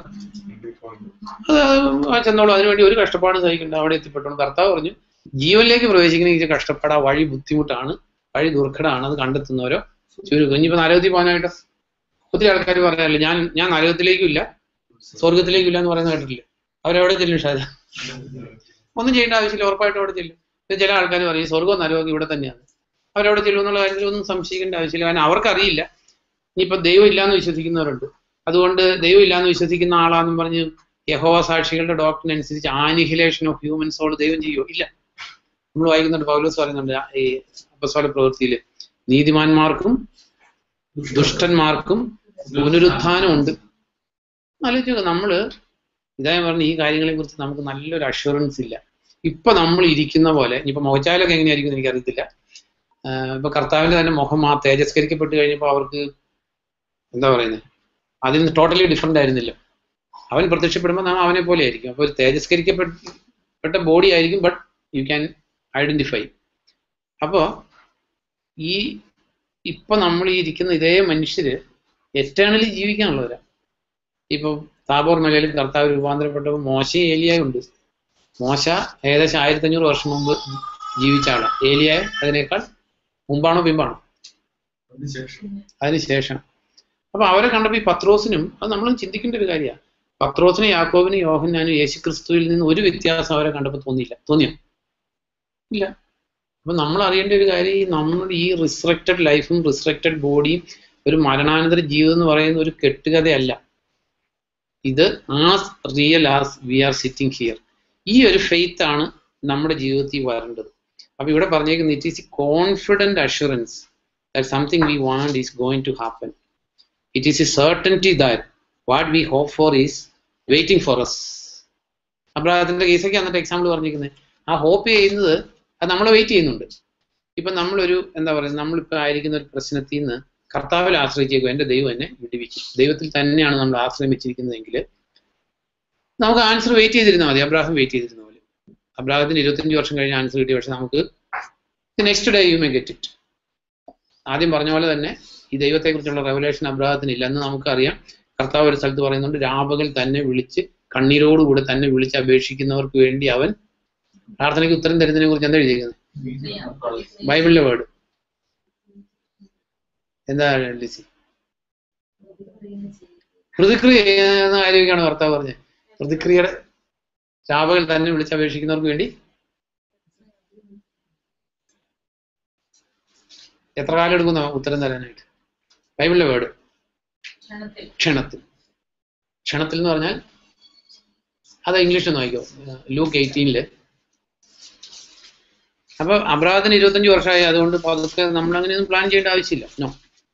അത് അത് ചെന്നോളൂ അതിനുവേണ്ടി ഒരു കഷ്ടപ്പാടും സഹിക്കണ്ട അവിടെ എത്തിപ്പെട്ടോളൂ കർത്താവ് പറഞ്ഞു ജീവനിലേക്ക് പ്രവേശിക്കുന്ന കഷ്ടപ്പാട് ആ വഴി ബുദ്ധിമുട്ടാണ് വഴി ദുർഘടമാണ് അത് കണ്ടെത്തുന്നവരോ ചുരുക്കം ഇനിയിപ്പോ നരകത്തിൽ പോകാനായിട്ടോ ഒത്തിരി ആൾക്കാർ പറയാറില്ല ഞാൻ ഞാൻ നരകത്തിലേക്കും ഇല്ല സ്വർഗത്തിലേക്കും ഇല്ല എന്ന് പറയുന്നത് കേട്ടിട്ടില്ല അവരെവിടെ ചെല്ലും ഷാജ ഒന്നും ചെയ്യേണ്ട ആവശ്യമില്ല ഉറപ്പായിട്ടും അവിടെ ചെല്ലും ഇത് ചില ആൾക്കാർ പറയും സ്വർഗവും നരകവും ഇവിടെ തന്നെയാണ് അവരവിടെ ചെല്ലും എന്നുള്ള കാര്യത്തിൽ ഒന്നും സംശയിക്കേണ്ട ആവശ്യമില്ല കാരണം അവർക്കറിയില്ല ഇനിയിപ്പോ ദൈവം ഇല്ലാന്ന് വിശ്വസിക്കുന്നവരുണ്ട് അതുകൊണ്ട് ദൈവം ഇല്ലാന്ന് വിശ്വസിക്കുന്ന ആളാന്നും പറഞ്ഞ് യഹോവ സാക്ഷികളുടെ ഡോക്ടറിന് അനുസരിച്ച് ആനിഹിലേഷൻ ഓഫ് ഹ്യൂമൻ സോൾ ദൈവം ചെയ്യുമോ ഇല്ല നമ്മൾ വായിക്കുന്നുണ്ട് പൗലോസ് പറയുന്നുണ്ട് ആ ഈ അപ്പസ്വല പ്രവൃത്തിയിൽ നീതിമാന്മാർക്കും ദുഷ്ടന്മാർക്കും പുനരുത്ഥാനമുണ്ട് ആലോചിക്കുക നമ്മള് ഇതായി പറഞ്ഞ ഈ കാര്യങ്ങളെ കുറിച്ച് നമുക്ക് നല്ലൊരു അഷുറൻസ് ഇല്ല ഇപ്പൊ നമ്മൾ ഇരിക്കുന്ന പോലെ ഇനിയിപ്പോ മോചാലൊക്കെ എങ്ങനെയായിരിക്കും എന്ന് എനിക്കറിയത്തില്ല ആഹ് ഇപ്പൊ കർത്താവിന്റെ തന്നെ മുഖം ആ തേജസ്കരിക്കപ്പെട്ട് കഴിഞ്ഞപ്പോൾ അവർക്ക് എന്താ പറയുന്നത് അതിൽ നിന്ന് ടോട്ടലി ഡിഫറെന്റ് ആയിരുന്നില്ല അവൻ പ്രത്യക്ഷപ്പെടുമ്പോൾ നാം അവനെ പോലെ ആയിരിക്കും അപ്പോൾ ഒരു തേജസ്കരിക്കപ്പെട്ട ബോഡി ആയിരിക്കും ബട്ട് യു ക്യാൻ ഐഡന്റിഫൈ അപ്പോൾ ഈ ഇപ്പൊ നമ്മൾ ഈ ഇരിക്കുന്ന ഇതേ മനുഷ്യര് എറ്റേണലി ജീവിക്കാനുള്ളവരാ ഇപ്പൊ താബോർ മലയിൽ കർത്താവ് രൂപാന്തരപ്പെട്ടപ്പോൾ മോശയും ഏലിയായും ഉണ്ട് മോശ ഏകദേശം ആയിരത്തി അഞ്ഞൂറ് വർഷം മുമ്പ് ജീവിച്ച ആളാണ് ഏലിയായ അതിനേക്കാൾ മുമ്പാണോ പിമ്പാണോ അതിനുശേഷം അതിനുശേഷം അപ്പൊ അവരെ കണ്ടപ്പോൾ ഈ പത്രോസിനും അത് നമ്മളും ചിന്തിക്കേണ്ട ഒരു കാര്യമാണ് പത്രോസിനും യാക്കോബിനും യോഹന്നാനും യേശു ക്രിസ്തുവിൽ നിന്ന് ഒരു വ്യത്യാസം അവരെ കണ്ടപ്പോൾ തോന്നിയില്ല തോന്നിയോ ഇല്ല അപ്പൊ നമ്മൾ അറിയേണ്ട ഒരു കാര്യം ഈ നമ്മുടെ ഈ റിസ്ട്രക്റ്റഡ് ലൈഫും റിസ്ട്രക്റ്റഡ് ബോഡിയും ഒരു മരണാനന്തര ജീവിതം എന്ന് പറയുന്ന ഒരു കെട്ടുകഥയല്ല ഇത് as real as we are sitting here ഈ ഒരു ഫെയ്ത്ത് ആണ് നമ്മുടെ ജീവിതത്തിൽ വരേണ്ടത് അപ്പൊ ഇവിടെ പറഞ്ഞേക്കുന്നത് it is confident assurance that something we want is going to happen. It is a certainty that what we hope for is waiting for us. അബ്രാഹത്തിന്റെ കേസൊക്കെ എന്നിട്ട് എക്സാമ്പിൾ പറഞ്ഞിരിക്കുന്നത് ആ ഹോപ്പ് ചെയ്യുന്നത് അത് നമ്മളെ വെയിറ്റ് ചെയ്യുന്നുണ്ട് ഇപ്പൊ നമ്മളൊരു എന്താ പറയുക നമ്മളിപ്പോ ആയിരിക്കുന്ന ഒരു പ്രശ്നത്തിൽ നിന്ന് കർത്താവിൽ ആശ്രയിച്ചേക്കും എന്റെ ദൈവം എന്നെ വിടുവിക്കും ദൈവത്തിൽ തന്നെയാണ് നമ്മൾ ആശ്രയം വെച്ചിരിക്കുന്നതെങ്കിൽ നമുക്ക് ആൻസർ വെയിറ്റ് ചെയ്തിരുന്നാൽ മതി അബ്രാഹം വെയിറ്റ് ചെയ്തിരുന്ന പോലെ അബ്രാഹത്തിന് ഇരുപത്തഞ്ച് വർഷം കഴിഞ്ഞ് ആൻസർ കിട്ടിയ പക്ഷെ നമുക്ക് next day you may get it ആദ്യം പറഞ്ഞ പോലെ തന്നെ ഈ ദൈവത്തെക്കുറിച്ചുള്ള റെവലേഷൻ അബ്രാഹത്തിന് ഇല്ല എന്ന് നമുക്കറിയാം കർത്താവ് ഒരു സ്ഥലത്ത് പറയുന്നുണ്ട് രാപകൽ തന്നെ വിളിച്ച് കണ്ണീരോടുകൂടെ തന്നെ വിളിച്ച് അപേക്ഷിക്കുന്നവർക്ക് വേണ്ടി അവൻ പ്രാർത്ഥനയ്ക്ക് ഉത്തരം തരുന്നതിനെ കുറിച്ച് എന്താ എഴുതിയിരിക്കുന്നത് ബൈബിളിലെ വേർഡ് എന്താ ലിസി പ്രതിക്രിയ എന്ന കാര്യമൊക്കെയാണ് കർത്താവ് പറഞ്ഞത് പ്രതിക്രിയയുടെ രാപകൽ തന്നെ വിളിച്ച് അപേക്ഷിക്കുന്നവർക്ക് വേണ്ടി എത്ര കാലം എടുക്കുന്ന ഉത്തരം തരാനായിട്ട് ബൈബിളിലെ വേർഡ് ക്ഷണത്തിൽ ക്ഷണത്തിൽ എന്ന് പറഞ്ഞാൽ അത് ഇംഗ്ലീഷിൽ നോക്കിക്കോ ലൂക്ക് എയ്റ്റീനില് അപ്പൊ അബ്രാഹത്തിന് ഇരുപത്തഞ്ച് വർഷമായി അതുകൊണ്ട് പതുക്കെ നമ്മൾ അങ്ങനെയൊന്നും പ്ലാൻ ചെയ്യേണ്ട ആവശ്യമില്ല നോ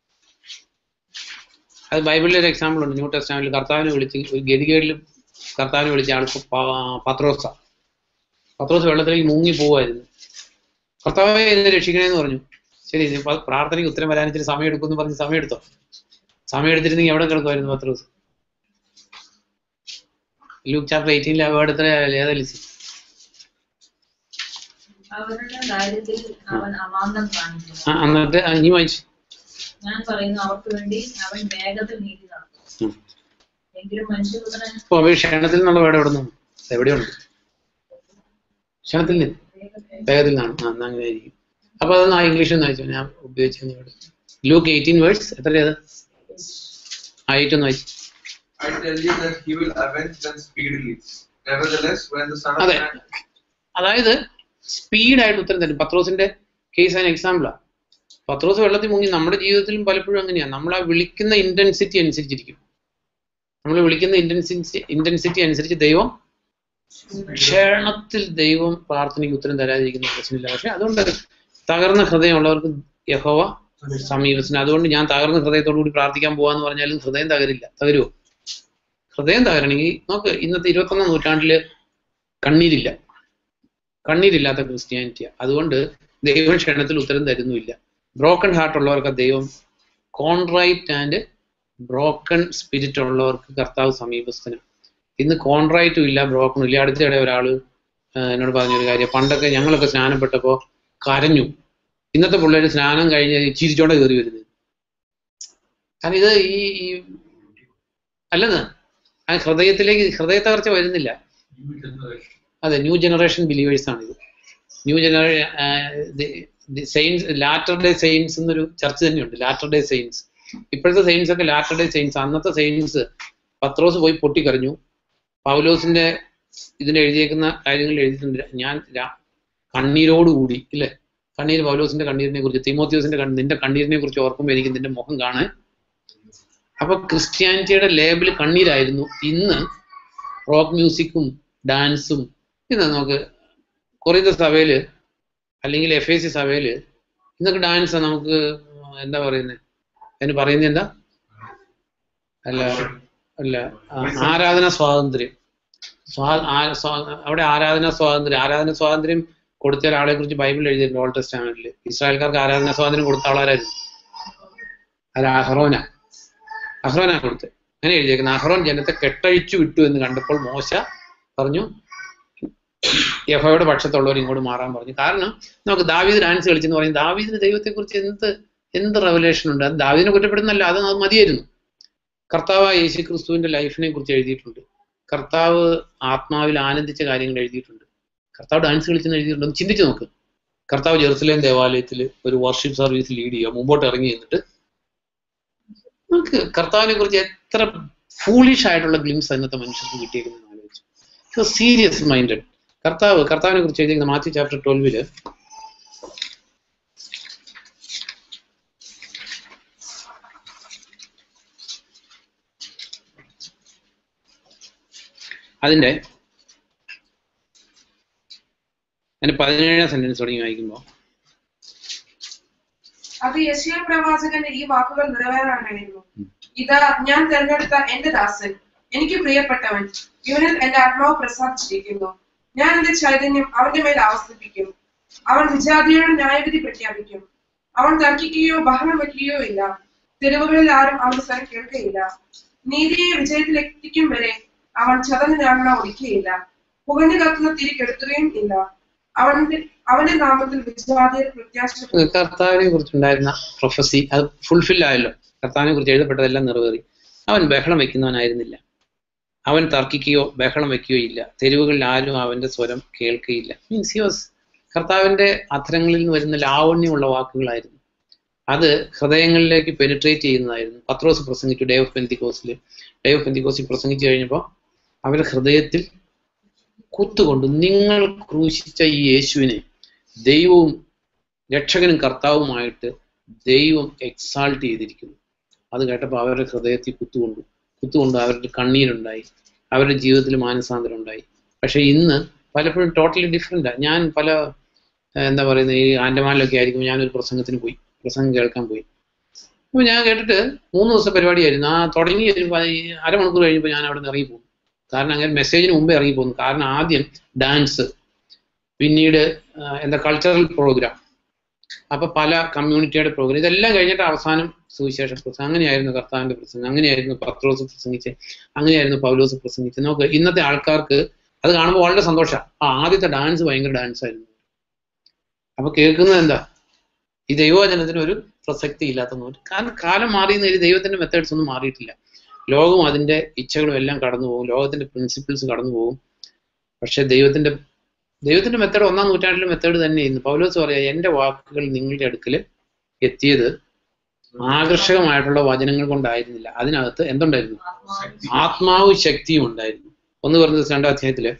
അത് ബൈബിളിൽ ഒരു എക്സാമ്പിൾ ഉണ്ട് ന്യൂ ടെസ്റ്റാമിൽ കർത്താവിനെ വിളിച്ച് ഒരു ഗതികേടിൽ കർത്താവിനെ വിളിച്ച ആൾ പത്രോസ പത്രോസ് വെള്ളത്തിലേക്ക് മുങ്ങി പോവായിരുന്നു കർത്താവെ എന്നെ രക്ഷിക്കണേന്ന് പറഞ്ഞു ശരി ഇനി പ- പ്രാർത്ഥനയ്ക്ക് ഉത്തരം വരാൻ ഇച്ചിരി സമയം എടുക്കുമെന്ന് പറഞ്ഞ് സമയം എടുത്തോ സമയം എടുത്തിരുന്നെങ്കിൽ എവിടെ കിടക്കുമായിരുന്നു പത്രോസ് ലൂക്ക് ചാപ്റ്റർ എയ്റ്റീനിലെ വേർഡ് എത്ര ഏതാ ലിസി അവരുടെ കാര്യത്തിൽ അവൻ അമാന്തം കാണിക്കുന്നു ആ, എന്നിട്ട് ആ, ഇനി വായിച്ചു ഞാൻ പറയുന്നു അവർക്ക് വേണ്ടി അവൻ വേഗത്തിൽ നീതി നടത്തും ഉം. എങ്കിലും മനുഷ്യപുത്രൻ അപ്പൊ അവർ ക്ഷണത്തിൽ നിന്നുള്ള വേർഡ് എവിടെ നിന്നു എവിടെയുണ്ട് ക്ഷണത്തിൽ നിന്ന് വേഗത്തിൽ നിന്നാണ് ആ എന്നാ അങ്ങനെ ആയിരിക്കും അപ്പൊ അതൊന്ന് ആ ഇംഗ്ലീഷിൽ നിന്ന് വായിച്ചു ഞാൻ ഉപയോഗിച്ചു ഇവിടെ ലൂക്ക് എയ്റ്റീൻ വേർഡ്സ് എത്ര ഏത് ആ എയ്റ്റ് ഒന്ന് വായിച്ചു I tell you that he will avenge them speedily. Nevertheless, when the Son of അതെ Man അതായത് സ്പീഡായിട്ട് ഉത്തരം തരും പത്രോസിന്റെ കേസ് ആൻഡ് എക്സാമ്പിളാ പത്രോസ് വെള്ളത്തിൽ മുങ്ങി നമ്മുടെ ജീവിതത്തിലും പലപ്പോഴും അങ്ങനെയാണ് നമ്മൾ ആ വിളിക്കുന്ന ഇന്റൻസിറ്റി അനുസരിച്ചിരിക്കും നമ്മൾ വിളിക്കുന്ന ഇന്റൻസിറ്റി ഇന്റൻസിറ്റി അനുസരിച്ച് ദൈവം ക്ഷണത്തിൽ ദൈവം പ്രാർത്ഥനയ്ക്ക് ഉത്തരം തരാതിരിക്കുന്ന പ്രശ്നമില്ല പക്ഷെ അതുകൊണ്ട് തകർന്ന ഹൃദയമുള്ളവർക്ക് യഹോവ സമീപത്തിന് അതുകൊണ്ട് ഞാൻ തകർന്ന ഹൃദയത്തോടു കൂടി പ്രാർത്ഥിക്കാൻ പോവാന്ന് പറഞ്ഞാലും ഹൃദയം തകരില്ല തകരുമോ ഹൃദയം തകരണമെങ്കിൽ നോക്ക് ഇന്നത്തെ ഇരുപത്തൊന്നാം നൂറ്റാണ്ടില് കണ്ണീരില്ല കണ്ണീരില്ലാത്ത ക്രിസ്ത്യാനിറ്റിയാണ് അതുകൊണ്ട് ദൈവം ക്ഷണത്തിൽ ഉത്തരം തരുന്നുമില്ല ബ്രോക്കൺ ഹാർട്ട് ഉള്ളവർക്ക് ദൈവം കോൺട്രൈറ്റ് ആൻഡ് ബ്രോക്കൺ സ്പിരിറ്റ് ഉള്ളവർക്ക് കർത്താവ് സമീപസ്ഥനം ഇന്ന് കോൺട്രൈറ്റും ഇല്ല ബ്രോക്കണും ഇല്ല അടുത്തിടെ ഒരാള് ആ, എന്നോട് പറഞ്ഞൊരു കാര്യം പണ്ടൊക്കെ ഞങ്ങളൊക്കെ സ്നാനപ്പെട്ടപ്പോ കരഞ്ഞു ഇന്നത്തെ പിള്ളേർ സ്നാനം കഴിഞ്ഞ് ചിരിച്ചോടെ കയറി വരുന്നത് കാരണം ഇത് ഈ ഈ അല്ലെന്ന് ആ ഹൃദയത്തിലേക്ക് ഹൃദയ തകർച്ച വരുന്നില്ല ന്യൂ ജനറേഷൻ അതെ ന്യൂ ജനറേഷൻ ബിലീവേഴ്സ് ആണ് ഇത് new generation saints latter day saints എന്നൊരു ചർച്ച തന്നെയുണ്ട് ലാറ്റർ ഡേ സെയിൻസ് ഇപ്പോഴത്തെ സെയിൻസ് ഒക്കെ ലാറ്റർ ഡേ സെയിൻസ് അന്നത്തെ സെയിൻസ് പത്രോസ് പോയി പൊട്ടിക്കറിഞ്ഞു പൗലോസിന്റെ ഇതിന് എഴുതിയേക്കുന്ന കാര്യങ്ങൾ എഴുതിയിട്ടുണ്ട് ഞാൻ രാ- കണ്ണീരോടുകൂടി ഇല്ലേ കണ്ണീര് പൗലോസിന്റെ കണ്ണീരിനെ കുറിച്ച് തിമോത്യോസിന്റെ കണ്ണ് നിന്റെ കണ്ണീരിനെ കുറിച്ച് ഓർക്കുമ്പോൾ എനിക്ക് നിന്റെ മുഖം കാണാൻ അപ്പൊ ക്രിസ്ത്യാനിറ്റിയുടെ ലേബിൾ കണ്ണീരായിരുന്നു ഇന്ന് റോക്ക് മ്യൂസിക്കും ഡാൻസും ഇന്ന് നമുക്ക് കൊറിയത്തെ സഭയില് അല്ലെങ്കിൽ എഫ് എ സി സഭയില് ഇന്നൊക്കെ ഡാൻസ് നമുക്ക് എന്താ പറയുന്നത് അതിന് പറയുന്നത് എന്താ അല്ല അല്ല ആ, ആരാധന സ്വാതന്ത്ര്യം സ്വാ- ആ- സ്വാ- അവിടെ ആരാധന സ്വാതന്ത്ര്യം ആരാധന സ്വാതന്ത്ര്യം കൊടുത്ത ഒരാളെ കുറിച്ച് ബൈബിൾ എഴുതിയിട്ടുണ്ട് ഓൾഡ് ടെസ്റ്റാമെന്റിൽ ഇസ്രായേൽക്കാർക്ക് ആരാധന സ്വാതന്ത്ര്യം കൊടുത്ത ആളാരായിരുന്നു അത് അഹ്റോന അഹ്റോന കൊടുത്ത് അങ്ങനെ എഴുതിയേക്കുന്നത് അഹ്റോൻ ജനത്തെ കെട്ടഴിച്ചു വിട്ടു എന്ന് കണ്ടപ്പോൾ മോശ പറഞ്ഞു യഹോയുടെ പക്ഷത്തുള്ളവർ ഇങ്ങോട്ട് മാറാൻ പറഞ്ഞു കാരണം നമുക്ക് ദാവീദ് ഡാൻസ് കളിച്ചെന്ന് പറയും ദാവീദിന് ദൈവത്തെക്കുറിച്ച് എന്ത് എന്ത് റെവലേഷൻ ഉണ്ട് അത് ദാവീദിനെ കുറ്റപ്പെടുന്നല്ല അത് അത് മതിയായിരുന്നു കർത്താവ് യേശു ക്രിസ്തുവിന്റെ ലൈഫിനെ കുറിച്ച് എഴുതിയിട്ടുണ്ട് കർത്താവ് ആത്മാവിൽ ആനന്ദിച്ച കാര്യങ്ങൾ എഴുതിയിട്ടുണ്ട് കർത്താവ് ഡാൻസ് കളിച്ചെന്ന് എഴുതിയിട്ടുണ്ട് ഒന്ന് ചിന്തിച്ചു നോക്ക് കർത്താവ് ജെറുസലേം ദേവാലയത്തിൽ ഒരു വർഷിപ്പ് സർവീസ് ലീഡ് ചെയ്യുക മുമ്പോട്ട് ഇറങ്ങി നിന്നിട്ട് നമുക്ക് കർത്താവിനെ കുറിച്ച് എത്ര ഫൂളിഷ് ആയിട്ടുള്ള ഗ്ലിംസ് ഇന്നത്തെ മനുഷ്യർക്ക് കിട്ടിയേക്കുന്നത് ആലോചിച്ചു സീരിയസ് മൈൻഡഡ് കർത്താവ് കർത്താവിനെ കുറിച്ച് എഴുതിയിരിക്കുന്ന മാത്യു ചാപ്റ്റർ ട്വൽവില് അതിന്റെ അതിന്റെ പതിനേഴാം സെന്റൻസ് തുടങ്ങി വായിക്കുമ്പോൾ അത് യശയ പ്രവാചകന്റെ ഈ വാക്കുകൾ നിറവേറാനായിരുന്നു ഇതാ ഞാൻ തെരഞ്ഞെടുത്ത എന്റെ ദാസൻ എനിക്ക് പ്രിയപ്പെട്ടവൻ ഇവനിൽ എന്റെ ആത്മാവ് പ്രസാദിച്ചിരിക്കുന്നു ഞാൻ എന്റെ ചൈതന്യം അവന്റെ മേൽ ആവസിപ്പിക്കും അവൻ വിജാതിയോട് ന്യായവിധി പ്രഖ്യാപിക്കും അവൻ തർക്കിക്കുകയോ ബഹളം വയ്ക്കുകയോ ഇല്ല തെരുവുകളിൽ ആരും അവന്റെ സ്വരം കേൾക്കുകയില്ല നീതിയെ വിജയത്തിലെത്തിക്കും വരെ അവൻ ചതഞ്ഞ ഒടിക്കുകയില്ല പുകഞ്ഞു കത്തുന്ന തിരി കെടുത്തുകയും ഇല്ല അവന്റെ അവന്റെ നാമത്തിൽ വിജാതിയെ പ്രത്യാശ കർത്താവിനെ കുറിച്ചുണ്ടായിരുന്ന പ്രൊഫസി അത് ഫുൾഫിൽ ആയല്ലോ കർത്താവിനെ കുറിച്ച് എഴുതപ്പെട്ടതെല്ലാം നിറവേറി അവൻ ബഹളം വെക്കുന്നവനായിരുന്നില്ല അവൻ തർക്കിക്കുകയോ ബഹളം വെക്കുകയോ ഇല്ല തെരുവുകളിൽ ആരും അവന്റെ സ്വരം കേൾക്കുകയില്ല മീൻസ് ഹി വാസ് കർത്താവിന്റെ അധരങ്ങളിൽ നിന്ന് വരുന്ന ലാവണ്യമുള്ള വാക്കുകളായിരുന്നു അത് ഹൃദയങ്ങളിലേക്ക് പെനിട്രേറ്റ് ചെയ്യുന്നതായിരുന്നു പത്രോസ് പ്രസംഗിച്ചു ഡേ ഓഫ് പെന്തിക്കോസിൽ ഡേ ഓഫ് പെന്തിക്കോസിൽ പ്രസംഗിച്ചു കഴിഞ്ഞപ്പോൾ അവരുടെ ഹൃദയത്തിൽ കുത്തുകൊണ്ട് നിങ്ങൾ ക്രൂശിച്ച ഈ യേശുവിനെ ദൈവവും രക്ഷകനും കർത്താവുമായിട്ട് ദൈവം എക്സാൾട്ട് ചെയ്തിരിക്കുന്നു അത് കേട്ടപ്പോൾ അവരുടെ ഹൃദയത്തിൽ കുത്തുകൊണ്ടു കുത്തുകൊണ്ട് അവരുടെ കണ്ണീരുണ്ടായി അവരുടെ ജീവിതത്തിൽ മാനസാന്തരം ഉണ്ടായി പക്ഷെ ഇന്ന് പലപ്പോഴും ടോട്ടലി ഡിഫറെൻ്റാണ് ഞാൻ പല ഏഹ്, എന്താ പറയുന്നത് ഈ ആൻഡമാനിലൊക്കെ ആയിരിക്കും ഞാനൊരു പ്രസംഗത്തിന് പോയി പ്രസംഗം കേൾക്കാൻ പോയി അപ്പോൾ ഞാൻ കേട്ടിട്ട് മൂന്ന് ദിവസം പരിപാടിയായിരുന്നു ആ തുടങ്ങി ഒരു പ- ഈ അരമണിക്കൂർ കഴിഞ്ഞപ്പോൾ ഞാൻ അവിടെ നിന്ന് ഇറങ്ങിപ്പോകും കാരണം അങ്ങനെ മെസ്സേജിന് മുമ്പേ ഇറങ്ങിപ്പോകുന്നു കാരണം ആദ്യം ഡാൻസ് പിന്നീട് ആ, എന്താ കൾച്ചറൽ പ്രോഗ്രാം അപ്പൊ പല കമ്മ്യൂണിറ്റിയുടെ പ്രോഗ്രാം ഇതെല്ലാം കഴിഞ്ഞിട്ട് അവസാനം സുവിശേഷ പ്രസംഗം അങ്ങനെയായിരുന്നു കർത്താവിന്റെ പ്രസംഗം അങ്ങനെയായിരുന്നു പത്രോസ് പ്രസംഗിച്ച് അങ്ങനെയായിരുന്നു പൗലോസ് പ്രസംഗിച്ച് നോക്ക് ഇന്നത്തെ ആൾക്കാർക്ക് അത് കാണുമ്പോൾ വളരെ സന്തോഷമാണ് ആ ആദ്യത്തെ ഡാൻസ് ഭയങ്കര ഡാൻസ് ആയിരുന്നു അപ്പൊ കേൾക്കുന്നത് എന്താ ഈ ദൈവവചനത്തിന് ഒരു പ്രസക്തി ഇല്ലാത്ത കാരണം കാലം മാറിയെന്ന് കരുതി ദൈവത്തിന്റെ മെത്തേഡ്സ് ഒന്നും മാറിയിട്ടില്ല ലോകം അതിന്റെ ഇച്ഛകളും എല്ലാം കടന്നു പോകും ലോകത്തിന്റെ പ്രിൻസിപ്പിൾസ് കടന്നു പോകും പക്ഷെ ദൈവത്തിന്റെ ദൈവത്തിന്റെ മെത്തേഡ് ഒന്നാം നൂറ്റാണ്ടിലെ മെത്തേഡ് തന്നെയായിരുന്നു പൗലോസ് പറയാ എന്റെ വാക്കുകൾ നിങ്ങളുടെ അടുക്കൽ എത്തിയത് ആകർഷകമായിട്ടുള്ള വചനങ്ങൾ കൊണ്ടായിരുന്നില്ല അതിനകത്ത് എന്തുണ്ടായിരുന്നു ആത്മാവ് ശക്തിയും ഉണ്ടായിരുന്നു ഒന്ന് പറഞ്ഞത് രണ്ടാം അധ്യായത്തില്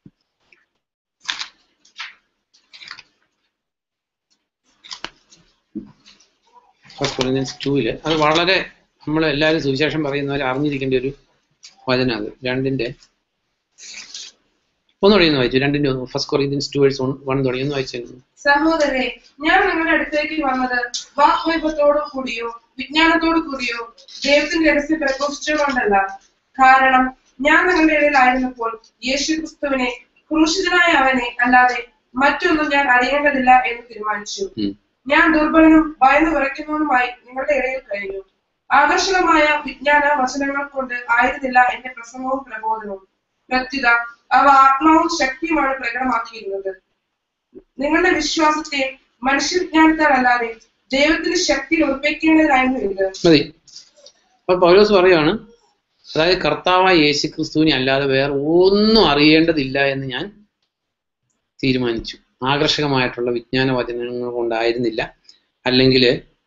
ഫസ്റ്റ് കൊറിന്ത്യൻസ് ടൂവില് അത് വളരെ നമ്മൾ എല്ലാവരും സുവിശേഷം പറയുന്നവർ അറിഞ്ഞിരിക്കേണ്ട ഒരു വചനം അത് രണ്ടിന്റെ ഒന്നുകൂടി ഒന്ന് വായിച്ചു രണ്ടിന്റെ ഒന്ന് first Corinthians two verse one തുടങ്ങി ഒന്ന് വായിച്ചു സഹോദരരെ ഞാൻ നിങ്ങളുടെ അടുത്തേക്ക് വന്നത് വാഗ്വൈഭത്തോടു കൂടിയോ വിജ്ഞാനത്തോടു കൂടിയോ ദൈവത്തിന്റെ രഹസ്യം പ്രഘോഷിച്ചുകൊണ്ടല്ല കാരണം ഞാൻ നിങ്ങളുടെ ഇടയിലായിരുന്നപ്പോൾ യേശു ക്രിസ്തുവിനെ ക്രൂശിതനായ അവനെ അല്ലാതെ മറ്റൊന്നും ഞാൻ അറിയേണ്ടതില്ല എന്ന് തീരുമാനിച്ചു ഉം. ഞാൻ ദുർബലനും ഭയന്ന് വിറയ്ക്കുന്നവനുമായി നിങ്ങളുടെ ഇടയിൽ കഴിഞ്ഞു ആകർഷകമായ വിജ്ഞാന വചനങ്ങൾ കൊണ്ട് ആയിരുന്നില്ല എന്റെ പ്രസംഗവും പ്രബോധനവും പ്രത്യുത അവ ആത്മാവും ശക്തിയുമാണ് പ്രകടമാക്കിയിരുന്നത് നിങ്ങളുടെ വിശ്വാസത്തെ മനുഷ്യവിജ്ഞാനത്താൽ അല്ലാതെ ദൈവത്തിന്റെ ശക്തി ഉറപ്പിക്കേണ്ടതായിരുന്നു ഇത് മതി അപ്പൊ പൗലോസ് പറയാണ് അതായത് കർത്താവായ യേശു ക്രിസ്തുവിനെ അല്ലാതെ വേറെ ഒന്നും അറിയേണ്ടതില്ല എന്ന് ഞാൻ തീരുമാനിച്ചു ആകർഷകമായിട്ടുള്ള വിജ്ഞാന വചനങ്ങൾ കൊണ്ടായിരുന്നില്ല അല്ലെങ്കിൽ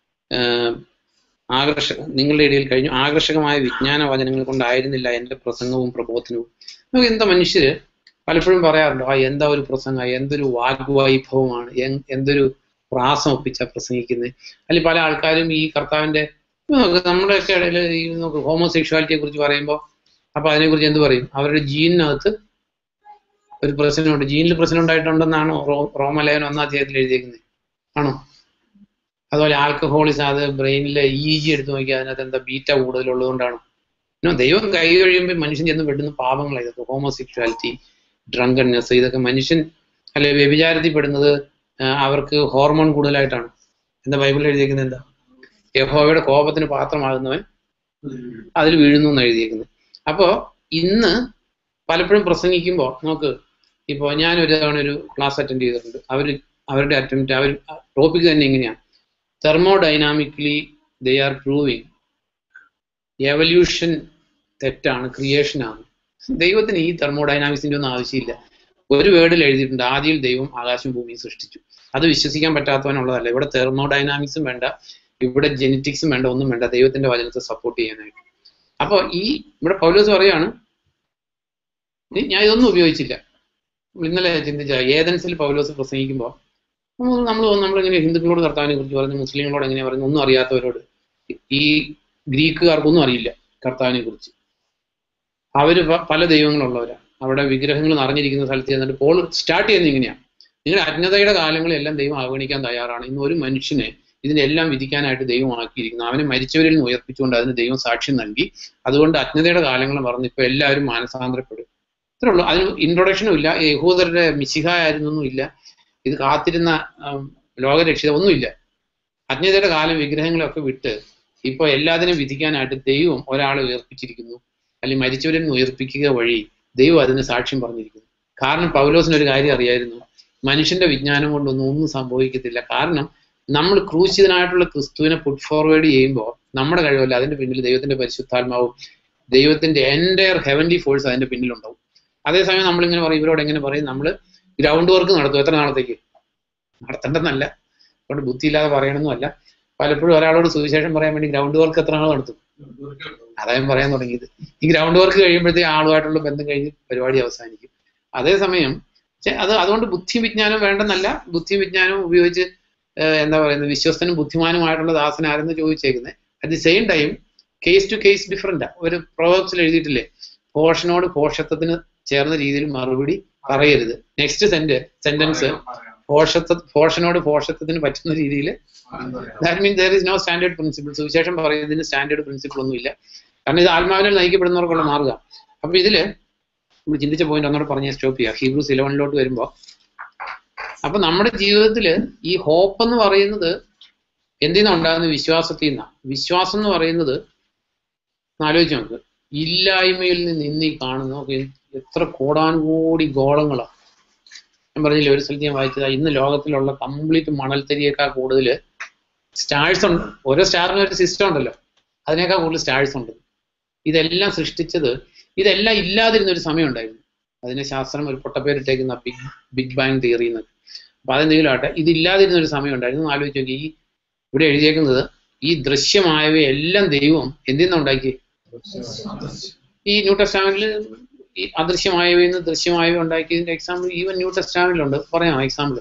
ആകർഷ നിങ്ങളുടെ ഇടയിൽ കഴിഞ്ഞു ആകർഷകമായ വിജ്ഞാന വചനങ്ങൾ കൊണ്ടായിരുന്നില്ല എൻ്റെ പ്രസംഗവും പ്രബോധനവും നമുക്ക് എന്താ മനുഷ്യര് പലപ്പോഴും പറയാറുണ്ട് ആ എന്താ ഒരു പ്രസംഗം എന്തൊരു വാഗ്വൈഭവമാണ് എൻ- എന്തൊരു പ്രാസം ഒപ്പിച്ച പ്രസംഗിക്കുന്നത് അല്ലെങ്കിൽ പല ആൾക്കാരും ഈ കർത്താവിന്റെ നോക്ക് നമ്മുടെയൊക്കെ ഇടയിൽ ഈ നോക്ക് ഹോമോസെക്ഷുവാലിറ്റിയെ കുറിച്ച് പറയുമ്പോൾ അപ്പൊ അതിനെക്കുറിച്ച് എന്ത് പറയും അവരുടെ ജീനിനകത്ത് ഒരു പ്രശ്നമുണ്ട് ജീനിൽ പ്രശ്നം ഉണ്ടായിട്ടുണ്ടെന്നാണോ റോ റോമലേഖനം ഒന്നാം അധ്യായത്തിൽ എഴുതിയേക്കുന്നത് ആണോ അതുപോലെ ആൽക്കഹോളിസം അത് ബ്രെയിനിലെ ഇ ജി എടുത്ത് നോക്കിയാൽ അതിനകത്ത് എന്താ ബീറ്റ കൂടുതലുള്ളതുകൊണ്ടാണ് നോ ദൈവം കൈ കഴിയുമ്പോൾ മനുഷ്യൻ ചെന്ന് പെടുന്ന പാപങ്ങളാണ് ഇതൊക്കെ ഹോമോസെക്ഷുവാലിറ്റി ഡ്രങ്കൺനെസ് ഇതൊക്കെ മനുഷ്യൻ അല്ലെ വ്യഭിചാരത്തിൽ പെടുന്നത് ആ, അവർക്ക് ഹോർമോൺ കൂടുതലായിട്ടാണ് എന്താ ബൈബിളിൽ എഴുതിയിരിക്കുന്നത് എന്താ യഹോവയുടെ കോപത്തിന് പാത്രമാകുന്നവൻ അതിൽ വീഴുന്നു എന്ന് എഴുതിയിരിക്കുന്നത് അപ്പോ ഇന്ന് പലപ്പോഴും പ്രസംഗിക്കുമ്പോൾ നമുക്ക് ഇപ്പോൾ ഞാൻ ഒരു തവണ ഒരു ക്ലാസ് അറ്റൻഡ് ചെയ്തിട്ടുണ്ട് അവർ അവരുടെ അറ്റംപ്റ്റ് അവർ ടോപ്പിക് തന്നെ ഇങ്ങനെയാണ് thermodynamically they are proving evolution തെറ്റാണ് ക്രിയേഷൻ ആണ് ദൈവത്തിന് ഈ തെർമോഡൈനാമിക്സിന്റെ ഒന്നും ആവശ്യമില്ല ഒരു വേർഡിൽ എഴുതിയിട്ടുണ്ട് ആദ്യം ദൈവം ആകാശം ഭൂമിയും സൃഷ്ടിച്ചു അത് വിശ്വസിക്കാൻ പറ്റാത്തവനുള്ളതല്ല ഇവിടെ തെർമോഡൈനാമിക്സും വേണ്ട ഇവിടെ ജെനറ്റിക്സും വേണ്ട ഒന്നും വേണ്ട ദൈവത്തിന്റെ വചനത്തെ സപ്പോർട്ട് ചെയ്യാനായിട്ട് അപ്പോൾ ഈ ഇവിടെ പൗലോസ് പറയാണ് "ഇ- ഞാൻ ഇതൊന്നും ഉപയോഗിച്ചില്ല നമ്മൾ ഇന്നലെ ചിന്തിച്ച ഏതൻസിൽ പൗലോസ് പ്രസംഗിക്കുമ്പോൾ നമ്മൾ നമ്മൾ നമ്മളിങ്ങനെ ഹിന്ദുക്കളോട് കർത്താവിനെ കുറിച്ച് പറയുന്നത് മുസ്ലിങ്ങളോട് എങ്ങനെയാ പറയുന്നത് ഒന്നും അറിയാത്തവരോട് ഈ ഗ്രീക്കുകാർക്കൊന്നും അറിയില്ല കർത്താവിനെ കുറിച്ച് അവര് പ- പല ദൈവങ്ങളുള്ളവരാ അവിടെ വിഗ്രഹങ്ങൾ നിറഞ്ഞിരിക്കുന്ന സ്ഥലത്ത് ചെന്നിട്ട് പോൾ സ്റ്റാർട്ട് ചെയ്യുന്നത് ഇങ്ങനെയാണ് നിങ്ങളുടെ അജ്ഞതയുടെ കാലങ്ങളെല്ലാം ദൈവം അവഗണിക്കാൻ തയ്യാറാണ് ഇന്ന് ഒരു മനുഷ്യനെ ഇതിനെല്ലാം വിധിക്കാനായിട്ട് ദൈവം ആക്കിയിരിക്കുന്നു അവനെ മരിച്ചവരിൽ നിന്ന് ഉയർപ്പിച്ചുകൊണ്ട് അതിന് ദൈവം സാക്ഷ്യം നൽകി അതുകൊണ്ട് അജ്ഞതയുടെ കാലങ്ങൾ മറന്ന് ഇപ്പൊ എല്ലാവരും മാനസാന്തരപ്പെടും ഇത്രേ ഉള്ളൂ അതിന് ഇൻട്രൊഡക്ഷനും ഇല്ല യഹൂദരുടെ മിശിഹ ആയിരുന്നൊന്നും ഇല്ല ഇത് കാത്തിരുന്ന ആം, ലോകരക്ഷിത ഒന്നുമില്ല അജ്ഞതയുടെ കാലം വിഗ്രഹങ്ങളൊക്കെ വിട്ട് ഇപ്പൊ എല്ലാത്തിനും വിധിക്കാനായിട്ട് ദൈവം ഒരാളെ ഉയർപ്പിച്ചിരിക്കുന്നു അല്ലെങ്കിൽ മരിച്ചവരിൽ നിന്ന് ഉയർപ്പിക്കുക വഴി ദൈവം അതിന് സാക്ഷ്യം പറഞ്ഞിരിക്കുന്നു കാരണം പൗലോസിന് ഒരു കാര്യം അറിയായിരുന്നു മനുഷ്യന്റെ വിജ്ഞാനം കൊണ്ടൊന്നും ഒന്നും സംഭവിക്കത്തില്ല കാരണം നമ്മൾ ക്രൂശിതനായിട്ടുള്ള ക്രിസ്തുവിനെ പുട്ട് ഫോർവേഡ് ചെയ്യുമ്പോൾ നമ്മുടെ കഴിവല്ല അതിന്റെ പിന്നിൽ ദൈവത്തിന്റെ പരിശുദ്ധാത്മാവും ദൈവത്തിന്റെ എൻറ്റയർ ഹെവൻലി ഫോഴ്സ് അതിന്റെ പിന്നിലുണ്ടാവും അതേസമയം നമ്മളിങ്ങനെ പറയും ഇവരോട് എങ്ങനെ പറയും നമ്മൾ ഗ്രൗണ്ട് വർക്ക് നടത്തും എത്ര നാളത്തേക്ക് നടത്തേണ്ടെന്നല്ല അതുകൊണ്ട് ബുദ്ധിയില്ലാതെ പറയണമെന്നല്ല പലപ്പോഴും ഒരാളോട് സുവിശേഷം പറയാൻ വേണ്ടി ഗ്രൗണ്ട് വർക്ക് എത്ര നാൾ നടത്തും അതായത് പറയാൻ തുടങ്ങിയത് ഈ ഗ്രൗണ്ട് വർക്ക് കഴിയുമ്പോഴത്തേക്ക് ആളുമായിട്ടുള്ള ബന്ധം കഴിഞ്ഞ് പരിപാടി അവസാനിക്കും അതേസമയം ഛെ, അത് അതുകൊണ്ട് ബുദ്ധി വിജ്ഞാനം വേണ്ടെന്നല്ല ബുദ്ധി വിജ്ഞാനം ഉപയോഗിച്ച് ഏഹ്, എന്താ പറയുന്നത് വിശ്വസ്തനും ബുദ്ധിമാനുമായിട്ടുള്ള ദാസൻ ആരെന്ന് ചോദിച്ചേക്കുന്നത് at the same time case to case ഡിഫറെന്റാ ഒരു പ്രോബ്സിൽ എഴുതിയിട്ടില്ലേ പോഷനോട് പോഷത്വത്തിന് ചേർന്ന രീതിയിൽ മറുപടി പറയരുത് നെക്സ്റ്റ് സെന്റ് സെന്റൻസ് പോഷത്വ പോഷനോട് പോഷത്വത്തിന് പറ്റുന്ന രീതിയിൽ that mean there is no standard principle സുവിശേഷം പറയുന്നതിന് സ്റ്റാൻഡേർഡ് പ്രിൻസിപ്പിൾ ഒന്നുമില്ല കാരണം ഇത് ആത്മാവിനാൽ നയിക്കപ്പെടുന്നവർക്കുള്ള മാർഗ്ഗം അപ്പൊ ഇതില് നമ്മൾ ചിന്തിച്ച പോയിന്റ് ഒന്നുകൂടെ പറഞ്ഞ് സ്റ്റോപ്പ് ചെയ്യാം ഹീബ്രൂസ് ഇലവനിലോട്ട് വരുമ്പോൾ അപ്പൊ നമ്മുടെ ജീവിതത്തിൽ ഈ ഹോപ്പ് എന്ന് പറയുന്നത് എന്തിൽ നിന്നാണ് ഉണ്ടാകുന്നത് വിശ്വാസത്തിൽ നിന്നാണ് വിശ്വാസം എന്ന് പറയുന്നത് ഒന്ന് ആലോചിച്ച് നോക്ക് ഇല്ലായ്മയിൽ നിന്ന് ഇന്നീ കാണുന്ന നോക്ക് എത്ര കോടാനുകോടി ഗോളങ്ങളാണ് ഞാൻ പറഞ്ഞില്ലേ ഒരു സ്ഥലത്ത് ഞാൻ വായിച്ചത് ഇന്ന് ലോകത്തിലുള്ള കംപ്ലീറ്റ് മണൽത്തരിയേക്കാൾ കൂടുതൽ സ്റ്റാഴ്സ് ഉണ്ട് ഓരോ സ്റ്റാറിനും ഒരു സിസ്റ്റം ഉണ്ടല്ലോ അതിനേക്കാൾ കൂടുതൽ സ്റ്റാഴ്സ് ഉണ്ട് ഇതെല്ലാം സൃഷ്ടിച്ചത് ഇതെല്ലാം ഇല്ലാതിരുന്ന ഒരു സമയം ഉണ്ടായിരുന്നു അതിനെ ശാസ്ത്രം ഒരു പൊട്ടപ്പേരിട്ടേക്കുന്ന ബിഗ് ബിഗ് ബാങ് തിയറി എന്നൊക്കെ അപ്പൊ അതെന്തെങ്കിലും ആട്ടെ ഇതില്ലാതിരുന്ന ഒരു സമയം ഉണ്ടായിരുന്നു ഒന്ന് ആലോചിച്ച് നോക്കി ഈ ഇവിടെ എഴുതിയേക്കുന്നത് ഈ ദൃശ്യമായവയെല്ലാം ദൈവം എന്തിൽ നിന്നാ ഉണ്ടാക്കി ഈ ന്യൂ ടെസ്റ്റാമെന്റിൽ ഈ അദൃശ്യമായവയിൽ നിന്ന് ദൃശ്യമായവ ഉണ്ടാക്കിയതിന്റെ എക്സാമ്പിൾ ഈവൻ ന്യൂ ടെസ്റ്റാമെന്റിലുണ്ട് പറയാം എക്സാമ്പിൾ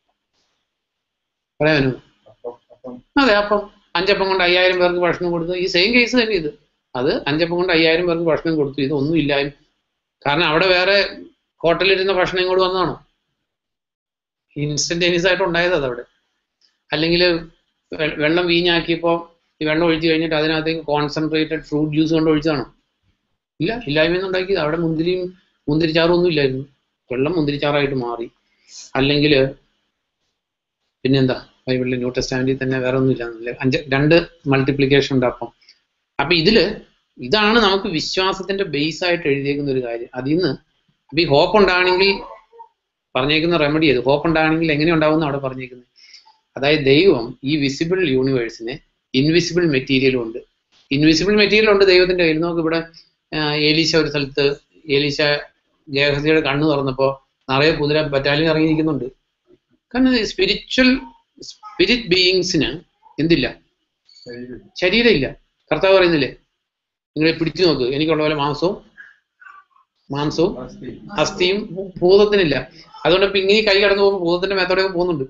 പറയാനോ അതെ അപ്പം അഞ്ചപ്പം കൊണ്ട് അയ്യായിരം പേർക്ക് ഭക്ഷണം കൊടുത്തു ഈ സെയിം കേസ് തന്നെ ഇത് അത് അഞ്ചപ്പം കൊണ്ട് അയ്യായിരം പേർക്ക് ഭക്ഷണം കൊടുത്തു ഇത് ഒന്നും ഇല്ലായ്മ കാരണം അവിടെ വേറെ ഹോട്ടലിലിരുന്ന ഭക്ഷണം ഇങ്ങോട്ട് വന്നതാണോ ഇൻസ്റ്റന്റേനിയസ് ആയിട്ട് ഉണ്ടായത് അതവിടെ അല്ലെങ്കിൽ വെള്ളം വീഞ്ഞാക്കിയപ്പോൾ ഈ വെള്ളം ഒഴിച്ചു കഴിഞ്ഞിട്ട് അതിനകത്തേക്ക് കോൺസെൻട്രേറ്റഡ് ഫ്രൂട്ട് ജ്യൂസ് കൊണ്ട് ഒഴിച്ചതാണോ ഇല്ല ഇല്ലായ്മ ഉണ്ടാക്കി അവിടെ മുന്തിരിയും മുന്തിരിച്ചാറും ഒന്നും ഇല്ലായിരുന്നു വെള്ളം മുന്തിരിച്ചാറായിട്ട് മാറി അല്ലെങ്കിൽ പിന്നെന്താ ബൈബിളിൽ ന്യൂ ടെസ്റ്റാമെന്റിൽ തന്നെ വേറെ ഒന്നും ഇല്ല അഞ്ച് രണ്ട് മൾട്ടിപ്ലിക്കേഷൻ ഉണ്ട് അപ്പം അപ്പൊ ഇതില് ഇതാണ് നമുക്ക് വിശ്വാസത്തിന്റെ ബേസ് ആയിട്ട് എഴുതിയേക്കുന്ന ഒരു കാര്യം അതിൽ നിന്ന് അപ്പൊ ഈ ഹോപ്പ് ഉണ്ടാണെങ്കിൽ പറഞ്ഞേക്കുന്ന റെമഡി അത് ഹോപ്പ് ഉണ്ടാണെങ്കിൽ എങ്ങനെ ഉണ്ടാവുന്ന അവിടെ പറഞ്ഞേക്കുന്നത് അതായത് ദൈവം ഈ വിസിബിൾ യൂണിവേഴ്സിനെ ഇൻവിസിബിൾ മെറ്റീരിയലും ഉണ്ട് ഇൻവിസിബിൾ മെറ്റീരിയൽ ഉണ്ട് ദൈവത്തിന്റെ കയ്യിൽ നോക്ക് ഇവിടെ ആ, ഏലീശ ഒരു സ്ഥലത്ത് ഏലീശ ഗേഹസിയുടെ കണ്ണ് തുറന്നപ്പോ നിറയെ കുതിര ബറ്റാലിയൻ ഇറങ്ങിയിരിക്കുന്നുണ്ട് കാരണം സ്പിരിച്വൽ സ്പിരിറ്റ് ബീയിങ്സിന് എന്തില്ല ശരീരമില്ല കർത്താവ് പറയുന്നില്ലേ നിങ്ങളെ പിടിച്ചു നോക്ക് എനിക്കുള്ള പോലെ മാംസവും മാംസവും അസ്ഥിയും ഭൂ- ഭൂതത്തിനില്ല അതുകൊണ്ട് ഇപ്പൊ ഇങ്ങനെ കൈ കടന്നു പോകുമ്പോൾ ഭൂതത്തിന്റെ മേത്തോടെ പോകുന്നുണ്ട്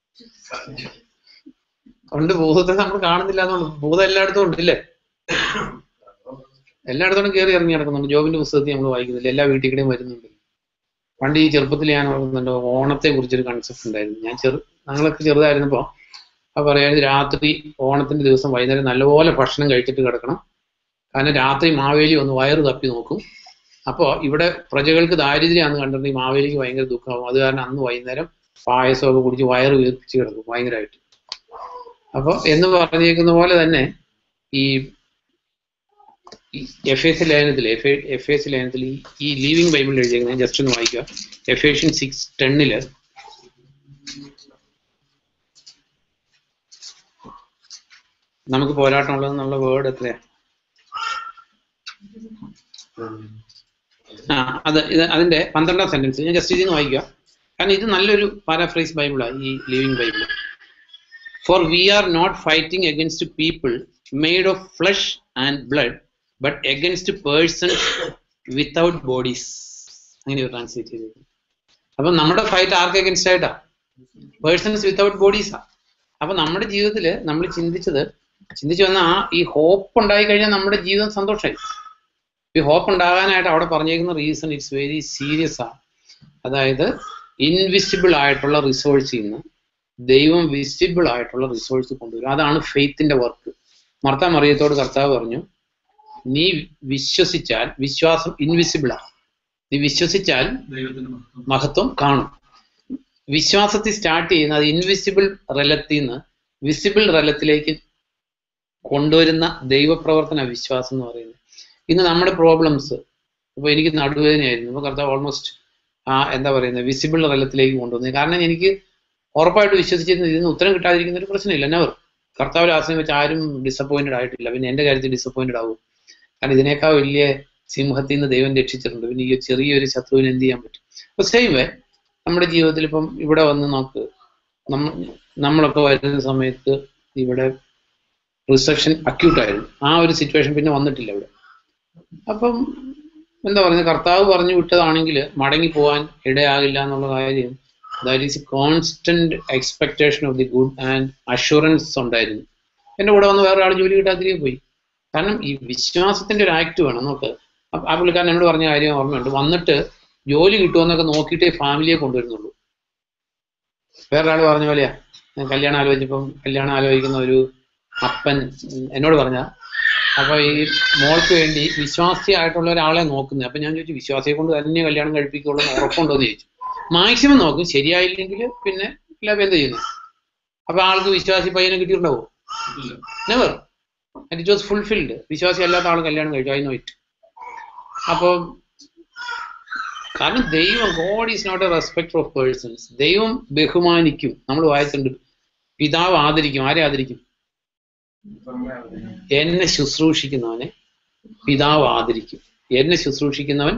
അതുകൊണ്ട് ഭൂതത്തെ നമ്മൾ കാണുന്നില്ല എന്നുള്ളൂ ഭൂതം എല്ലായിടത്തും ഉണ്ട് ഇല്ലേ എല്ലായിടത്തും കയറി ഇറങ്ങി നടക്കുന്നുണ്ട് ജോബിന്റെ പുസ്തകത്തിൽ നമ്മൾ വായിക്കുന്നില്ല എല്ലാ വീട്ടിൽ കൂടെയും വരുന്നുണ്ട് പണ്ട് ഈ ചെറുപ്പത്തിൽ ഞാൻ ഓർക്കുന്നുണ്ട് ഓണത്തെ കുറിച്ചൊരു കൺസെപ്റ്റ് ഉണ്ടായിരുന്നു ഞാൻ ചെറു ഞങ്ങളൊക്കെ ചെറുതായിരുന്നപ്പോ അപ്പൊ പറയാത് രാത്രി ഓണത്തിന്റെ ദിവസം വൈകുന്നേരം നല്ലപോലെ ഭക്ഷണം കഴിച്ചിട്ട് കിടക്കണം കാരണം രാത്രി മാവേലി ഒന്ന് വയറ് തപ്പി നോക്കും അപ്പോൾ ഇവിടെ പ്രജകൾക്ക് ദാരിദ്ര്യമാണെന്ന് കണ്ടിട്ട് ഈ മാവേലിക്ക് ഭയങ്കര ദുഃഖമാവും അത് കാരണം അന്ന് വൈകുന്നേരം പായസമൊക്കെ കുടിച്ച് വയറ് വീർപ്പിച്ച് കിടക്കും ഭയങ്കരമായിട്ട് അപ്പോൾ എന്ന് പറഞ്ഞേക്കുന്ന പോലെ തന്നെ ഈ എഫ് എസ് ലേഖനത്തിൽ എഫ് എഫ് എസ് ലേഖനത്തിൽ ഈ ഈ ലീവിംഗ് ബൈബിളിൽ എഴുതിയേക്കുന്നത് ജസ്റ്റ് ഒന്ന് വായിക്കുക എഫേഷ്യൻ സിക്സ് ടെന്നില് നമുക്ക് പോരാട്ടമുള്ളത് എന്നുള്ള വേർഡ് എത്രയാ ആ അത് ഇത് അതിന്റെ പന്ത്രണ്ടാം സെന്റൻസ് ഞാൻ ജസ്റ്റ് ഇതിന്ന് വായിക്കുക കാരണം ഇത് നല്ലൊരു പാരാഫ്രൈസ് ബൈബിളാണ് ഈ Living Bible for we are not fighting against people made of flesh and blood but against persons without bodies അങ്ങനെ ട്രാൻസ്ലേറ്റ് ചെയ്തത് അപ്പൊ നമ്മുടെ ഫൈറ്റ് ആർക്ക് അഗൻസ്റ്റ് ആയിട്ടാ പേഴ്സൺസ് വിത്തൗട്ട് ബോഡീസാ അപ്പൊ നമ്മുടെ ജീവിതത്തിൽ നമ്മൾ ചിന്തിച്ചത് ചിന്തിച്ചു വന്ന ആ ഈ ഹോപ്പ് ഉണ്ടായി കഴിഞ്ഞാൽ നമ്മുടെ ജീവിതം സന്തോഷമായി ഈ ഹോപ്പ് ഉണ്ടാകാനായിട്ട് അവിടെ പറഞ്ഞേക്കുന്ന റീസൺ ഇറ്റ്സ് വെരി സീരിയസ് ആണ് അതായത് ഇൻവിസിബിൾ ആയിട്ടുള്ള റിസോഴ്സിൽ നിന്ന് ദൈവം വിസിബിൾ ആയിട്ടുള്ള റിസോഴ്സ് കൊണ്ടുവരും അതാണ് ഫെയ്ത്തിന്റെ വർക്ക് മർത്ത മറിയത്തോട് കർത്താവ് പറഞ്ഞു നീ വിശ്വസിച്ചാൽ വിശ്വാസം ഇൻവിസിബിളാണ് നീ വിശ്വസിച്ചാൽ ദൈവത്തിന് മഹത്വം മഹത്വം കാണും വിശ്വാസത്തിൽ സ്റ്റാർട്ട് ചെയ്യുന്ന അത് ഇൻവിസിബിൾ റലത്തിൽ നിന്ന് വിസിബിൾ റലത്തിലേക്ക് കൊണ്ടുവരുന്ന ദൈവപ്രവർത്തന വിശ്വാസം എന്ന് പറയുന്നത് ഇന്ന് നമ്മുടെ പ്രോബ്ലംസ് ഇപ്പൊ എനിക്ക് നടുവേദനയായിരുന്നു ഇപ്പൊ കർത്താവ് ഓൾമോസ്റ്റ് ആ എന്താ പറയുന്നത് വിസിബിൾ റലത്തിലേക്ക് കൊണ്ടുവന്നു കാരണം എനിക്ക് ഉറപ്പായിട്ട് വിശ്വസിച്ചിരുന്നത് ഇതിന് ഉത്തരം കിട്ടാതിരിക്കുന്ന ഒരു പ്രശ്നമില്ല നെവർ കർത്താവിൽ ആശ്രയം വെച്ച് ആരും ഡിസപ്പോയിന്റഡ് ആയിട്ടില്ല പിന്നെ എന്റെ കാര്യത്തിൽ ഡിസപ്പോയിന്റഡ് ആവും കാരണം ഇതിനേക്കാൾ വലിയ സിംഹത്തിൽ നിന്ന് ദൈവം രക്ഷിച്ചിട്ടുണ്ട് പിന്നെ ഈ ചെറിയൊരു ശത്രുവിന് എന്ത് ചെയ്യാൻ പറ്റും അപ്പൊ സെയിം വേ നമ്മുടെ ജീവിതത്തിൽ ഇപ്പം ഇവിടെ വന്ന് നോക്ക് നമ്മ നമ്മളൊക്കെ വരുന്ന സമയത്ത് ഇവിടെ റിസപ്ഷൻ അക്യൂട്ട് ആയിരുന്നു ആ ഒരു സിറ്റുവേഷൻ പിന്നെ വന്നിട്ടില്ല ഇവിടെ അപ്പം എന്താ പറയുന്നത് കർത്താവ് പറഞ്ഞു വിട്ടതാണെങ്കിൽ മടങ്ങി പോകാൻ ഇടയാകില്ല എന്നുള്ള കാര്യം that is constant expectation of the good and assurance ഉണ്ടായിരുന്നു എന്റെ കൂടെ വന്ന് വേറെ ആൾ ജോലി കിട്ടാതിരികെ പോയി കാരണം ഈ വിശ്വാസത്തിന്റെ ഒരു ആക്ട് വേണം നമുക്ക് അപ്പൊ ആ പുള്ളിക്കാരൻ എന്നോട് പറഞ്ഞ കാര്യം ഓർമ്മയുണ്ട് വന്നിട്ട് ജോലി കിട്ടുമെന്നൊക്കെ നോക്കിയിട്ടേ ഫാമിലിയെ കൊണ്ടുവരുന്നുള്ളൂ വേറൊരാൾ പറഞ്ഞ പോലെയാ ഞാൻ കല്യാണം ആലോചിച്ചപ്പം കല്യാണം ആലോചിക്കുന്ന ഒരു അപ്പൻ ഉം, എന്നോട് പറഞ്ഞ അപ്പൊ ഈ മോൾക്ക് വേണ്ടി വിശ്വാസിയായിട്ടുള്ള ഒരാളെ നോക്കുന്നത് അപ്പൊ ഞാൻ ചോദിച്ചു വിശ്വാസിയെ കൊണ്ട് തന്നെ കല്യാണം കഴിപ്പിക്കുള്ളൂ എന്ന് ഉറപ്പുണ്ടോ എന്ന് ചോദിച്ചു മാക്സിമം നോക്കും ശരിയായില്ലെങ്കിൽ പിന്നെ എല്ലാം എന്ത് ചെയ്യുന്നു അപ്പൊ ആൾക്ക് വിശ്വാസി പയ്യനെ കിട്ടിയിട്ടുണ്ടാവോ ഇല്ല നെവർ ഇറ്റ് വാസ് ഫുൾഫിൽഡ് വിശ്വാസി അല്ലാത്ത ആൾ കല്യാണം കഴിച്ചു ഐ നോ ഇറ്റ് അപ്പോൾ കാരണം ദൈവം God is not a respect of persons ദൈവം ബഹുമാനിക്കും നമ്മൾ വായിച്ചിട്ടുണ്ട് പിതാവ് ആദരിക്കും ആരെ ആദരിക്കും എന്നെ ശുശ്രൂഷിക്കുന്നവനെ പിതാവ് ആദരിക്കും എന്നെ ശുശ്രൂഷിക്കുന്നവൻ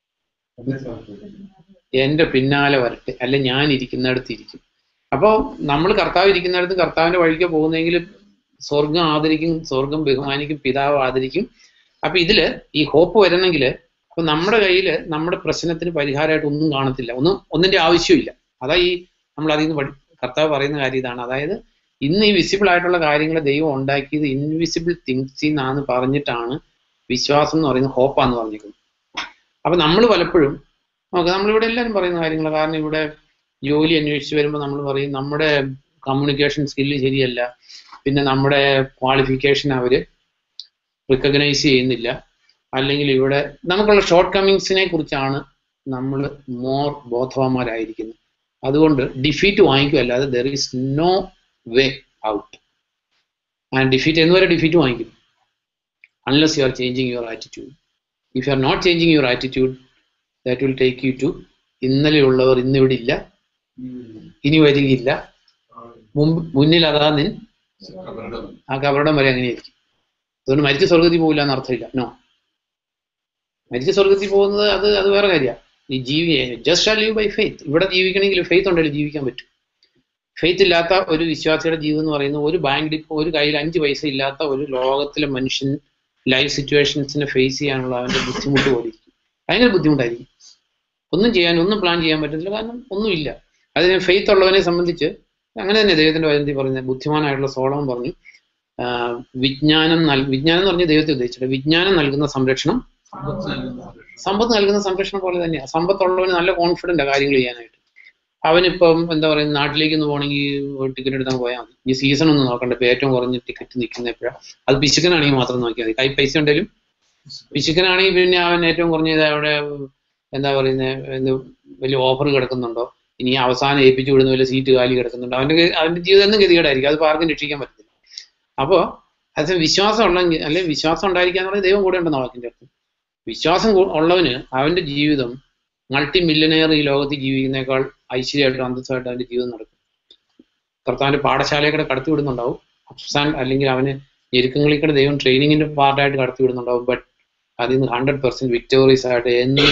എന്റെ പിന്നാലെ വരട്ടെ അല്ല ഞാൻ ഇരിക്കുന്നിടത്ത് ഇരിക്കും അപ്പോൾ നമ്മൾ കർത്താവ് ഇരിക്കുന്നിടത്ത് കർത്താവിന്റെ വഴിക്ക് പോകുന്നെങ്കിൽ സ്വർഗം ആദരിക്കും സ്വർഗം ബഹുമാനിക്കും പിതാവ് ആദരിക്കും അപ്പൊ ഇതില് ഈ ഹോപ്പ് വരണമെങ്കിൽ അപ്പൊ നമ്മുടെ കയ്യിൽ നമ്മുടെ പ്രശ്നത്തിന് പരിഹാരമായിട്ട് ഒന്നും കാണത്തില്ല ഒന്നും ഒന്നിന്റെ ആവശ്യമില്ല അതാ ഈ നമ്മൾ അതിൽ നിന്ന് പഠി കർത്താവ് പറയുന്ന കാര്യം ഇതാണ് അതായത് ഇന്ന് ഈ വിസിബിൾ ആയിട്ടുള്ള കാര്യങ്ങൾ ദൈവം ഉണ്ടാക്കിയത് ഇൻവിസിബിൾ തിങ്സിൽ നിന്നാണ് പറഞ്ഞിട്ടാണ് വിശ്വാസം എന്ന് പറയുന്നത് ഹോപ്പാന്ന് പറഞ്ഞിരിക്കുന്നത് അപ്പൊ നമ്മൾ പലപ്പോഴും നമുക്ക് നമ്മളിവിടെ എല്ലാവരും പറയുന്ന കാര്യങ്ങൾ കാരണം ഇവിടെ ജോലി അന്വേഷിച്ച് വരുമ്പോൾ നമ്മൾ പറയും നമ്മുടെ കമ്മ്യൂണിക്കേഷൻ സ്കില്ല് ശരിയല്ല പിന്നെ നമ്മുടെ ക്വാളിഫിക്കേഷൻ അവര് റിക്കഗ്നൈസ് ചെയ്യുന്നില്ല അല്ലെങ്കിൽ ഇവിടെ നമുക്കുള്ള ഷോർട്ട് കമ്മിങ്സിനെ കുറിച്ചാണ് നമ്മൾ മോർ ബോധവാന്മാരായിരിക്കുന്നത് അതുകൊണ്ട് ഡിഫീറ്റ് വാങ്ങിക്കും അല്ലാതെ there is no way out and defeat എന്നുവരെ ഡിഫീറ്റ് വാങ്ങിക്കും unless you are changing your attitude if you are not changing your attitude that will take you to ഇന്നലെയുള്ളവർ ഇന്നിവിടെ ഇല്ല ഇനി വരികയില്ല മുമ്പ് മുന്നിൽ അതാ നിൻ ആ കബറിടം വരെ അങ്ങനെയായിരിക്കും അതുകൊണ്ട് മരിച്ച സ്വർഗത്തിൽ പോകില്ല എന്ന് അർത്ഥമില്ല നോ മരിച്ച സ്വർഗത്തിൽ പോകുന്നത് അത് അത് വേറെ കാര്യമാണ് ഈ ജീവി just are live by faith ഇവിടെ ജീവിക്കണമെങ്കിൽ ഫെയ്ത്ത് ഉണ്ടെങ്കിൽ ജീവിക്കാൻ പറ്റും ഫെയ്ത്ത് ഇല്ലാത്ത ഒരു വിശ്വാസിയുടെ ജീവിതം എന്ന് പറയുന്നത് ഒരു ബാങ്ക് ഡിപ്പോ ഒരു കയ്യിൽ അഞ്ച് പൈസ ഇല്ലാത്ത ഒരു ലോകത്തിലെ മനുഷ്യൻ ലൈഫ് സിറ്റുവേഷൻസിനെ ഫേസ് ചെയ്യാനുള്ള അവന്റെ ബുദ്ധിമുട്ട് പോലെ ഇരിക്കും ഭയങ്കര ബുദ്ധിമുട്ടായിരിക്കും ഒന്നും ചെയ്യാൻ ഒന്നും പ്ലാൻ ചെയ്യാൻ പറ്റത്തില്ല കാരണം ഒന്നുമില്ല അതിന് ഫെയ്ത്ത് ഉള്ളവനെ സംബന്ധിച്ച് അങ്ങനെ തന്നെ ദൈവത്തിന്റെ വചനത്തിൽ പറയുന്നത് ബുദ്ധിമാനായിട്ടുള്ള സോളമൻ പറഞ്ഞു ആ, വിജ്ഞാനം നൽ വിജ്ഞാനം എന്ന് പറഞ്ഞ ദൈവത്തെ ഉദ്ദേശിച്ചിട്ട് വിജ്ഞാനം നൽകുന്ന സംരക്ഷണം സമ്പത്ത് നൽകുന്ന സംരക്ഷണം പോലെ തന്നെയാണ് സമ്പത്തുള്ളവന് നല്ല കോൺഫിഡന്റ് കാര്യങ്ങൾ ചെയ്യാനായിട്ട് അവനിപ്പം എന്താ പറയുക നാട്ടിലേക്ക് ഒന്ന് പോകണമെങ്കിൽ ടിക്കറ്റ് എടുത്താൽ പോയാൽ മതി ഈ സീസൺ ഒന്നും നോക്കണ്ട ഇപ്പൊ ഏറ്റവും കുറഞ്ഞ ടിക്കറ്റ് നിൽക്കുന്ന എപ്പോഴാണ് അത് പിശുക്കനാണെങ്കിൽ മാത്രം നോക്കിയാൽ മതി കൈ പൈസ ഉണ്ടെങ്കിലും പിശുക്കനാണെങ്കിൽ പിന്നെ അവൻ ഏറ്റവും കുറഞ്ഞത് അവിടെ എന്താ പറയുന്നത് വലിയ ഓഫർ കിടക്കുന്നുണ്ടോ ഇനി അവസാനം ഏൽപ്പിച്ചു വിടുന്ന വല്ല സീറ്റ് കാലി കിടക്കുന്നുണ്ടോ അവന്റെ കേ- അവന്റെ ജീവിതം എന്നും ഗതികേടായിരിക്കും അത് ഇപ്പൊ ആർക്കും രക്ഷിക്കാൻ പറ്റത്തില്ല അപ്പോ അത് വിശ്വാസം ഉള്ളെങ്കിൽ അല്ലെങ്കിൽ വിശ്വാസം ഉണ്ടായിരിക്കുക എന്ന് പറയുന്നത് ദൈവം കൂടെ ഉണ്ടെന്ന വാക്കിന്റെ അർത്ഥം വിശ്വാസം കൂ- ഉള്ളവന് അവന്റെ ജീവിതം മൾട്ടി മില്യനെയർ ഈ ലോകത്തിൽ ജീവിക്കുന്നേക്കാൾ ഐശ്വര്യമായിട്ടും അന്തസ്സായിട്ട് അവന്റെ ജീവിതം നടക്കും കർത്താവിന്റെ പാഠശാലയൊക്കെ കടത്തി വിടുന്നുണ്ടാവും അഫ്സാൻ അല്ലെങ്കിൽ അവന് ഞെരുക്കങ്ങളിൽ കൂടെ ദൈവം ട്രെയിനിങ്ങിന്റെ പാർട്ടായിട്ട് കടത്തി വിടുന്നുണ്ടാവും ബട്ട് അതിൽ നിന്ന് ഹൺഡ്രഡ് പെർസെന്റ് വിക്ടോറിയസ് ആയിട്ട് എന്നും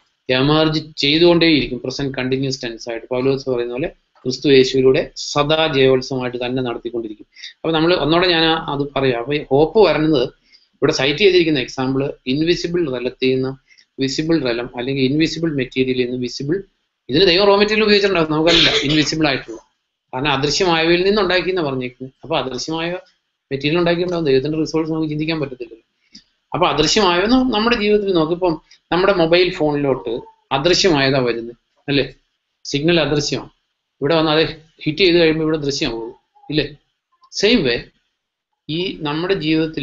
എമർജ് ചെയ്തുകൊണ്ടേയിരിക്കും പ്രസന്റ് കണ്ടിന്യൂസ് ടെൻസ് ആയിട്ട് പൗലോസ് പറയുന്ന പോലെ ക്രിസ്തു യേശുവിലൂടെ സദാ ജയോത്സവമായിട്ട് തന്നെ നടത്തിക്കൊണ്ടിരിക്കും അപ്പൊ നമ്മൾ ഒന്നോടെ ഞാൻ ആ- അത് പറയാം അപ്പൊ ഈ ഹോപ്പ് വരുന്നത് ഇവിടെ സൈറ്റ് ചെയ്തിരിക്കുന്ന എക്സാമ്പിൾ ഇൻവിസിബിൾ റലത്തിൽ നിന്ന് വിസിബിൾ റലം അല്ലെങ്കിൽ ഇൻവിസിബിൾ മെറ്റീരിയലിൽ നിന്ന് വിസിബിൾ ഇതിന് ദൈവം റോ മെറ്റീരിയൽ ഉപയോഗിച്ചിട്ടുണ്ടാവും നമുക്കറിയില്ല ഇൻവിസിബിൾ ആയിട്ടുള്ള കാരണം അദൃശ്യമായവയിൽ നിന്ന് ഉണ്ടാക്കിയെന്ന് പറഞ്ഞേക്കുന്നത് അപ്പൊ അദൃശ്യമായ മെറ്റീരിയൽ ഉണ്ടാക്കിയിട്ടുണ്ടാവും ദൈവത്തിന്റെ റിസോഴ്സ് നമുക്ക് ചിന്തിക്കാൻ പറ്റത്തില്ലല്ലോ അപ്പൊ അദൃശ്യമായെന്ന് നമ്മുടെ ജീവിതത്തിൽ നോക്കിപ്പം നമ്മുടെ മൊബൈൽ ഫോണിലോട്ട് അദൃശ്യമായതാ വരുന്നത് അല്ലേ സിഗ്നൽ അദൃശ്യമാണ് ഇവിടെ വന്ന് അത് ഹിറ്റ് ചെയ്ത് കഴിയുമ്പോൾ ഇവിടെ ദൃശ്യമാകും ഇല്ലേ സെയിം വേ ഈ നമ്മുടെ ജീവിതത്തിൽ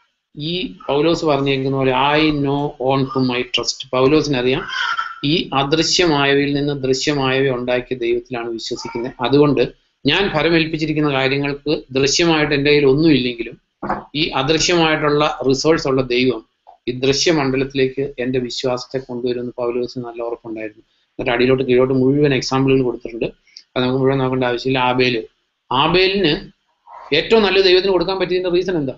ഈ പൗലോസ് പറഞ്ഞിരിക്കുന്ന പോലെ I know on to my trust പൗലോസിനറിയാം ഈ അദൃശ്യമായവയിൽ നിന്ന് ദൃശ്യമായവ ഉണ്ടാക്കിയ ദൈവത്തിലാണ് വിശ്വസിക്കുന്നത് അതുകൊണ്ട് ഞാൻ ഫലമേൽപ്പിച്ചിരിക്കുന്ന കാര്യങ്ങൾക്ക് ദൃശ്യമായിട്ട് എൻ്റെ കയ്യിൽ ഒന്നുമില്ലെങ്കിലും ഈ അദൃശ്യമായിട്ടുള്ള റിസോഴ്സ് ഉള്ള ദൈവം ഈ ദൃശ്യമണ്ഡലത്തിലേക്ക് എൻ്റെ വിശ്വാസത്തെ കൊണ്ടുവരുമെന്ന് പൗലോസിന് നല്ല ഉറപ്പുണ്ടായിരുന്നു എന്നിട്ട് അടിയിലോട്ട് കീഴോട്ട് മുഴുവൻ എക്സാമ്പിളുകൾ കൊടുത്തിട്ടുണ്ട് അത് നമുക്ക് മുഴുവൻ നോക്കേണ്ട ആവശ്യമില്ല ആബേല് ആബേലിന് ഏറ്റവും നല്ല ദൈവത്തിന് കൊടുക്കാൻ പറ്റിയതിന്റെ റീസൺ എന്താ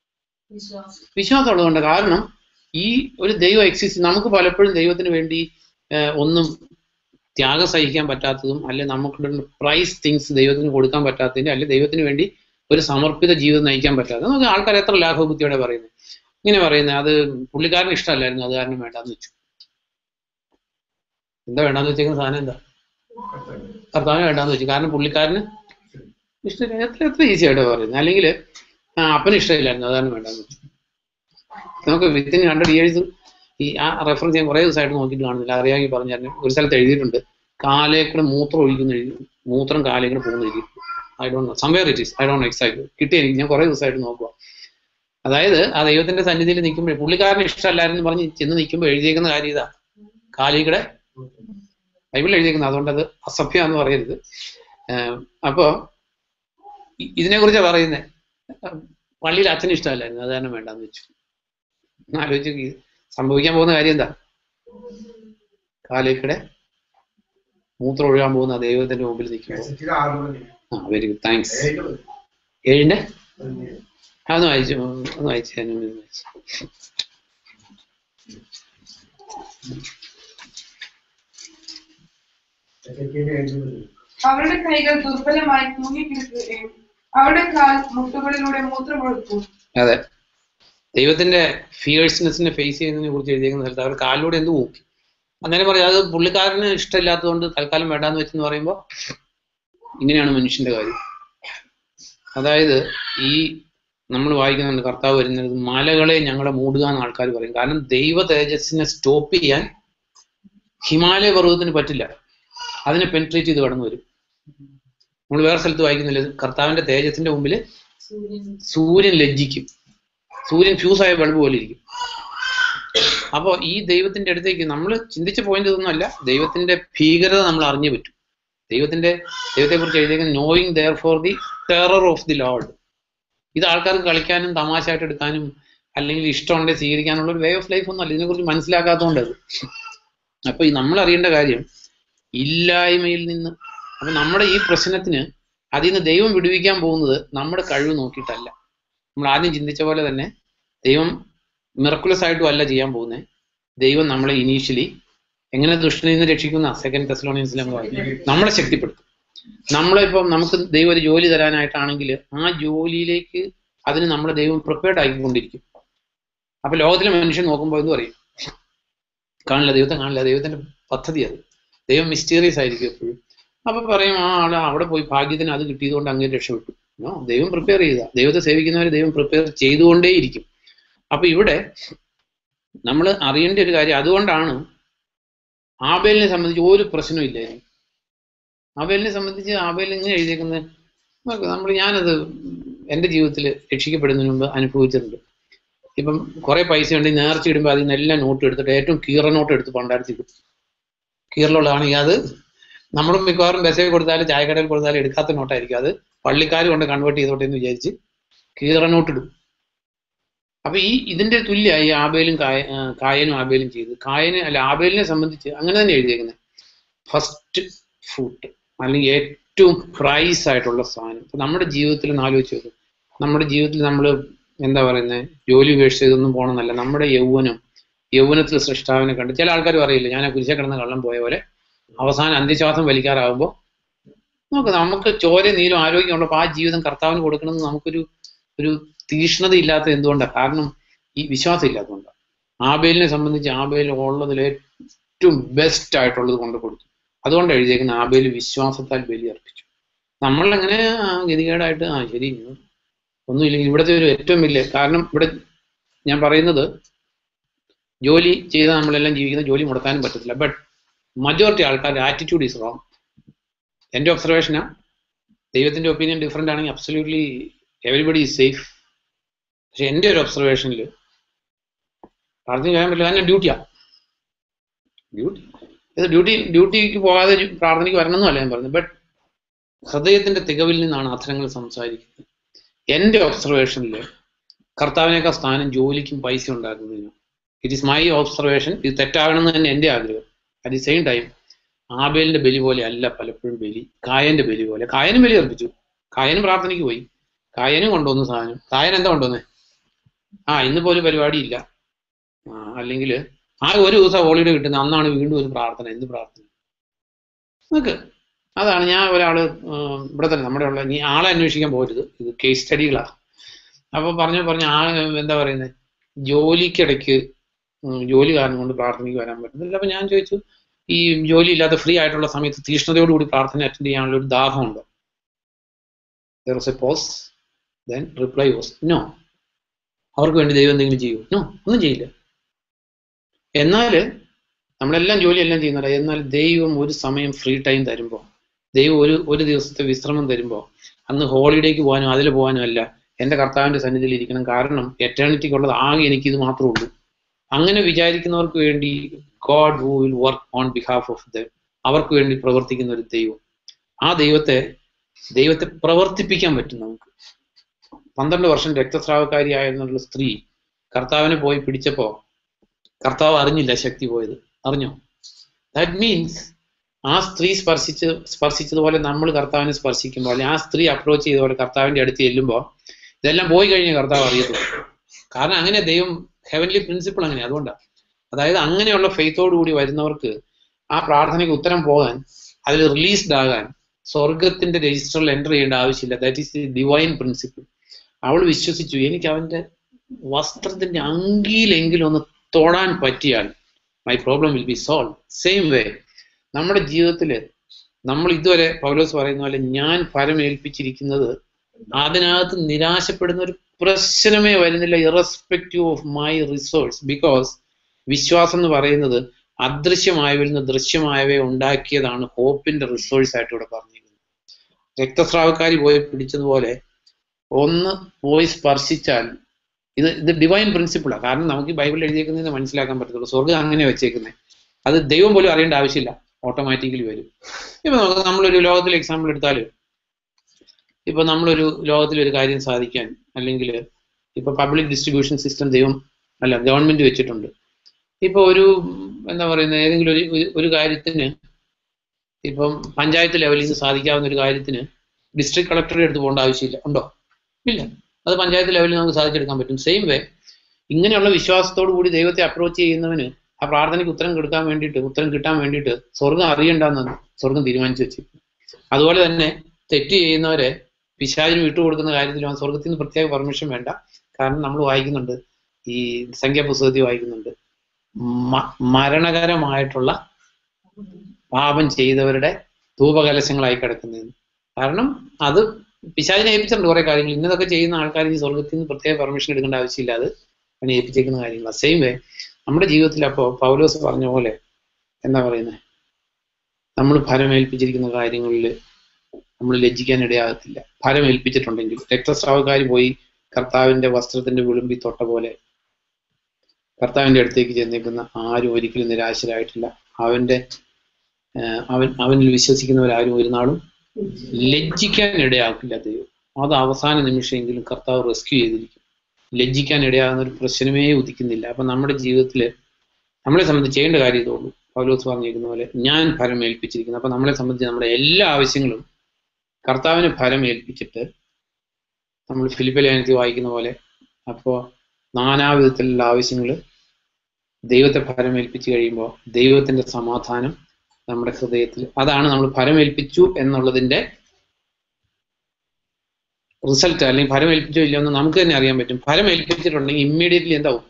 വിശ്വാസം വിശ്വാസം ഉള്ളതുകൊണ്ട് കാരണം ഈ ഒരു ദൈവം എക്സിസ്റ്റ് നമുക്ക് പലപ്പോഴും ദൈവത്തിന് വേണ്ടി ഏഹ്, ഒന്നും ത്യാഗം സഹിക്കാൻ പറ്റാത്തതും അല്ലെ നമുക്ക് പ്രൈസ് തിങ്സ് ദൈവത്തിന് കൊടുക്കാൻ പറ്റാത്തതിന്റെ അല്ലെ ദൈവത്തിന് വേണ്ടി ഒരു സമർപ്പിത ജീവിതം നയിക്കാൻ പറ്റാത്തത് നമുക്ക് ആൾക്കാർ എത്ര ലാഘവബുദ്ധിയോടെ പറയുന്നത് ഇങ്ങനെ പറയുന്നത് അത് പുള്ളിക്കാരന് ഇഷ്ടമല്ലായിരുന്നു അത് കാരണം വേണ്ടാന്ന് വെച്ചു എന്താ വേണ്ടാന്ന് വെച്ചേക്കുന്ന സാധനം എന്താ കർത്താവിന് വേണ്ടാന്ന് വെച്ചു കാരണം പുള്ളിക്കാരന് ഇഷ്ടമില്ല എത്ര എത്ര ഈസി ആയിട്ട് പറയുന്നത് അല്ലെങ്കിൽ അപ്പന് ഇഷ്ടമില്ലായിരുന്നു അതാണ് വേണ്ടാന്ന് വെച്ചു നമുക്ക് വിത്തിൻ ഹൺഡ്രഡ് ഇയേഴ്സ് ഈ ആ റെഫറൻസ് ഞാൻ കുറേ ദിവസമായിട്ട് നോക്കിയിട്ട് കാണുന്നില്ല അറിയാമെങ്കിൽ പറഞ്ഞായിരുന്നു ഒരു സ്ഥലത്ത് എഴുതിയിട്ടുണ്ട് കാലേക്കൂടെ മൂത്രം ഒഴിക്കുന്ന എഴുതി മൂത്രം കാലേക്കൂടെ പോകുന്ന എഴുതി I don't know somewhere it is I don't exact കിട്ടി എനിക്ക് ഞാൻ കുറേ ദിവസമായിട്ട് നോക്കുക അതായത് ആ ദൈവത്തിന്റെ സന്നിധിയിൽ നിൽക്കുമ്പോൾ പുള്ളിക്കാരന് ഇഷ്ടമല്ലായിരുന്നു പറഞ്ഞ് ചെന്ന് നിൽക്കുമ്പോൾ എഴുതിയേക്കുന്ന കാര്യം ഇതാ കാലികൂടെ ബൈബിളിൽ എഴുതിയേക്കുന്നത് അതുകൊണ്ട് അത് അസഭ്യം എന്ന് പറയരുത് ഏഹ് അപ്പോ ഇ- ഇതിനെക്കുറിച്ചാണ് പറയുന്നത് പള്ളിയിൽ അച്ഛന് ഇഷ്ടമല്ലായിരുന്നു അത് കാരണം വേണ്ടാന്ന് വെച്ചു ഒന്ന് ആലോചിച്ച് നോക്ക്. സംഭവിക്കാൻ പോകുന്ന കാര്യം എന്താ കാലേക്കിടെ മൂത്രം ഒഴുകാൻ പോകുന്ന ആ ദൈവത്തിന്റെ മുമ്പിൽ നിൽക്കുമ്പോൾ ആ വെരി ഗുഡ് താങ്ക്സ് ഏഴിന്റെ അതൊന്ന് വായിച്ചു ഒന്ന് വായിച്ചു ഞാൻ ഒന്ന് വായിച്ചു അവരുടെ കൈകൾ ദുർബലമായി തൂങ്ങിക്കിടക്കുകയും അവരുടെ കാൽ മുട്ടുകളിലൂടെ മൂത്രമൊഴുക്കും അതെ ദൈവത്തിന്റെ ഫിയേഴ്സ്നെസ്സിനെ ഫേസ് ചെയ്യുന്നതിനെ കുറിച്ച് എഴുതിയിരിക്കുന്ന സ്ഥലത്ത് അവർ കാലിലൂടെ എന്ത് പോകും അന്നേരം പറയാം അത് പുള്ളിക്കാരന് ഇഷ്ടമില്ലാത്തതുകൊണ്ട് തൽക്കാലം വേണ്ടാന്ന് വെച്ചെന്ന് പറയുമ്പോൾ ഇങ്ങനെയാണ് മനുഷ്യന്റെ കാര്യം അതായത് ഈ നമ്മൾ വായിക്കുന്നുണ്ട് കർത്താവ് വരുന്നത് മലകളെ ഞങ്ങളെ മൂടുക എന്ന് ആൾക്കാർ പറയും കാരണം ദൈവ തേജസ്സിനെ സ്റ്റോപ്പ് ചെയ്യാൻ ഹിമാലയ പർവ്വതത്തിന് പറ്റില്ല അതിനെ പെൻട്രേറ്റ് ചെയ്ത് കടന്നു വരും നമ്മൾ വേറെ സ്ഥലത്ത് വായിക്കുന്നില്ല കർത്താവിന്റെ തേജസ്സിന്റെ മുമ്പിൽ സൂര്യൻ സൂര്യൻ ലജ്ജിക്കും സൂര്യൻ ഫ്യൂസായ ബൾബ് പോലെ ഇരിക്കും അപ്പോൾ ഈ ദൈവത്തിന്റെ അടുത്തേക്ക് നമ്മൾ ചിന്തിച്ച പോയിന്റ് ഇതൊന്നുമല്ല ദൈവത്തിന്റെ ഭീകരത നമ്മൾ അറിഞ്ഞേ പറ്റും ദൈവത്തിന്റെ ദൈവത്തെ കുറിച്ച് എഴുതിയിരിക്കുന്ന knowing therefore the terror of the Lord ഇത് ആൾക്കാർക്ക് കളിക്കാനും തമാശയായിട്ട് എടുക്കാനും അല്ലെങ്കിൽ ഇഷ്ടമുണ്ടെങ്കിൽ സ്വീകരിക്കാനുള്ള ഒരു വേ ഓഫ് ലൈഫ് ഒന്നുമല്ല ഇതിനെക്കുറിച്ച് മനസ്സിലാക്കാത്തതുകൊണ്ട് അത് അപ്പൊ ഈ നമ്മൾ അറിയേണ്ട കാര്യം ഇല്ലായ്മയിൽ നിന്ന് അപ്പൊ നമ്മുടെ ഈ പ്രശ്നത്തിന് അതിൽ നിന്ന് ദൈവം വിടുവിക്കാൻ പോകുന്നത് നമ്മുടെ കഴിവ് നോക്കിയിട്ടല്ല നമ്മൾ ആദ്യം ചിന്തിച്ച പോലെ തന്നെ ദൈവം മിറക്കുലസ് ആയിട്ടും അല്ല ചെയ്യാൻ പോകുന്നത് ദൈവം നമ്മളെ ഇനീഷ്യലി എങ്ങനെ ദുഷ്ടനിൽ നിന്ന് രക്ഷിക്കുന്ന സെക്കൻഡ് ടെസ്ലോണിയൻസിൽ നമ്മളെ ശക്തിപ്പെടുത്തും നമ്മളിപ്പം നമുക്ക് ദൈവം ഒരു ജോലി തരാനായിട്ടാണെങ്കിൽ ആ ജോലിയിലേക്ക് അതിന് നമ്മുടെ ദൈവം പ്രിപ്പയർഡ് ആക്കിക്കൊണ്ടിരിക്കും അപ്പൊ ലോകത്തിലെ മനുഷ്യൻ നോക്കുമ്പോൾ എന്ന് പറയും കാണില്ല ദൈവത്തെ കാണില്ല ദൈവത്തിന്റെ പദ്ധതി അത് ദൈവം മിസ്റ്റീരിയസ് ആയിരിക്കും എപ്പോഴും അപ്പൊ പറയും ആ ആള് അവിടെ പോയി ഭാഗ്യത്തിന് അത് കിട്ടിയതുകൊണ്ട് അങ്ങനെ രക്ഷപ്പെട്ടു നോ ദൈവം പ്രിപ്പയർ ചെയ്ത ദൈവത്തെ സേവിക്കുന്നവർ ദൈവം പ്രിപ്പയർ ചെയ്തുകൊണ്ടേയിരിക്കും അപ്പൊ ഇവിടെ നമ്മൾ അറിയേണ്ട ഒരു കാര്യം അതുകൊണ്ടാണ് ആബേലിനെ സംബന്ധിച്ച് ഒരു പ്രശ്നവും ഇല്ലായിരുന്നു ആബേലിനെ സംബന്ധിച്ച് ആബേൽ ഇങ്ങനെ എഴുതിയേക്കുന്നത് നോക്ക് നമ്മൾ ഞാനത് എൻ്റെ ജീവിതത്തിൽ രക്ഷിക്കപ്പെടുന്നതിന് മുമ്പ് അനുഭവിച്ചിട്ടുണ്ട് ഇപ്പം കുറെ പൈസ ഉണ്ടെങ്കിൽ നേർച്ച ഇടുമ്പോൾ അതിൽ നിന്നെല്ലാം നോട്ട് എടുത്തിട്ട് ഏറ്റവും കീറ നോട്ട് എടുത്ത് പണ്ടാരത്തി ഇടും കീറലുള്ളതാണെങ്കിൽ അത് നമ്മൾ മിക്കവാറും ബസ്സിൽ കൊടുത്താലും ചായക്കടയിൽ കൊടുത്താലും എടുക്കാത്ത നോട്ടായിരിക്കും അത് പള്ളിക്കാർ കൊണ്ട് കൺവേർട്ട് ചെയ്തോട്ടെ എന്ന് വിചാരിച്ച് കീറ നോട്ട് ഇടും അപ്പൊ ഈ ഇതിന്റെ തുല്യ ഈ ആബേലും കായ ആ, കായനും ആബേലും ചെയ്ത് കായന് അല്ല ആബേലിനെ സംബന്ധിച്ച് അങ്ങനെ തന്നെ എഴുതിയേക്കുന്നത് ഫസ്റ്റ് ഫുഡ് അല്ലെങ്കിൽ ഏറ്റവും പ്രൈസ് ആയിട്ടുള്ള സാധനം ഇപ്പൊ നമ്മുടെ ജീവിതത്തിൽ ഒന്ന് ആലോചിച്ച് നോക്കും നമ്മുടെ ജീവിതത്തിൽ നമ്മൾ എന്താ പറയുന്നത് ജോലി ഉപേക്ഷിച്ച് ഇതൊന്നും പോകണമെന്നല്ല നമ്മുടെ യൗവനം യൗവനത്തിൽ സൃഷ്ടാവിനെ കണ്ട് ചില ആൾക്കാർ പറയില്ല ഞാൻ ആ കുരിശ കിടന്ന കള്ളം പോയ പോലെ അവസാനം അന്ത്യശ്വാസം വലിക്കാറാകുമ്പോൾ നമുക്ക് നമുക്ക് ചോര നീരും ആരോഗ്യമുള്ളപ്പോൾ ആ ജീവിതം കർത്താവിന് കൊടുക്കണമെന്ന് നമുക്കൊരു ഒരു തീഷ്ണത ഇല്ലാത്ത എന്തുകൊണ്ടാണ് കാരണം ഈ വിശ്വാസം ഇല്ലാത്തതുകൊണ്ടാണ് ആബേലിനെ സംബന്ധിച്ച് ആബേൽ ഉള്ളതിൽ ഏറ്റവും ബെസ്റ്റ് ആയിട്ടുള്ളത് കൊണ്ട് കൊടുത്തു അതുകൊണ്ട് എഴുതിയേക്കുന്ന ആബേൽ വിശ്വാസത്താൽ ബലി അർപ്പിച്ചു നമ്മളങ്ങനെ ആ, ഗതികേടായിട്ട് ആ ശരി ഇന്ന് ഒന്നുമില്ലെങ്കിൽ ഇവിടുത്തെ ഒരു ഏറ്റവും വലിയ കാരണം ഇവിടെ ഞാൻ പറയുന്നത് ജോലി ചെയ്ത് നമ്മളെല്ലാം ജീവിക്കുന്ന ജോലി മുടക്കാനും പറ്റത്തില്ല ബട്ട് മജോറിറ്റി ആൾക്കാരുടെ ആറ്റിറ്റ്യൂഡ് ഈസ് റോങ് എൻ്റെ ഒബ്സർവേഷനാ ദൈവത്തിന്റെ ഒപ്പീനിയൻ ഡിഫറെൻ്റ് ആണെങ്കിൽ അബ്സല്യൂട്ട്ലി എവറിബഡി ഈസ് സേഫ് പക്ഷെ എൻ്റെ ഒരു ഒബ്സർവേഷനിൽ പ്രാർത്ഥന ചെയ്യാൻ പറ്റില്ല തന്നെ ഡ്യൂട്ടിയാ ഡ്യൂട്ടി ഇത് ഡ്യൂട്ടി ഡ്യൂട്ടിക്ക് പോകാതെ ജു- പ്രാർത്ഥനയ്ക്ക് വരണമെന്നല്ല ഞാൻ പറയുന്നത് ബട്ട് ഹൃദയത്തിന്റെ തികവിൽ നിന്നാണ് അധരങ്ങൾ സംസാരിക്കുന്നത് എൻ്റെ ഒബ്സർവേഷനിൽ കർത്താവിനേക്കാൾ സ്ഥാനം ജോലിക്കും പൈസ ഉണ്ടാക്കുന്നതിന് ഇറ്റ് ഈസ് മൈ ഒബ്സർവേഷൻ ഇത് തെറ്റാകണമെന്ന് തന്നെ എൻ്റെ ആഗ്രഹം അറ്റ് ദി സെയിം ടൈം ആബേലിന്റെ ബലി പോലെ അല്ല പലപ്പോഴും ബലി കായന്റെ ബലി പോലെ കായനും ബലി അർപ്പിച്ചു കായനും പ്രാർത്ഥനയ്ക്ക് പോയി കായനും കൊണ്ടുവന്നു സാധനം കായൻ എന്താ കൊണ്ടുവന്നേ ആ ഇന്നിപ്പോ ഒരു പരിപാടിയില്ല ആ അല്ലെങ്കിൽ ആ ഒരു ദിവസം ഹോളിഡേ കിട്ടുന്ന അന്നാണ് വീണ്ടും ഒരു പ്രാർത്ഥന എന്ത് പ്രാർത്ഥന നോക്ക് അതാണ് ഞാൻ ഒരാള് ഉം, ഇവിടെ തന്നെ നമ്മുടെ ഉള്ള നീ ആളെ അന്വേഷിക്കാൻ പോരുത് ഇത് കേസ് സ്റ്റഡികളാ അപ്പൊ പറഞ്ഞു പറഞ്ഞു ആ എന്താ പറയുന്നത് ജോലിക്കിടയ്ക്ക് ഉം, ജോലി കാരണം കൊണ്ട് പ്രാർത്ഥനയ്ക്ക് വരാൻ പറ്റുന്നില്ല അപ്പൊ ഞാൻ ചോദിച്ചു ഈ ജോലി ഇല്ലാത്ത ഫ്രീ ആയിട്ടുള്ള സമയത്ത് തീഷ്ണതയോടുകൂടി പ്രാർത്ഥന അറ്റൻഡ് ചെയ്യാനുള്ള ഒരു ദാഹമുണ്ടോ there was a pause then reply was no അവർക്ക് വേണ്ടി ദൈവം എന്തെങ്കിലും ചെയ്യൂ നോ ഒന്നും ചെയ്യില്ല എന്നാൽ നമ്മളെല്ലാം ജോലിയെല്ലാം ചെയ്യുന്നില്ല എന്നാൽ ദൈവം ഒരു സമയം ഫ്രീ ടൈം തരുമ്പോൾ ദൈവം ഒരു ഒരു ദിവസത്തെ വിശ്രമം തരുമ്പോൾ അന്ന് ഹോളിഡേക്ക് പോകാനും അതിൽ പോകാനും അല്ല എൻ്റെ കർത്താവിൻ്റെ സന്നിധിയിൽ ഇരിക്കണം കാരണം എറ്റേണിറ്റിക്കുള്ളത് ആകെ എനിക്കിത് മാത്രമേ ഉള്ളൂ അങ്ങനെ വിചാരിക്കുന്നവർക്ക് വേണ്ടി God who will work on behalf of the അവർക്ക് വേണ്ടി പ്രവർത്തിക്കുന്ന ഒരു ദൈവം ആ ദൈവത്തെ ദൈവത്തെ പ്രവർത്തിപ്പിക്കാൻ പറ്റും നമുക്ക് പന്ത്രണ്ട് വർഷം രക്തസ്രാവക്കാരിയായിരുന്നുള്ള സ്ത്രീ കർത്താവിനെ പോയി പിടിച്ചപ്പോ കർത്താവ് അറിഞ്ഞില്ല ശക്തി പോയത് അറിഞ്ഞോ ദാറ്റ് മീൻസ് ആ സ്ത്രീ സ്പർശിച്ച് സ്പർശിച്ചതുപോലെ നമ്മൾ കർത്താവിനെ സ്പർശിക്കുമ്പോൾ അല്ലെങ്കിൽ ആ സ്ത്രീ അപ്രോച്ച് ചെയ്തതുപോലെ കർത്താവിന്റെ അടുത്ത് ചെല്ലുമ്പോൾ ഇതെല്ലാം പോയി കഴിഞ്ഞ് കർത്താവ് അറിയത്തുള്ളൂ കാരണം അങ്ങനെ ദൈവം ഹെവൻലി പ്രിൻസിപ്പിൾ അങ്ങനെ അതുകൊണ്ടാണ് അതായത് അങ്ങനെയുള്ള ഫെയ്ത്തോടു കൂടി വരുന്നവർക്ക് ആ പ്രാർത്ഥനയ്ക്ക് ഉത്തരം പോകാൻ അതിൽ റിലീസ്ഡ് ആകാൻ സ്വർഗത്തിന്റെ രജിസ്റ്ററിൽ എൻ്റർ ചെയ്യേണ്ട ആവശ്യമില്ല that is the divine principle അവൾ വിശ്വസിച്ചു എനിക്ക് അവന്റെ വസ്ത്രത്തിന്റെ അങ്കിയിലെങ്കിലും ഒന്ന് തൊടാൻ പറ്റിയാൽ my problem will be solve same way നമ്മുടെ ജീവിതത്തിൽ നമ്മൾ ഇതുവരെ പൗലോസ് പറയുന്ന പോലെ ഞാൻ ഫലമേൽപ്പിച്ചിരിക്കുന്നത് അതിനകത്ത് നിരാശപ്പെടുന്ന ഒരു പ്രശ്നമേ വരുന്നില്ല irrespective of my resource because വിശ്വാസം എന്ന് പറയുന്നത് അദൃശ്യമായവയിൽ നിന്ന് ദൃശ്യമായവയെ ഉണ്ടാക്കിയതാണ് ഹോപ്പിന്റെ റിസോഴ്സ് ആയിട്ട് ഇവിടെ പറഞ്ഞിരിക്കുന്നത് രക്തസ്രാവക്കാരി പോയി പിടിച്ചതുപോലെ ഒന്ന് പോയി സ്പർശിച്ചാൽ ഇത് ഇത് ഡിവൈൻ പ്രിൻസിപ്പിളാണ് കാരണം നമുക്ക് ഈ ബൈബിൾ എഴുതിയേക്കുന്നതിന് മനസ്സിലാക്കാൻ പറ്റത്തുള്ളൂ സ്വർഗ്ഗം അങ്ങനെ വെച്ചേക്കുന്നത് അത് ദൈവം പോലും അറിയേണ്ട ആവശ്യമില്ല ഓട്ടോമാറ്റിക്കലി വരും ഇപ്പൊ നമുക്ക് നമ്മളൊരു ലോകത്തിലെ എക്സാമ്പിൾ എടുത്താൽ ഇപ്പൊ നമ്മളൊരു ലോകത്തിൽ ഒരു കാര്യം സാധിക്കാൻ അല്ലെങ്കിൽ ഇപ്പൊ പബ്ലിക് ഡിസ്ട്രിബ്യൂഷൻ സിസ്റ്റം ദൈവം അല്ല ഗവൺമെന്റ് വെച്ചിട്ടുണ്ട് ഇപ്പൊ ഒരു എന്താ പറയുന്നത് ഏതെങ്കിലും ഒരു ഒരു- ഒരു കാര്യത്തിന് ഇപ്പം പഞ്ചായത്ത് ലെവലിൽ നിന്ന് സാധിക്കാവുന്ന ഒരു കാര്യത്തിന് ഡിസ്ട്രിക്ട് കളക്ടറുടെ അടുത്ത് പോകേണ്ട ആവശ്യമില്ല ഉണ്ടോ ഇല്ല അത് പഞ്ചായത്ത് ലെവലിൽ നമുക്ക് സാധിച്ചെടുക്കാൻ പറ്റും സെയിം വേ ഇങ്ങനെയുള്ള വിശ്വാസത്തോടു കൂടി ദൈവത്തെ അപ്രോച്ച് ചെയ്യുന്നവന് ആ പ്രാർത്ഥനയ്ക്ക് ഉത്തരം കൊടുക്കാൻ വേണ്ടിയിട്ട് ഉത്തരം കിട്ടാൻ വേണ്ടിയിട്ട് സ്വർഗം അറിയണ്ടെന്നാണ് സ്വർഗം തീരുമാനിച്ചു വെച്ചു അതുപോലെ തന്നെ തെറ്റ് ചെയ്യുന്നവരെ പിശാചിന് വിട്ടുകൊടുക്കുന്ന കാര്യത്തിൽ അവൻ സ്വർഗത്തിൽ നിന്ന് പ്രത്യേക പെർമിഷൻ വേണ്ട കാരണം നമ്മൾ വായിക്കുന്നുണ്ട് ഈ സംഖ്യാപുസ്തകത്തിൽ വായിക്കുന്നുണ്ട് മ- മരണകരമായിട്ടുള്ള പാപം ചെയ്തവരുടെ ധൂപകലശങ്ങളായി കിടക്കുന്നതെന്ന് കാരണം അത് പിശാചിനെ ഏൽപ്പിച്ചിട്ടുണ്ട് കുറെ കാര്യങ്ങൾ ഇന്നതൊക്കെ ചെയ്യുന്ന ആൾക്കാർ ഈ സ്വർഗത്തിൽ നിന്ന് പ്രത്യേക പെർമിഷൻ എടുക്കേണ്ട ആവശ്യമില്ല അത് അവനെ ഏൽപ്പിച്ചേക്കുന്ന കാര്യങ്ങളാണ് സെയിം വേ നമ്മുടെ ജീവിതത്തിൽ അപ്പോൾ പൗലോസ് പറഞ്ഞ പോലെ എന്താ പറയുന്നത് നമ്മൾ ഫലമേൽപ്പിച്ചിരിക്കുന്ന കാര്യങ്ങളിൽ നമ്മൾ ലജ്ജിക്കാൻ ഇടയാകത്തില്ല ഫലമേൽപ്പിച്ചിട്ടുണ്ടെങ്കിൽ രക്തസ്രാവക്കാർ പോയി കർത്താവിന്റെ വസ്ത്രത്തിന്റെ വിളുമ്പി തൊട്ട പോലെ കർത്താവിന്റെ അടുത്തേക്ക് ചെന്നേക്കുന്ന ആരും ഒരിക്കലും നിരാശരായിട്ടില്ല അവന്റെ ആഹ് അവൻ അവനിൽ വിശ്വസിക്കുന്നവരാരും ഒരു നാളും ലജ്ജിക്കാൻ ഇടയാക്കില്ല ദൈവം അത് അവസാന നിമിഷമെങ്കിലും കർത്താവ് റെസ്ക്യൂ ചെയ്തിരിക്കും ലജ്ജിക്കാൻ ഇടയാകുന്ന ഒരു പ്രശ്നമേ ഉദിക്കുന്നില്ല അപ്പൊ നമ്മുടെ ജീവിതത്തിൽ നമ്മളെ സംബന്ധിച്ച് ചെയ്യേണ്ട കാര്യം ഇതുള്ളൂ പൗലോസ് പറഞ്ഞിരിക്കുന്ന പോലെ ഞാൻ ഫലം ഏൽപ്പിച്ചിരിക്കുന്നു അപ്പൊ നമ്മളെ സംബന്ധിച്ച് നമ്മുടെ എല്ലാ ആവശ്യങ്ങളും കർത്താവിന് ഫലം ഏൽപ്പിച്ചിട്ട് നമ്മൾ ഫിലിപ്പ് ലേഖനത്തിൽ വായിക്കുന്ന പോലെ അപ്പോൾ നാനാവിധത്തിലുള്ള ആവശ്യങ്ങൾ ദൈവത്തെ ഫലമേൽപ്പിച്ചു കഴിയുമ്പോൾ ദൈവത്തിന്റെ സമാധാനം നമ്മുടെ ഹൃദയത്തിൽ അതാണ് നമ്മൾ ഫലമേൽപ്പിച്ചു എന്നുള്ളതിന്റെ റിസൾട്ട് അല്ലെങ്കിൽ ഫലമേൽപ്പിച്ചോ ഇല്ലയോ എന്ന് നമുക്ക് തന്നെ അറിയാൻ പറ്റും ഫലമേൽപ്പിച്ചിട്ടുണ്ടെങ്കിൽ ഇമ്മീഡിയറ്റ്ലി എന്താവും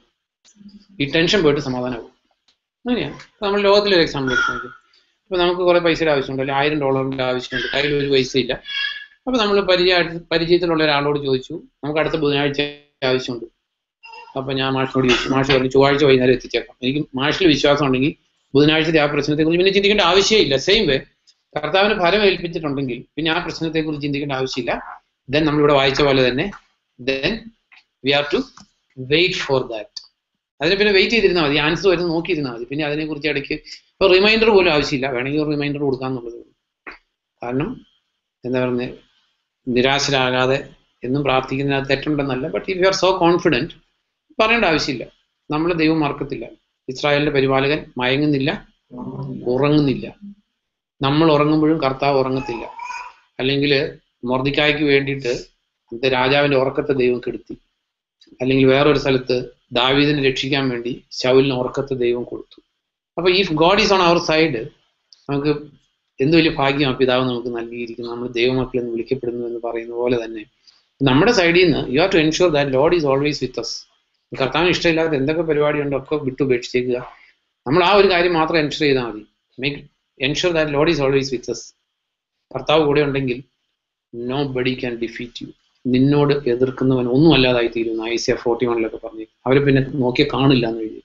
ഈ ടെൻഷൻ പോയിട്ട് സമാധാനമാവും അങ്ങനെയാണ് ഇപ്പൊ നമ്മൾ ലോകത്തിലെ ഒരു എക്സാമ്പിൾ എടുത്ത് നോക്കി ഇപ്പൊ നമുക്ക് കുറെ പൈസയുടെ ആവശ്യമുണ്ട് അല്ലെങ്കിൽ ആയിരം ഡോളറിന്റെ ആവശ്യമുണ്ട് കയ്യിൽ ഒരു പൈസ ഇല്ല അപ്പൊ നമ്മൾ പരിചയ പരിചയത്തിലുള്ള ഒരാളോട് ചോദിച്ചു നമുക്ക് അടുത്ത ബുധനാഴ്ച ആവശ്യമുണ്ട് അപ്പൊ ഞാൻ മാഷിനോട് ചോദിച്ചു മാഷ് പറഞ്ഞു ചൊവ്വാഴ്ച വൈകുന്നേരം എത്തിച്ചേക്കാം എനിക്ക് മാഷിൽ വിശ്വാസം ഉണ്ടെങ്കിൽ ബുധനാഴ്ചത്തെ ആ പ്രശ്നത്തെ കുറിച്ച് പിന്നെ ചിന്തിക്കേണ്ട ആവശ്യമില്ല സെയിം വേ കർത്താവിന് ഫലം ഏൽപ്പിച്ചിട്ടുണ്ടെങ്കിൽ പിന്നെ ആ പ്രശ്നത്തെ കുറിച്ച് ചിന്തിക്കേണ്ട ആവശ്യമില്ല ദെൻ നമ്മളിവിടെ വായിച്ച പോലെ തന്നെ then we have to wait for that അതിന് പിന്നെ വെയിറ്റ് ചെയ്തിരുന്നാൽ മതി ആൻസർ വരുന്ന നോക്കിയിരുന്നാൽ മതി പിന്നെ അതിനെക്കുറിച്ച് ഇടയ്ക്ക് ഇപ്പൊ റിമൈൻഡർ പോലും ആവശ്യമില്ല വേണമെങ്കിൽ ഒരു റിമൈൻഡർ കൊടുക്കാന്നുള്ളത് കാരണം എന്താ പറയുന്നത് നിരാശരാകാതെ എന്നും പ്രാർത്ഥിക്കുന്നതിനകത്ത് തെറ്റുണ്ടെന്നല്ല but if you are so confident പറയേണ്ട ആവശ്യമില്ല നമ്മൾ ദൈവം മറക്കത്തില്ല ഇസ്രായേലിന്റെ പരിപാലകൻ മയങ്ങുന്നില്ല ഉറങ്ങുന്നില്ല നമ്മൾ ഉറങ്ങുമ്പോഴും കർത്താവ് ഉറങ്ങത്തില്ല അല്ലെങ്കിൽ മൊർദിക്കായ്ക്ക് വേണ്ടിയിട്ട് അന്നത്തെ രാജാവിന്റെ ഉറക്കത്തെ ദൈവം കെടുത്തി അല്ലെങ്കിൽ വേറൊരു സ്ഥലത്ത് ദാവീദിനെ രക്ഷിക്കാൻ വേണ്ടി ശൗലിന് ഉറക്കത്തെ ദൈവം കൊടുത്തു അപ്പൊ ഈ God is on our side നമുക്ക് എന്ത് വലിയ ഭാഗ്യമാണ് പിതാവ് നമുക്ക് നൽകിയിരിക്കുന്നത് നമ്മൾ ദൈവമക്കൾ എന്ന് വിളിക്കപ്പെടുന്നു എന്ന് പറയുന്ന പോലെ തന്നെ നമ്മുടെ സൈഡിൽ നിന്ന് you have to ensure that Lord is always with us കർത്താവിന് ഇഷ്ടമില്ലാത്ത എന്തൊക്കെ പരിപാടിയുണ്ടോ ഒക്കെ വിട്ടുപേക്ഷിച്ചേക്കുക നമ്മൾ ആ ഒരു കാര്യം മാത്രം എൻഷുർ ചെയ്താൽ മതി make ensure that Lord is always with us കർത്താവ് കൂടെ ഉണ്ടെങ്കിൽ nobody can defeat you നിന്നോട് എതിർക്കുന്നവൻ ഒന്നും അല്ലാതായി തീരുന്നു ഐ സി എഫ് ഫോർട്ടി വണിലൊക്കെ പറഞ്ഞു അവരെ പിന്നെ നോക്കിയ കാണില്ല എന്ന് എഴുതി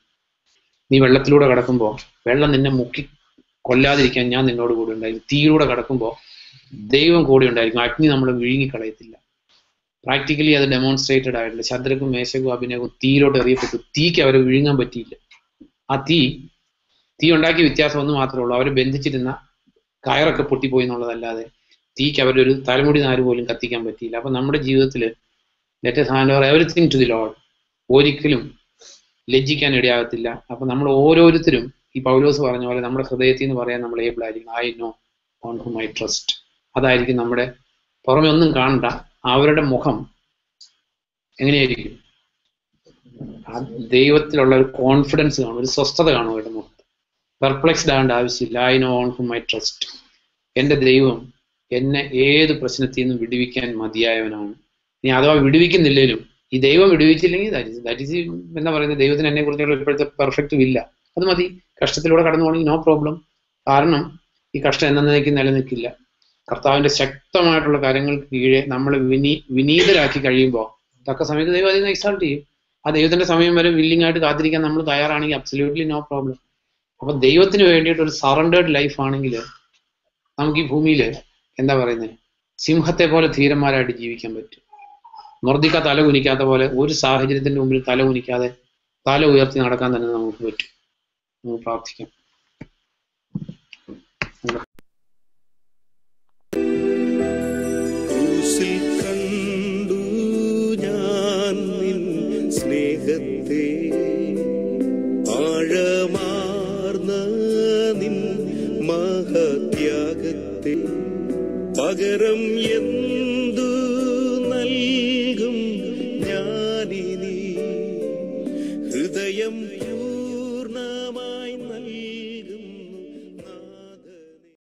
നീ വെള്ളത്തിലൂടെ കടക്കുമ്പോൾ വെള്ളം നിന്നെ മുക്കി കൊല്ലാതിരിക്കാൻ ഞാൻ നിന്നോട് കൂടെ ഉണ്ടായിരിക്കും തീയിലൂടെ കടക്കുമ്പോൾ ദൈവം കൂടെ ഉണ്ടായിരിക്കും അഗ്നി നമ്മളെ വിഴുങ്ങിക്കളയത്തില്ല പ്രാക്ടിക്കലി അത് ഡെമോൺസ്ട്രേറ്റഡ് ആയിട്ടില്ല ശദ്രക്കും മേശക്കും അഭിനയവും തീയിലോട്ട് എറിയപ്പെട്ടു തീക്ക് അവരെ വിഴുങ്ങാൻ പറ്റിയില്ല ആ തീ തീ ഉണ്ടാക്കിയ വ്യത്യാസം ഒന്ന് മാത്രമേ ഉള്ളൂ അവരെ ബന്ധിച്ചിരുന്ന കയറൊക്കെ പൊട്ടിപ്പോയി എന്നുള്ളതല്ലാതെ തീക്ക് അവരുടെ ഒരു തലമുടി നാര് പോലും കത്തിക്കാൻ പറ്റിയില്ല അപ്പൊ നമ്മുടെ ജീവിതത്തിൽ let's hand over everything to the Lord ഒരിക്കലും ലജ്ജിക്കാൻ ഇടയാകത്തില്ല അപ്പൊ നമ്മൾ ഓരോരുത്തരും ഈ പൗലോസ് പറഞ്ഞ പോലെ നമ്മുടെ ഹൃദയത്തിൽ നിന്ന് പറയാൻ നമ്മൾ ഏബിൾ ആയിരിക്കും I know on who my trust അതായിരിക്കും നമ്മുടെ പുറമെ ഒന്നും കാണണ്ട അവരുടെ മുഖം എങ്ങനെയായിരിക്കും ആ ദൈവത്തിലുള്ള ഒരു കോൺഫിഡൻസ് കാണും ഒരു സ്വസ്ഥത കാണും അവരുടെ മുഖത്ത് പെർപ്ലക്സ്ഡ് ആവേണ്ട ആവശ്യമില്ല I know on who my trust എൻ്റെ ദൈവം എന്നെ ഏത് പ്രശ്നത്തിൽ നിന്നും വിടുവിക്കാൻ മതിയായവനാണ് ഇനി അഥവാ വിടുവിക്കുന്നില്ലേലും ഈ ദൈവം വിടുവിച്ചില്ലെങ്കിൽ ദാറ്റ് ഇസ് എന്താ പറയുന്നത് ദൈവത്തിന് എന്നെ കുറിച്ചുള്ള ഇപ്പോഴത്തെ പെർഫെക്റ്റും ഇല്ല അത് മതി കഷ്ടത്തിലൂടെ കടന്നു പോകണമെങ്കിൽ നോ പ്രോബ്ലം കാരണം ഈ കഷ്ടം എന്നേക്കും നിലനിൽക്കില്ല കർത്താവിന്റെ ശക്തമായിട്ടുള്ള കാര്യങ്ങൾക്ക് കീഴെ നമ്മളെ വിനീ വിനീതരാക്കി കഴിയുമ്പോൾ തക്ക സമയത്ത് ദൈവം അതിനെ എക്സാൾട്ട് ചെയ്യും ആ ദൈവത്തിന്റെ സമയം വരെ വില്ലിംഗ് ആയിട്ട് കാത്തിരിക്കാൻ നമ്മൾ തയ്യാറാണെങ്കിൽ അബ്സല്യൂട്ട്ലി നോ പ്രോബ്ലം അപ്പൊ ദൈവത്തിന് വേണ്ടിയിട്ട് ഒരു സറണ്ടേർഡ് ലൈഫ് ആണെങ്കിൽ നമുക്ക് ഈ ഭൂമിയിൽ എന്താ പറയുന്നത് സിംഹത്തെ പോലെ ധീരന്മാരായിട്ട് ജീവിക്കാൻ പറ്റും മർദ്ദിക്ക തല കുനിക്കാത്ത പോലെ ഒരു സാഹചര്യത്തിന്റെ മുമ്പിൽ തല കുനിക്കാതെ തല ഉയർത്തി നടക്കാൻ തന്നെ നമുക്ക് പറ്റും നമുക്ക് പ്രാർത്ഥിക്കാം ക്രൂശിൽ കണ്ടു ഞാൻ നിൻ സ്നേഹത്തെ ആഴമാർന്ന നിൻ മഹത്യാഗത്തെ പകരം എന്ത്